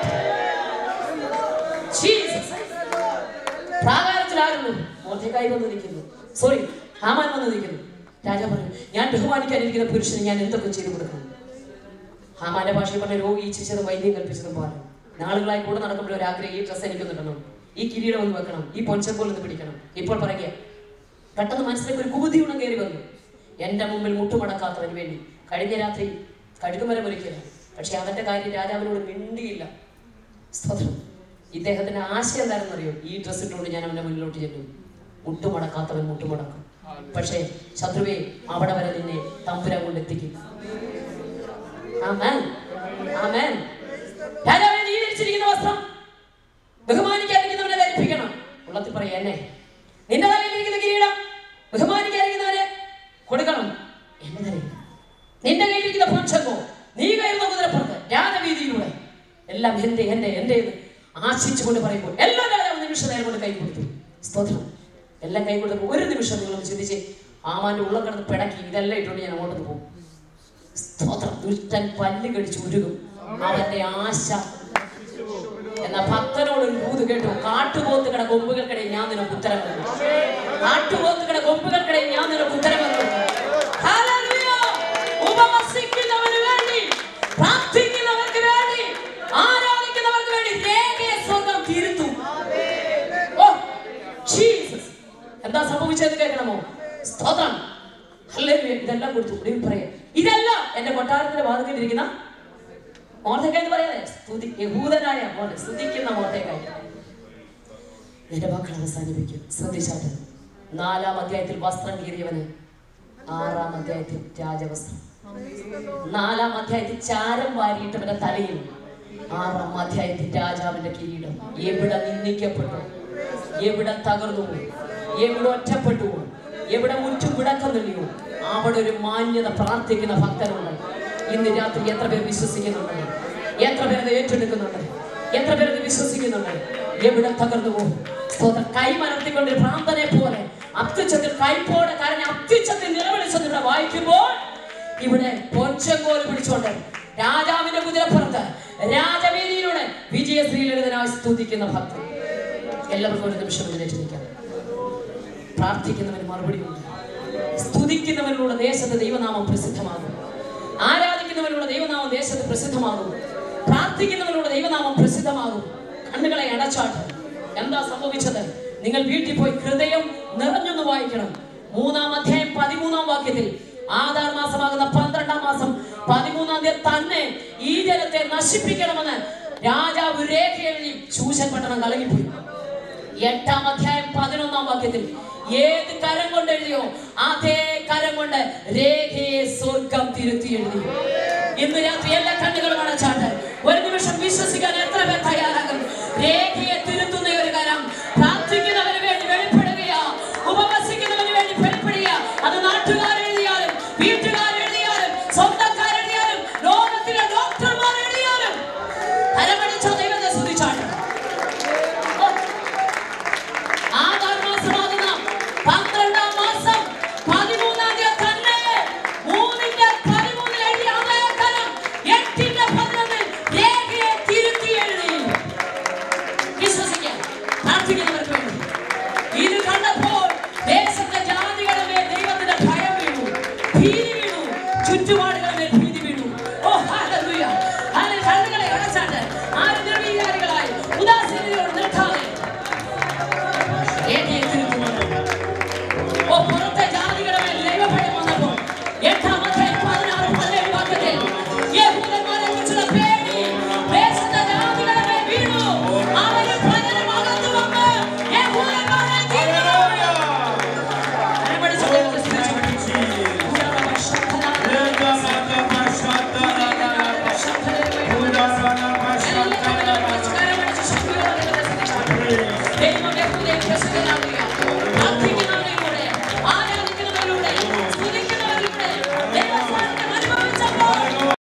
Jesus. പ്രാകാരത്തിലായിരുന്നു മോർദ്ധക്കായി വന്ന് നിൽക്കുന്നു സോറി ഹാമാൻ വന്ന് നിൽക്കുന്നു രാജാ പറഞ്ഞു ഞാൻ ബഹുമാനിക്കാനിരിക്കുന്ന പുരുഷന് ഞാൻ എന്തൊക്കെ ചെയ്തു കൊടുക്കണം ഹാമാന്റെ ഭാഷയിൽ പറഞ്ഞ രോഗി ഇച്ഛിച്ചതും വൈദ്യം കൽപ്പിച്ചതും പോലെ നാളുകളായി കൂടെ നടക്കുമ്പോൾ ഒരു ആഗ്രഹം ഈ ഡ്രസ്സ് എനിക്കൊന്നിടണം ഈ കിരീടം ഒന്ന് വെക്കണം ഈ പൊൻചപ്പോൾ ഒന്ന് പിടിക്കണം ഇപ്പോൾ പറയുക പെട്ടെന്ന് മനസ്സിലേക്ക് ഒരു കുബുദ്ധിയുണം കയറി വന്നു എന്റെ മുമ്പിൽ മുട്ടുമടക്കാത്തവന് വേണ്ടി കഴിഞ്ഞ രാത്രി കഴുകുമരം ഒരുക്കിയത് പക്ഷെ അവന്റെ കാര്യം രാജാവിനോട് മിണ്ടിയില്ല സ്തോത്രം ഇദ്ദേഹത്തിന്റെ ആശയം എന്താണെന്നറിയോ ഈ ഡ്രസ് ഇട്ടുകൊണ്ട് ഞാൻ അവന്റെ മുന്നിലോട്ട് ചെല്ലും മുട്ടുമടക്കാത്തവൻ മുട്ടുമടക്കും പക്ഷേ ശത്രുവെ അവിടെ വരെ നിന്നെ തമ്പുരാൻ കൊണ്ട് എത്തിക്കും ആമേൻ ആമേൻ രാജാവേ നീ ധരിച്ചിരിക്കുന്ന വസ്ത്രം ബഹുമാനിക്കാതിരിക്കുന്നവനെ ധരിപ്പിക്കണം ഉള്ളത്തിൽ പറയാ എന്നെ നിന്റെ തലയിലിരിക്കുന്ന കിരീടം ബഹുമാനിക്കാതിരിക്കുന്നവനെ കൊടുക്കണം എന്നെ തലയിൽ നിന്റെ കയ്യിലിരിക്കുന്ന പൊൻചങ്കോ നീ കയറുന്ന കുതിരപ്പുറത്ത് രാജവീതിയിലൂടെ എല്ലാം എന്റെ എന്റെ എന്റെ എന്ന് ആശിച്ചുകൊണ്ട് പറയുമ്പോൾ എല്ലാ രാജാവും നിമിഷ നേരം കൊണ്ട് കൈ കൊടുത്തു സ്തോത്രം എല്ലാം കൈ കൊടുത്തപ്പോൾ ഒരു നിമിഷം നിങ്ങൾ ചിന്തിച്ച് ആമാന്റെ ഉള്ളം കിടന്ന് പിടക്കി ഇതെല്ലാം ഇട്ടുകൊണ്ട് ഞാൻ അങ്ങോട്ട് പോകും സ്തോത്രം ദുഷ്ടൻ പല്ല് കടിച്ച് ഉരുകും അവന്റെ ആശ എന്ന ഭക്തനോട് ഒരു ദൂത് കേട്ടു കാട്ടുപോത്തുകട കൊമ്പുകൾക്കിടയിൽ ഞാൻ നിനക്ക് ഉത്തരം വന്നു കാട്ടുപോത്തുകട കൊമ്പുകൾക്കിടയിൽ ഞാൻ നിനക്ക് ഉത്തരം വന്നു ഹല്ലേലൂയ! ഉപവസിക്കുന്നവന് വേണ്ടി പ്രാർത്ഥിക്കുന്നവർക്ക് വേണ്ടി ആരാധിക്കുന്നവർക്ക് വേണ്ടി രേഖയെ സ്വർഗം തിരുത്തും ഓ ജീസസ് എന്താ സംഭവിച്ചതെന്ന് കേൾക്കണമോ സ്തോത്രം ഹല്ലേലൂയ ഇതെല്ലാം കൊടുത്തു ഒടുവിൽ പറയാം ഇതെല്ലാം എന്റെ കൊട്ടാരത്തിന്റെ വാതിലിരിക്കുന്ന മോർദ്ധക്കായി എന്ന് പറയാതെ സ്തുതി യഹൂദനായ മോർദ്ധ സ്തുതിക്കുന്ന മോർദ്ധക്കായി എന്റെ മക്കൾ അവസാനിപ്പിക്കും ശ്രദ്ധിച്ചാട്ട് നാലാം അധ്യായത്തിൽ വസ്ത്രം കീറിയവന് ആറാം അധ്യായത്തിൽ രാജവസ്ത്രം നാലാം അധ്യായത്തിൽ ചാരം വാരിയിട്ടവന്റെ തലയിൽ ആറാം അധ്യായത്തിൽ രാജാവിന്റെ കിരീടം എവിടെ നിന്ദിക്കപ്പെട്ടു എവിടെ തകർന്നു പോയി എവിടെ ഒറ്റപ്പെട്ടു പോയി എവിടെ മുറ്റും വിടക്കുന്നില്ലയോ അവിടെ ഒരു മാന്യത പ്രാർത്ഥിക്കുന്ന ഭക്തരുണ്ട് ഇന്ന് രാത്രി എത്ര പേർ വിശ്വസിക്കുന്നുണ്ട് എത്ര പേർ അത് ഏറ്റെടുക്കുന്നുണ്ട് എത്ര പേർ അത് വിശ്വസിക്കുന്നുണ്ട് എവിടെ തകർന്നു പോകും സ്തോത്രം കൈ മലർത്തിക്കൊണ്ട് ഒരു ഭ്രാന്തനെ പോലെ അത്യുച്ചത്തിൽ കൈപ്പോടെ കാരണം അത്യുച്ചത്തിൽ നിലവിളിച്ചതിവിടെ വായിക്കുമ്പോൾ ഇവിടെ പൊൻചങ്കോൽ പിടിച്ചോണ്ട് രാജാവിന്റെ കുതിരപ്പുറത്ത് രാജവേദിയിലൂടെ വിജയശ്രീലളിതനായി സ്തുതിക്കുന്ന ഭക്തൻ എല്ലാവർക്കും ഒരു നിമിഷം എഴുന്നേറ്റ് നിൽക്കാം പ്രാർത്ഥിക്കുന്നവന് മറുപടിയുണ്ട് സ്തുതിക്കുന്നവരിലൂടെ ദേശത്ത് ദൈവനാമം പ്രസിദ്ധമാകും ആരാധിക്കുന്നവരിലൂടെ ദൈവനാമം ദേശത്ത് പ്രസിദ്ധമാകും പ്രാർത്ഥിക്കുന്നവരിലൂടെ ദൈവനാമം പ്രസിദ്ധമാകും കണ്ണുകളെ അടച്ചാട്ട് എന്താ സംഭവിച്ചത് നിങ്ങൾ വീട്ടിൽ പോയി ഹൃദയം നിറഞ്ഞൊന്ന് വായിക്കണം മൂന്നാം അധ്യായം പതിമൂന്നാം വാക്യത്തിൽ ആധാർ മാസമാകുന്ന പന്ത്രണ്ടാം മാസം പതിമൂന്നാം തീയതി തന്നെ ഈ ജനത്തെ നശിപ്പിക്കണമെന്ന് രാജാവ് രേഖ എഴുതി ശൂശൻ പട്ടണം കലങ്ങിപ്പോയി എട്ടാം അധ്യായം പതിനൊന്നാം വാക്യത്തിൽ ഏത് കരം കൊണ്ട് എഴുതിയോ അതേ കരം കൊണ്ട് രേഖയെ സ്വർഗം തിരുത്തി എഴുതി ഇന്ന് രാത്രി എല്ലാ കണ്ണുകളും അടച്ചാട്ട് ഒരു നിമിഷം വിശ്വസിക്കാൻ എത്ര പേർ തയ്യാറാകും രേഖയെ തിരുത്തുന്ന ഒരു കരം പ്രാർത്ഥിക്കുന്നവന് വേണ്ടി വെളിപ്പെടുകയാ ഉപവസിക്കുന്നവന് വേണ്ടി വെളിപ്പെടുക അത് നാട്ടുകാർ എഴുതിയാലും വീട്ടുകാർ എഴുതിയാലും സ്വന്തക്കാർ എഴുതിയാലും ലോകത്തിലെ ഡോക്ടർമാർ എഴുതിയാലും കരമടിച്ച ദൈവത്തെ സ്തുതിച്ചാട്ട് ഓ, ആധാർ മാസമാകുന്ന പന്ത്രണ്ടാം മാസം പതിമൂന്നാം തീയതി തന്നെ മൂന്നിന്റെ പതിമൂന്നിൽ എഴുതിയ അതേ കരം എട്ടിന്റെ പതിനൊന്നിൽ രേഖയെ തിരുത്തി എഴുതി വിശ്വസിക്കാൻ പ്രാർത്ഥിക്കുന്നവർക്ക് വേണ്ടി ഇത് കണ്ടപ്പോൾ ദേശത്തെ ജാതികളുടെ മേൽ ദൈവത്തിന്റെ ഭയം വീണു ഭീതി വീണു ചുറ്റുപാടുകൾ